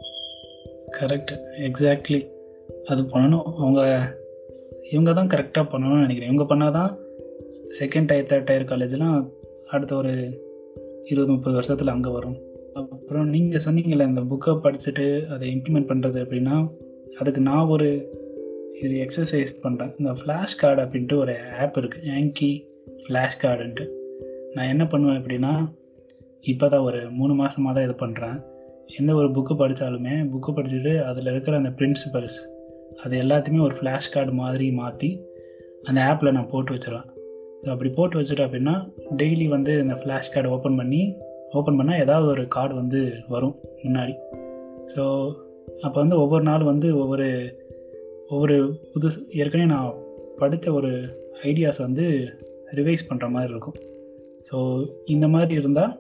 கரெக்ட் எக்ஸாக்ட்லி அது பண்ணணும் அவங்க இவங்க தான் கரெக்டாக பண்ணணும்னு நினைக்கிறேன் இவங்க பண்ணால் தான் செகண்ட் டயர் தேர்ட் டயர் காலேஜ்லாம் அடுத்த ஒரு இருபது முப்பது வருஷத்தில் அங்கே வரும் அப்புறம் நீங்கள் சொன்னீங்கல்ல இந்த புக்கை படிச்சுட்டு அதை இம்ப்ளிமெண்ட் பண்ணுறது அப்படின்னா அதுக்கு நான் ஒரு இது எக்ஸசைஸ் பண்ணுறேன் இந்த ஃப்ளாஷ் கார்டு அப்படின்ட்டு ஒரு ஆப் இருக்குது ஆங்கி ஃப்ளாஷ் கார்டுன்ட்டு நான் என்ன பண்ணுவேன் அப்படின்னா இப்போ தான் ஒரு மூணு மாதமாக தான் இது பண்ணுறேன் எந்த ஒரு புக்கு படித்தாலுமே புக்கு படிச்சுட்டு அதில் இருக்கிற அந்த பிரின்சிபல்ஸ் அது எல்லாத்தையுமே ஒரு ஃப்ளாஷ் கார்டு மாதிரி மாற்றி அந்த ஆப்பில் நான் போட்டு வச்சிருவேன் So, அப்படி போட்டு வச்சுட்டேன் அப்படின்னா டெய்லி வந்து இந்த ஃப்ளாஷ் கார்டு ஓப்பன் பண்ணி ஓப்பன் பண்ணால் ஏதாவது ஒரு கார்டு வந்து வரும் முன்னாடி ஸோ அப்போ வந்து ஒவ்வொரு நாள் வந்து ஒவ்வொரு ஒவ்வொரு புதுசு ஏற்கனவே நான் படித்த ஒரு ஐடியாஸ் வந்து ரிவைஸ் பண்ணுற மாதிரி இருக்கும் ஸோ இந்த மாதிரி இருந்தால்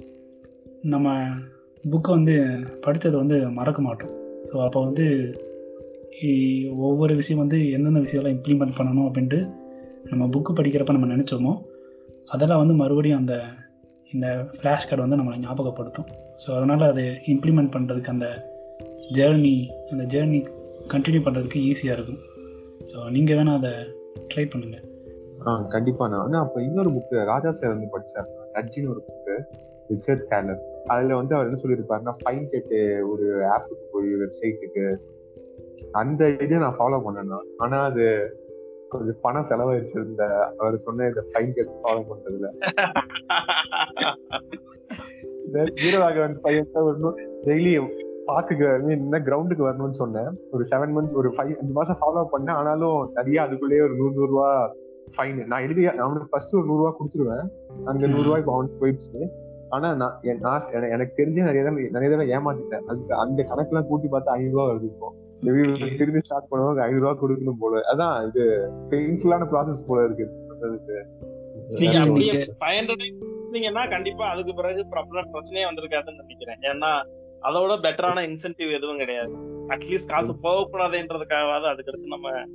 நம்ம புக்கை வந்து படித்ததை வந்து மறக்க மாட்டோம் ஸோ அப்போ வந்து இ- ஒவ்வொரு விஷயம் வந்து எந்தெந்த விஷயம்லாம் இம்ப்ளிமெண்ட் பண்ணணும் அப்படின்ட்டு நம்ம புக்கு படிக்கிறப்ப நம்ம நினச்சோமோ அதெல்லாம் வந்து மறுபடியும் அந்த இந்த ஃப்ளாஷ் கார்டு வந்து நம்மளை ஞாபகப்படுத்தும் ஸோ அதனால் அதை இம்ப்ளிமெண்ட் பண்ணுறதுக்கு அந்த ஜேர்னி அந்த ஜேர்னி கண்டினியூ பண்ணுறதுக்கு ஈஸியாக இருக்கும் ஸோ நீங்கள் வேணால் அதை ட்ரை பண்ணுங்கள் ஆ கண்டிப்பா நான் ஆனா அப்ப இன்னொரு புக் ராஜா சார் வந்து படிச்சாரு நட்ஜின்னு ஒரு புக்கு ரிச்சர்ட் டேலர் அதுல வந்து அவர் என்ன சொல்லியிருப்பாருன்னா ஃபைன் கேட்டு ஒரு ஆப்புக்கு போய் வெப்சைட்டுக்கு அந்த இதை நான் ஃபாலோ பண்ணேன்னா ஆனா அது கொஞ்சம் பணம் செலவாயிடுச்சு இந்த அவர் சொன்ன இந்த ஃபைன் கேட்டு ஃபாலோ பண்றதுல இந்த வீரராகவன் பையன் வரணும் டெய்லி பார்க்குக்கு என்ன கிரவுண்டுக்கு வரணும்னு சொன்னேன் ஒரு செவன் மந்த்ஸ் ஒரு ஃபைவ் அஞ்சு மாசம் ஃபாலோ பண்ணேன் ஆனாலும் நிறைய அதுக்குள்ளேயே ஒரு நூறு நூறு ரூபா ஃபைன் நான் எழுதி அவனுக்கு ஃபர்ஸ்ட் ஒரு நூறு ரூபா கொடுத்துருவேன் அங்க நூறு ரூபாய் இப்போ அவனுக்கு போயிடுச்சு ஆனா நான் என் நான் என- எனக்கு தெரிஞ்ச நிறைய தடவை நிறைய தடவை ஏமாத்திட்டேன் அதுக்கு அந்த கணக்கெல்லாம் கூட்டி பார்த்தா ஐநூறு ரூபா வருது இப்போ Maybe திரும்பி ஸ்டார்ட் பண்ணுவாங்க ஐநூறு ரூபா கொடுக்கணும் போல அதான் இது பெயின்ஃபுல்லான ப்ராசஸ் போல இருக்கு பண்றதுக்கு. நீங்க நிறைய அப்படியே நீங்க- ஃபைவ் ஹண்ட்ரட் இருந்தீங்கன்னா கண்டிப்பா அதுக்கு பிறகு ப்ராப்ளம் பிரச்சனையே வந்திருக்காதுன்னு நினைக்கிறேன் ஏன்னா அதோட பெட்டரான இன்சென்டிவ் எதுவும் கிடையாது அட்லீஸ்ட் காசு போகக்கூடாதுன்றதுக்காகவாது அதுக்கடுத்து நம்ம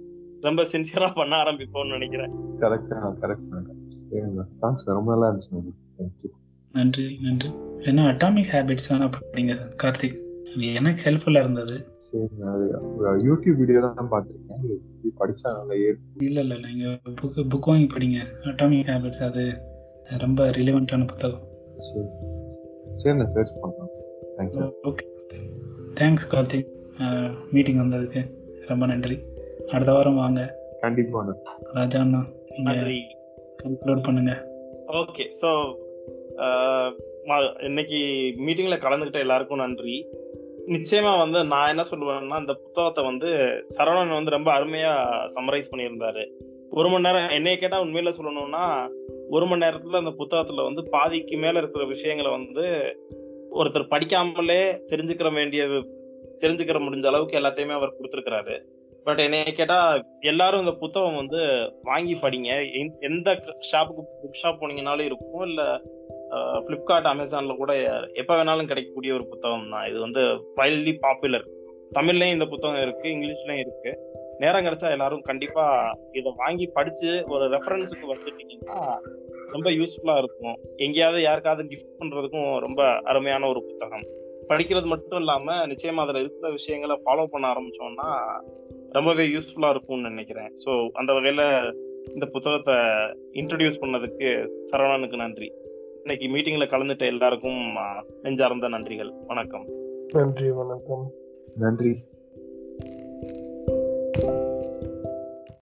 ரொம்ப சின்சியரா பண்ண ஆரம்பிப்போம்னு நினைக்கிறேன் கரெக்ட் கரெக்ட் சரிங்க தேங்க்ஸ் ரொம்ப நல்லா இருந்துச்சு தேங்க்யூ நன்றி நன்றி ஏன்னா அட்டாமிக் ஹேபிட்ஸ் வேணா படிங்க கார்த்திக் இது எனக்கு ஹெல்ப்ஃபுல்லா இருந்தது சரிங்க அது யூடியூப் வீடியோ தான் பார்த்துருக்கேன் இது படிச்சா நல்லா ஏறி இல்ல இல்ல நீங்க புக் புக் வாங்கி படிங்க அட்டாமிக் ஹேபிட்ஸ் அது ரொம்ப ரிலிவெண்டான புத்தகம் சரி சரி நான் சர்ச் பண்றேன் thank you okay thanks Karthik meeting வந்ததுக்கு ரொம்ப நன்றி அடுத்த வாரம் வாங்க கண்டிப்பா ராஜா அண்ணா நீங்க நன்றி கன்க்ளூட் பண்ணுங்க ஓகே ஸோ இன்னைக்கு மீட்டிங்ல கலந்துகிட்ட எல்லாருக்கும் நன்றி நிச்சயமா வந்து நான் என்ன சொல்லுவேன்னா இந்த புத்தகத்தை வந்து சரவணன் வந்து ரொம்ப அருமையா சம்மரைஸ் பண்ணியிருந்தாரு ஒரு மணி நேரம் என்னைய கேட்டா உண்மையில சொல்லணும்னா ஒரு மணி நேரத்துல அந்த புத்தகத்துல வந்து பாதிக்கு மேல இருக்கிற விஷயங்களை வந்து ஒருத்தர் படிக்காமலே தெரிஞ்சுக்கிற வேண்டிய தெரிஞ்சுக்கிற முடிஞ்ச அளவுக்கு எல்லாத்தையுமே அவர் கொடுத்துருக்கிறாரு பட் என்னைய கேட்டா எல்லாரும் இந்த புத்தகம் வந்து வாங்கி படிங்க எந்த- எந்த ஷாப்புக்கு புக் ஷாப் போனீங்கனாலும் இருக்கும் இல்ல பிளிப்கார்ட் அமேசான்ல கூட எப்ப வேணாலும் கிடைக்கக்கூடிய ஒரு புத்தகம் தான் இது வந்து வைல்ட்லி பாப்புலர் தமிழ்லயும் இந்த புத்தகம் இருக்கு இங்கிலீஷ்லயும் இருக்கு நேரம் கிடைச்சா எல்லாரும் கண்டிப்பா இதை வாங்கி படிச்சு ஒரு ரெஃபரன்ஸுக்கு வந்துட்டீங்கன்னா ரொம்ப யூஸ்ஃபுல்லா இருக்கும் எங்கேயாவது யாருக்காவது கிஃப்ட் பண்றதுக்கும் ரொம்ப அருமையான ஒரு புத்தகம் படிக்கிறது மட்டும் இல்லாம நிச்சயமா அதுல இருக்கிற விஷயங்களை ஃபாலோ பண்ண ஆரம்பிச்சோம்னா ரொம்பவே யூஸ்ஃபுல்லா இருக்கும்னு நினைக்கிறேன் ஸோ அந்த வகையில இந்த புத்தகத்தை இன்ட்ரடியூஸ் பண்ணதுக்கு சரவணனுக்கு நன்றி இன்னைக்கு மீட்டிங்ல கலந்துட்ட எல்லாருக்கும் ஆ, நெஞ்சார்ந்த நன்றிகள் வணக்கம் நன்றி வணக்கம் நன்றி